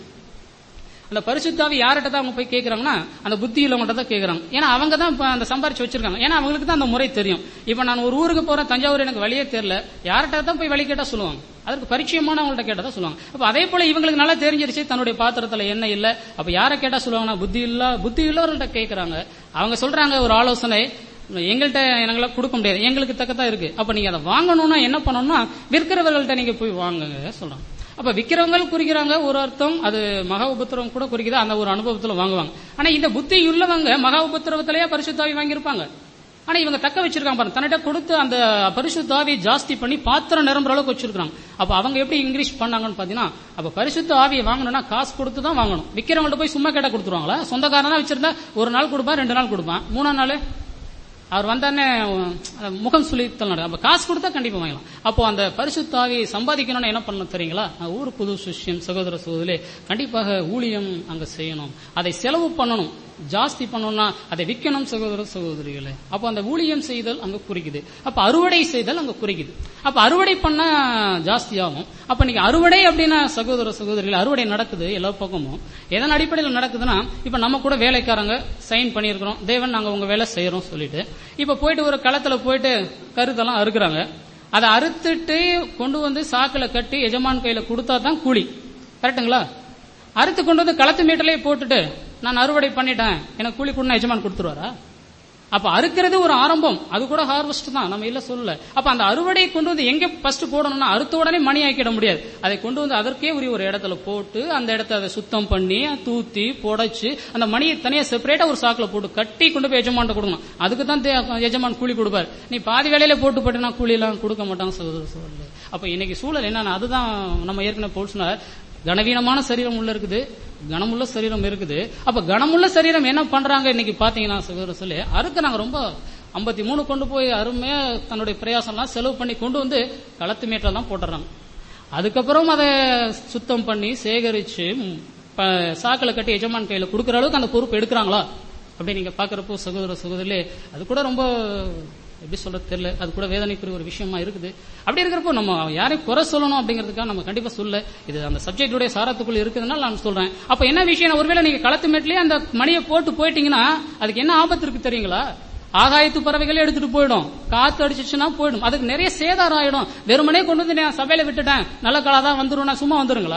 அந்த பரிசுத்தாவி யார்கிட்ட தான் அவங்க போய் கேட்கறாங்கன்னா அந்த புத்தி உள்ளவங்கள்ட்ட தான் கேட்கறாங்க ஏன்னா அவங்க தான் இப்ப அந்த சம்பாரிச்சு வச்சிருக்காங்க ஏன்னா அவங்களுக்கு தான் அந்த முறை தெரியும் இப்ப நான் ஒரு ஊருக்கு போறேன் தஞ்சாவூர் எனக்கு வழியே தெரியல யார்கிட்ட தான் போய் வழி கேட்டா சொல்லுவாங்க அதற்கு பரிச்சயமானவங்கள்ட்ட கேட்டா தான் சொல்லுவாங்க அப்ப அதே போல இவங்களுக்கு நல்லா தெரிஞ்சிருச்சு தன்னுடைய பாத்திரத்துல என்ன இல்ல அப்ப யாரை கேட்டா சொல்லுவாங்கன்னா புத்தி இல்ல புத்தி உள்ளவர்கள்ட்ட கேட்கறாங்க அவங்க சொல்றாங்க ஒரு ஆலோசனை எங்கள்கிட்ட எங்களை கொடுக்க முடியாது எங்களுக்கு தக்கதான் இருக்கு அப்ப நீங்க அதை வாங்கணும்னா என்ன பண்ணணும்னா விற்கிறவர்கள்ட்ட நீங்க போய் வாங்குங்க சொல்றாங்க அப்ப விக்கிறவங்க குறிக்கிறாங்க ஒரு அர்த்தம் அது மகா உபத்திரவம் கூட குறிக்குது அந்த ஒரு அனுபவத்துல வாங்குவாங்க ஆனா இந்த புத்தி உள்ளவங்க மகா உபத்திரவத்திலேயே பரிசுத்தாவி வாங்கியிருப்பாங்க ஆனா இவங்க தக்க வச்சிருக்காங்க பாருங்க தன்னிட்ட கொடுத்து அந்த பரிசுத்த ஆவியை ஜாஸ்தி பண்ணி பாத்திரம் நிரம்புற அளவுக்கு வச்சிருக்காங்க அப்ப அவங்க எப்படி இங்கிலீஷ் பண்ணாங்கன்னு பாத்தீங்கன்னா அப்ப பரிசுத்த ஆவியை வாங்கணும்னா காசு கொடுத்து தான் வாங்கணும் விக்கிறவங்கள்ட்ட போய் சும்மா கேட்டா கொடுத்துருவாங்களா சொந்தக்காரனா வச்சிருந்தா ஒரு நாள் கொடுப்பான் ரெண்டு நாள் கொடுப்பான் மூணாம் நாள் அவர் வந்தானே அஹ், முகம் சுழித்தல் நடக்கும் அப்ப காசு கொடுத்தா கண்டிப்பா வாங்கலாம் அப்போ அந்த பரிசுத்தாவியை சம்பாதிக்கணும்னு என்ன பண்ணணும் தெரியுங்களா நான் ஊர் புது சிஷ்யம் சகோதர சகோதரே கண்டிப்பாக ஊழியம் அங்க செய்யணும் அதை செலவு பண்ணணும் ஜாஸ்தி பண்ணணும்னா அதை விற்கணும் சகோதர சகோதரிகளே அப்போ அந்த ஊழியம் செய்தல் அங்க குறிக்குது அப்ப அறுவடை செய்தல் அங்க குறிக்குது அப்ப அறுவடை பண்ணா ஜாஸ்தி ஆகும் அப்ப நீங்க அறுவடை அப்படின்னா சகோதர சகோதரிகள் அறுவடை நடக்குது எல்லா பக்கமும் எதன் அடிப்படையில் நடக்குதுன்னா இப்ப நம்ம கூட வேலைக்காரங்க சைன் பண்ணியிருக்கிறோம் தேவன் நாங்க உங்க வேலை செய்யறோம் சொல்லிட்டு இப்ப போயிட்டு ஒரு களத்துல போயிட்டு கருத்தெல்லாம் அறுக்குறாங்க அதை அறுத்துட்டு கொண்டு வந்து சாக்குல கட்டி எஜமான் கையில கொடுத்தா தான் கூலி கரெக்ட்டுங்களா அறுத்து கொண்டு வந்து களத்து மீட்டலே போட்டுட்டு நான் அறுவடை பண்ணிட்டேன் எனக்கு கூலி கொடுனா எஜமான் கொடுத்துருவாரா அப்ப அறுக்கிறது ஒரு ஆரம்பம் அது கூட ஹார்வெஸ்ட் தான் நம்ம இல்ல சொல்லல அப்ப அந்த அறுவடையை கொண்டு வந்து எங்க ஃபர்ஸ்ட் போடணும்னா அறுத்த உடனே மணி ஆக்கிட முடியாது அதை கொண்டு வந்து அதற்கே உரிய ஒரு இடத்துல போட்டு அந்த இடத்த அதை சுத்தம் பண்ணி தூத்தி புடைச்சு அந்த மணியை தனியா செப்பரேட்டா ஒரு சாக்குல போட்டு கட்டி கொண்டு போய் எஜமான்ட்ட கொடுக்கணும் அதுக்கு தான் தே- எஜமான் கூலி கொடுப்பாரு நீ பாதி வேலையில போட்டு போட்டுனா கூலி எல்லாம் கொடுக்க மாட்டாங்க சகோதர சகோதரர்களே அப்ப இன்னைக்கு சூழல் என்னன்னா அதுதான் நம்ம ஏற்கனவே போல் சொன்னார் கனவீனமான சரீரம் உள்ள இருக்குது கனமுள்ள சரீரம் இருக்குது அப்ப கனமுள்ள சரீரம் என்ன பண்றாங்க இன்னைக்கு பாத்தீங்கன்னா சகோதர சொல்லி அறுக்குறாங்க ரொம்ப ஐம்பத்தி மூணு கொண்டு போய் அருமையா தன்னுடைய பிரயாசம்லாம் செலவு பண்ணி கொண்டு வந்து களத்து மேட்டில் தான் போட்டுறாங்க அதுக்கப்புறம் அதை சுத்தம் பண்ணி சேகரிச்சு ம், ப- சாக்குல கட்டி எஜமான் கையில கொடுக்குற அளவுக்கு அந்த பொறுப்பு எடுக்கிறாங்களா அப்படி நீங்க பாக்குறப்போ சகோதர சகோதரிலே அது கூட ரொம்ப எப்படி சொல்றது தெரியல அது கூட வேதனைக்குரிய ஒரு விஷயமா இருக்குது அப்படி இருக்கிறப்போ நம்ம யாரையும் குறை சொல்லணும் அப்படிங்கிறதுக்காக நம்ம கண்டிப்பா சொல்ல இது அந்த சப்ஜெக்டுடைய சாரத்துக்குள்ள இருக்குதுனால நான் சொல்றேன் அப்ப என்ன விஷயம் ஒருவேளை நீங்க களத்து மேட்லயே அந்த மணியை போட்டு போயிட்டீங்கன்னா அதுக்கு என்ன ஆபத்து இருக்கு தெரியுங்களா ஆகாயத்து பறவைகளே எடுத்துட்டு போயிடும் காத்து அடிச்சிச்சுன்னா போயிடும் அதுக்கு நிறைய சேதாரம் ஆயிடும் வெறுமனே கொண்டு வந்து நான் சபையில விட்டுட்டேன் நல்ல காலா தான் வந்துரும் நான் சும்மா வந்துருங்களா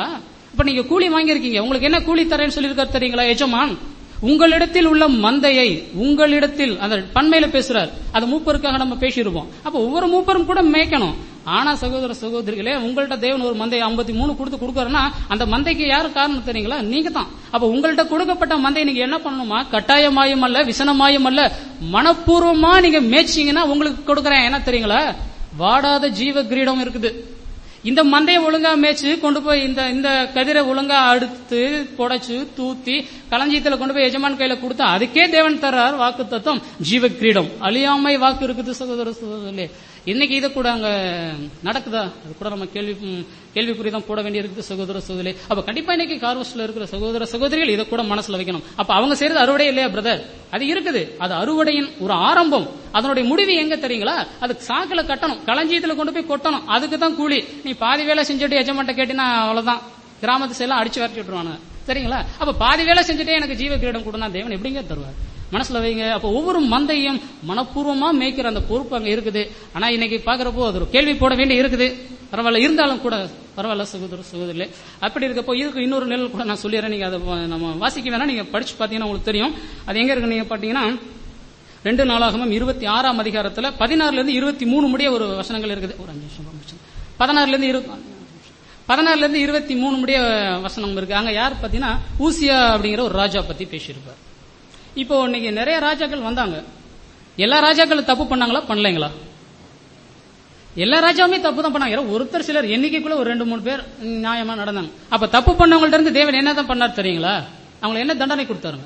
இப்ப நீங்க கூலி வாங்கியிருக்கீங்க உங்களுக்கு என்ன கூலி தரேன்னு சொல்லியிருக்காரு தெரியுங்களா எஜமான் உங்களிடத்தில் உள்ள மந்தையை உங்களிடத்தில் அந்த பண்மையில பேசுறார் அது மூப்பருக்காக நம்ம பேசியிருப்போம் அப்ப ஒவ்வொரு மூப்பரும் கூட மேய்க்கணும் ஆனா சகோதர சகோதரிகளே உங்கள்ட்ட தேவன் ஒரு மந்தை ஐம்பத்தி மூணு கொடுத்து கொடுக்கறனா அந்த மந்தைக்கு யாரு காரணம் தெரியுங்களா நீங்க தான் அப்ப உங்கள்ட்ட கொடுக்கப்பட்ட மந்தை நீங்க என்ன பண்ணணுமா கட்டாயமாயும் அல்ல விசனமாயும் அல்ல மனப்பூர்வமா நீங்க மேய்ச்சிங்கன்னா உங்களுக்கு கொடுக்கறேன் என்ன தெரியுங்களா வாடாத ஜீவ கிரீடம் இருக்குது இந்த மந்தையை ஒழுங்கா மேய்ச்சு கொண்டு போய் இந்த இந்த கதிரை ஒழுங்கா அடுத்து புடைச்சு தூத்தி களஞ்சியத்துல கொண்டு போய் எஜமான் கையில கொடுத்தா அதுக்கே தேவன் தர்றார் வாக்கு தத்துவம் ஜீவ கிரீடம் அழியாமை வாக்கு இருக்குது சகோதர சகோதரர்களே இன்னைக்கு இது கூட அங்க நடக்குதா அது கூட நம்ம கேள்வி ம், கேள்விக்குறி தான் போட வேண்டியிருக்குது சகோதர சகோதரி அப்ப கண்டிப்பா இன்னைக்கு கார்வஸ்ல இருக்கிற சகோதர சகோதரிகள் இதை கூட மனசுல வைக்கணும் அப்ப அவங்க செய்யறது அறுவடை இல்லையா பிரதர் அது இருக்குது அது அறுவடையின் ஒரு ஆரம்பம் அதனுடைய முடிவு எங்க தெரியுங்களா அது சாக்குல கட்டணும் களஞ்சியத்துல கொண்டு போய் கொட்டணும் அதுக்கு தான் கூலி நீ பாதி வேலை செஞ்சுட்டு எஜமான்ட்ட கேட்டினா அவ்வளவுதான் கிராமத்து சைலாம் அடிச்சு விரட்டி விட்டுருவாங்க சரிங்களா அப்ப பாதி வேலை செஞ்சுட்டே எனக்கு ஜீவ கிரீடம் கொடுனா தேவன் எப்படிங்க தருவார் மனசுல வைங்க அப்ப ஒவ்வொரு மந்தையும் மனப்பூர்வமா மேய்க்கிற அந்த பொறுப்பு அங்க இருக்குது ஆனா இன்னைக்கு பாக்குறப்போ அது ஒரு கேள்வி போட வேண்டி இருக்குது பரவாயில்ல இருந்தாலும் கூட பரவாயில்ல சகோதர சகோதரிலே அப்படி இருக்கப்போ இதுக்கு இன்னொரு நெல் கூட நான் சொல்லிடுறேன் நீங்க அதை நம்ம வாசிக்க வேணா நீங்க படிச்சு பாத்தீங்கன்னா உங்களுக்கு தெரியும் அது எங்க இருக்கு நீங்க பாத்தீங்கன்னா ரெண்டு நாளாகமும் இருபத்தி ஆறாம் அதிகாரத்துல பதினாறுல இருந்து இருபத்தி மூணு முடிய ஒரு வசனங்கள் இருக்குது ஒரு அஞ்சு நிமிஷம் ஒரு நிமிஷம். பதினாறுல இருந்து இருபத்தி பதினாறுல இருந்து இருபத்தி மூணு முடிய வசனம் இருக்கு அங்க யார் பாத்தீங்கன்னா ஊசியா அப்படிங்கிற ஒரு ராஜா பத்தி பேசியிருப்பார் இப்போ இன்னைக்கு நிறைய ராஜாக்கள் வந்தாங்க எல்லா ராஜாக்களும் தப்பு பண்ணாங்களா பண்ணலைங்களா எல்லா ராஜாவுமே தப்பு தான் பண்ணாங்க யாரோ ஒருத்தர் சிலர் எண்ணிக்கைக்குள்ள ஒரு ரெண்டு மூணு பேர் நியாயமா நடந்தாங்க அப்ப தப்பு பண்ணவங்கள்ட்ட இருந்து தேவன் என்ன தான் பண்ணார் தெரியுங்களா அவங்களுக்கு என்ன தண்டனை கொடுத்தாருங்க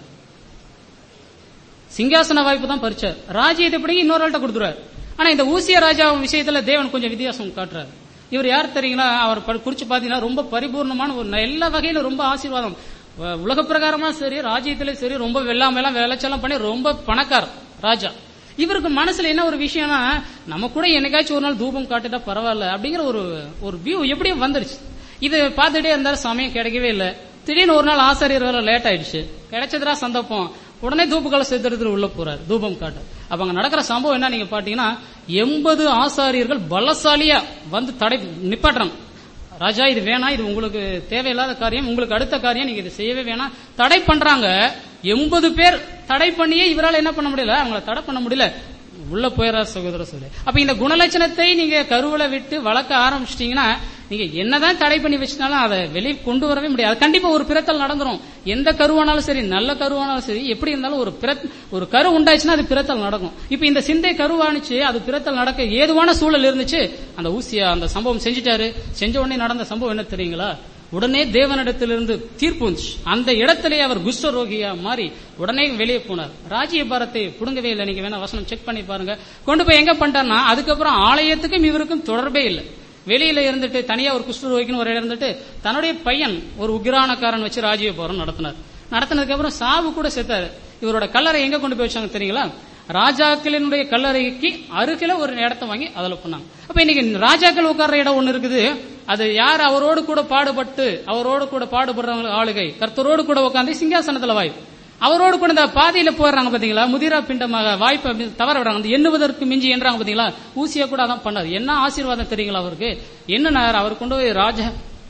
சிங்காசன வாய்ப்பு தான் பறிச்சார் ராஜ்யத்தை இப்படி இன்னொரு ஆள்கிட்ட கொடுத்துருவார் ஆனா இந்த ஊசிய ராஜா விஷயத்துல தேவன் கொஞ்சம் வித்தியாசம் காட்டுறாரு இவர் யார் தெரியுங்களா அவர் ப- குறிச்சு பாத்தீங்கன்னா ரொம்ப பரிபூர்ணமான ஒரு ந- எல்லா வகையிலும் ரொம்ப ஆசீர்வாதம் வ- உலக பிரகாரமா சரி ராஜ்யத்திலே சரி ரொம்ப வெள்ளாமெல்லாம் விளைச்சலாம் பண்ணி ரொம்ப பணக்கார் ராஜா இவருக்கு மனசுல என்ன ஒரு விஷயம்னா நம்ம கூட என்னைக்காச்சும் ஒரு நாள் தூபம் காட்டுட்டா பரவாயில்ல அப்படிங்கிற ஒரு ஒரு வியூ எப்படியும் வந்துருச்சு இது பார்த்துட்டே இருந்தாரு சமயம் கிடைக்கவே இல்லை திடீர்னு ஒரு நாள் ஆசிரியர் வேலை லேட் ஆயிடுச்சு கிடைச்சதுரா சந்தர்ப்பம் உடனே தூபக்கால சித்திரத்தில் உள்ள போறாரு தூபம் காட்ட அப்ப அங்க நடக்கிற சம்பவம் என்ன நீங்க பாத்தீங்கன்னா எண்பது ஆசாரியர்கள் பலசாலியா வந்து தடை நிப்பாட்டுறாங்க ராஜா இது வேணாம் இது உங்களுக்கு தேவையில்லாத காரியம் உங்களுக்கு அடுத்த காரியம் நீங்க இது செய்யவே வேணாம் தடை பண்றாங்க எண்பது பேர் தடை பண்ணியே இவரால என்ன பண்ண முடியல அவங்கள தடை பண்ண முடியல உள்ள போயிறார் சகோதர சொல்லி அப்ப இந்த குணலட்சணத்தை நீங்க கருவில விட்டு வளர்க்க ஆரம்பிச்சிட்டீங்கன்னா நீங்க என்னதான் தடை பண்ணி வச்சினாலும் அதை வெளியே கொண்டு வரவே முடியாது அது கண்டிப்பா ஒரு பிறத்தல் நடந்துரும் எந்த கருவானாலும் சரி நல்ல கருவானாலும் சரி எப்படி இருந்தாலும் ஒரு பிறத் ஒரு கரு உண்டாச்சுன்னா அது பிறத்தல் நடக்கும் இப்ப இந்த சிந்தை கருவானுச்சு அது பிறத்தல் நடக்க ஏதுவான சூழல் இருந்துச்சு அந்த ஊசியா அந்த சம்பவம் செஞ்சுட்டாரு செஞ்ச உடனே நடந்த சம்பவம் என்ன தெரியுங்களா உடனே தேவனிடத்திலிருந்து தீர்ப்பு வந்துச்சு அந்த இடத்திலே அவர் குஷ்டரோகியா மாறி உடனே வெளியே போனார் ராஜ்ய பாரத்தை புடுங்கவே இல்லை நீங்க வேணா வசனம் செக் பண்ணி பாருங்க கொண்டு போய் எங்க பண்ணிட்டார்னா அதுக்கப்புறம் ஆலயத்துக்கும் இவருக்கும் தொடர்பே இல்லை வெளியில இருந்துட்டு தனியா ஒரு குஷ்டரோகின்னு ஒரு இடம் இருந்துட்டு தன்னுடைய பையன் ஒரு உக்கிரானக்காரன் வச்சு ராஜ்ய போரம் நடத்தினார் நடத்தினதுக்கு அப்புறம் சாவு கூட செத்தாரு இவரோட கல்லறை எங்க கொண்டு போய் வச்சாங்க தெரியுங்களா ராஜாக்களினுடைய கல்லறைக்கு அருகில ஒரு இடத்த வாங்கி அதுல பண்ணாங்க அப்ப இன்னைக்கு ராஜாக்கள் உட்கார்ற இடம் ஒண்ணு இருக்குது அது யார் அவரோடு கூட பாடுபட்டு அவரோடு கூட பாடுபடுறவங்க ஆளுகை கர்த்தரோடு கூட உட்காந்து சிங்காசனத்துல வாய் அவரோடு கூட இந்த பாதையில போயிடுறாங்க பாத்தீங்களா முதிரா பிண்டமாக வாய்ப்பு அப்படி தவற விடுறாங்க அந்த எண்ணுவதற்கு மிஞ்சி என்றாங்க பாத்தீங்களா ஊசியா கூட அதான் பண்ணாரு என்ன ஆசீர்வாதம் தெரியுங்களா அவருக்கு என்ன அவர் கொண்டு போய் ராஜா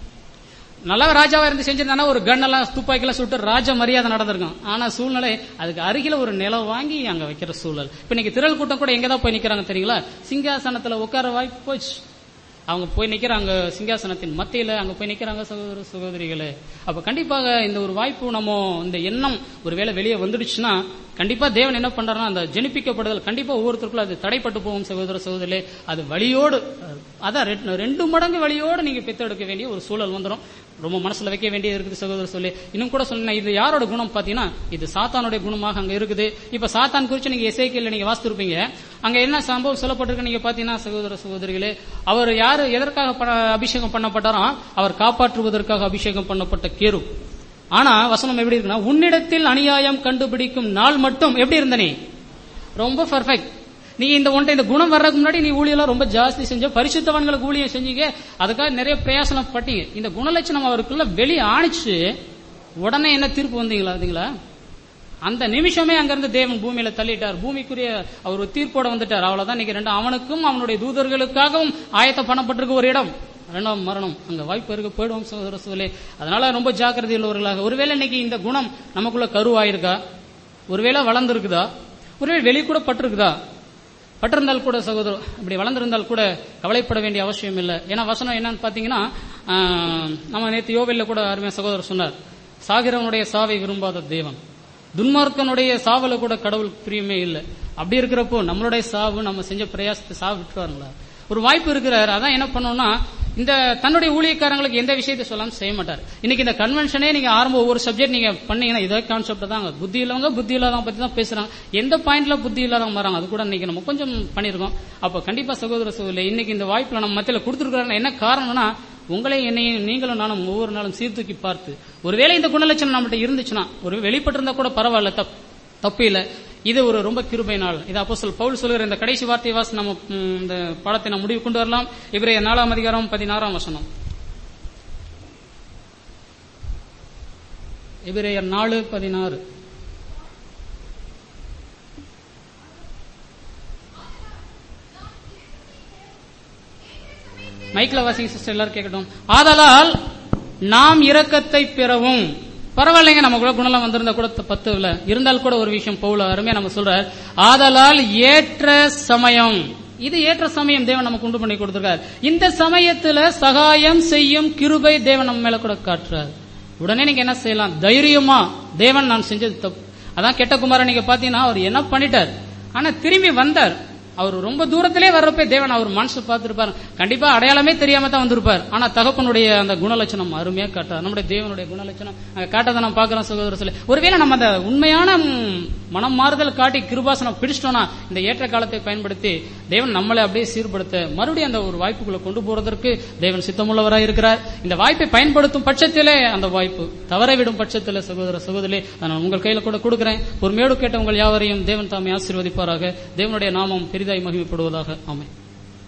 நல்ல ராஜாவா இருந்து செஞ்சிருந்தானா ஒரு கன் எல்லாம் துப்பாக்கிலாம் சுட்டு ராஜ மரியாதை நடந்திருக்கும் ஆனா சூழ்நிலை அதுக்கு அருகில ஒரு நிலம் வாங்கி அங்க வைக்கிற சூழல் இப்ப இன்னைக்கு திரள் கூட்டம் கூட எங்கதான் போய் நிக்கிறாங்க தெரியுங்களா சிங்காசனத்துல உட்கார வாய்ப்பு போச்சு அவங்க போய் நிக்கிறாங்க சிங்காசனத்தின் மத்தியில அங்க போய் நிக்கிறாங்க சகோதர சகோதரிகளே அப்ப கண்டிப்பாக இந்த ஒரு வாய்ப்பு நம்ம இந்த எண்ணம் ஒருவேளை வெளியே வந்துடுச்சுன்னா கண்டிப்பா தேவன் என்ன பண்றாருன்னா அந்த ஜெனிப்பிக்கப்படுதல் கண்டிப்பா ஒவ்வொருத்தருக்குள்ள அது தடைப்பட்டு போகும் சகோதர சகோதரிகளே அது வழியோடு அதான் ரெண்டு- ரெண்டு மடங்கு வழியோடு நீங்க பெத்தெடுக்க வேண்டிய ஒரு சூழல் வந்துடும் ரொம்ப மனசுல வைக்க வேண்டியது இருக்குது சகோதர சொல்லி இன்னும் கூட சொன்னேன் இது யாரோட குணம் பாத்தீங்கன்னா இது சாத்தானுடைய குணமாக அங்க இருக்குது இப்ப சாத்தான் குறிச்சு நீங்க எசைக்கில் நீங்க வாசித்திருப்பீங்க அங்க என்ன சம்பவம் சொல்லப்பட்டிருக்கு நீங்க பாத்தீங்கன்னா சகோதர சகோதரிகளே அவர் யாரு எதற்காக ப- அபிஷேகம் பண்ணப்பட்டாரோ அவர் காப்பாற்றுவதற்காக அபிஷேகம் பண்ணப்பட்ட கேரு ஆனா வசனம் எப்படி இருக்குன்னா உன்னிடத்தில் அநியாயம் கண்டுபிடிக்கும் நாள் மட்டும் எப்படி இருந்த நீ ரொம்ப பர்ஃபெக்ட் நீ இந்த ஒன்றை இந்த குணம் வர்றதுக்கு முன்னாடி நீ ஊழியெல்லாம் ரொம்ப ஜாஸ்தி செஞ்ச பரிசுத்தவான்களுக்கு ஊழியம் செஞ்சீங்க அதுக்காக நிறைய பிரயாசனம் பட்டீங்க இந்த குணலட்சணம் அவருக்குள்ள வெளியே ஆணிச்சு உடனே என்ன தீர்ப்பு வந்தீங்களா அதுங்களா அந்த நிமிஷமே அங்கிருந்து தேவன் பூமியில தள்ளிட்டார் பூமிக்குரிய அவர் ஒரு தீர்ப்போட வந்துட்டார் அவ்வளவுதான் இன்னைக்கு ரெண்டு அவனுக்கும் அவனுடைய தூதர்களுக்காகவும் ஆயத்த பண்ணப்பட்டிருக்க ஒரு இடம் இரண்டாம் மரணம் அங்க வாய்ப்பு இருக்கு போயிடுவோம் சகோதர சோதரே அதனால ரொம்ப ஜாக்கிரதை உள்ளவர்களாக ஒருவேளை இன்னைக்கு இந்த குணம் நமக்குள்ள கருவாயிருக்கா ஒருவேளை வளர்ந்துருக்குதா ஒருவேளை வெளி கூட பட்டிருக்குதா பட்டிருந்தால் கூட சகோதரர் இப்படி வளர்ந்திருந்தால் கூட கவலைப்பட வேண்டிய அவசியம் இல்லை ஏன்னா வசனம் என்னன்னு பாத்தீங்கன்னா ஆஹ், நம்ம நேற்று யோவில்ல கூட அருமையா சகோதரர் சொன்னார் சாகிரவனுடைய சாவை விரும்பாத தேவன் துன்மார்க்கனுடைய சாவல கூட கடவுள் பிரியமே இல்லை அப்படி இருக்கிறப்போ நம்மளுடைய சாவு நம்ம செஞ்ச பிரயாசத்தை சாவு விட்டுருவாருங்களா ஒரு வாய்ப்பு இருக்கிறார் அதான் என்ன பண்ணோம்னா இந்த தன்னுடைய ஊழியக்காரங்களுக்கு எந்த விஷயத்தை சொல்லாம செய்ய மாட்டார் இன்னைக்கு இந்த கன்வென்ஷனே நீங்க ஆரம்ப ஒவ்வொரு சப்ஜெக்ட் நீங்க பண்ணீங்கன்னா இதே கான்செப்ட் தான் புத்தி இல்லாதவங்க புத்தி இல்லாதவங்க பத்தி தான் பேசுறாங்க எந்த பாயிண்ட்ல புத்தி இல்லாதவங்க வராங்க அது கூட இன்னைக்கு நம்ம கொஞ்சம் பண்ணிருக்கோம் அப்ப கண்டிப்பா சகோதர சகோதரி இன்னைக்கு இந்த வாய்ப்புல நம்ம மத்தியில கொடுத்துருக்காங்க என்ன காரணம்னா உங்களை என்னையும் நீங்களும் நானும் ஒவ்வொரு நாளும் சீர்தூக்கி பார்த்து ஒருவேளை இந்த குணலட்சணம் நம்மகிட்ட இருந்துச்சுன்னா ஒரு வெளிப்பட்டிருந்தா கூட பரவாயில்ல தப் தப்பு இல்ல இது ஒரு ரொம்ப கிருபை நாள் இது அப்போ சொல் பவுல் சொல்லுகிற இந்த கடைசி வார்த்தை வாசி நம்ம ம், இந்த பாடத்தை நம்ம முடிவு கொண்டு வரலாம் இவரைய நாலாம் அதிகாரம் பதினாறாம் வசனம் எபிரேயர் நாலு பதினாறு மைக்ல வாசிங்க சிஸ்டர் எல்லாரும் கேட்கட்டும் ஆதலால் நாம் இரக்கத்தை பெறவும் பரவாயில்லைங்க நம்ம கூட குணலம் வந்திருந்தா கூட த- பத்து இல்ல இருந்தால் கூட ஒரு விஷயம் பவுல அருமையா நம்ம சொல்றார் ஆதலால் ஏற்ற சமயம் இது ஏற்ற சமயம் தேவன் நமக்கு உண்டு பண்ணி கொடுத்திருக்கார் இந்த சமயத்துல சகாயம் செய்யும் கிருபை தேவன் நம்ம மேல கூட காட்டுறார் உடனே நீங்க என்ன செய்யலாம் தைரியமா தேவன் நான் செஞ்சது தப்பு அதான் கெட்ட குமாரன் நீங்க பாத்தீங்கன்னா அவர் என்ன பண்ணிட்டார் ஆனா திரும்பி வந்தார் அவர் ரொம்ப தூரத்திலே வர்றப்ப தேவன் அவர் மனசு பார்த்திருப்பார் கண்டிப்பா அடையாளமே தெரியாம தான் வந்திருப்பார் ஆனா தகப்பனுடைய அந்த குணலட்சணம் அருமையா காட்டார் நம்முடைய தேவனுடைய குணலட்சணம் அங்க காட்டதை நம்ம பார்க்கிறோம் சகோதர சொல்லி ஒருவேளை நம்ம அந்த உண்மையான ம், மனம் மாறுதல் காட்டி கிருபாசனம் பிடிச்சிட்டோம்னா இந்த ஏற்ற காலத்தை பயன்படுத்தி தேவன் நம்மளை அப்படியே சீர்படுத்த மறுபடியும் அந்த ஒரு வாய்ப்புக்குள்ள கொண்டு போறதற்கு தேவன் சித்தமுள்ளவராக இருக்கிறார் இந்த வாய்ப்பை பயன்படுத்தும் பட்சத்திலே அந்த வாய்ப்பு தவற விடும் பட்சத்தில் சகோதர சகோதரி நான் உங்கள் கையில கூட கொடுக்கிறேன் ஒரு மேடு கேட்ட உங்கள் யாவரையும் தேவன் தாமே ஆசீர்வதிப்பாராக தேவனுடைய நாமம் பெரிதாய் மகிமைப்படுவதாக ஆமென்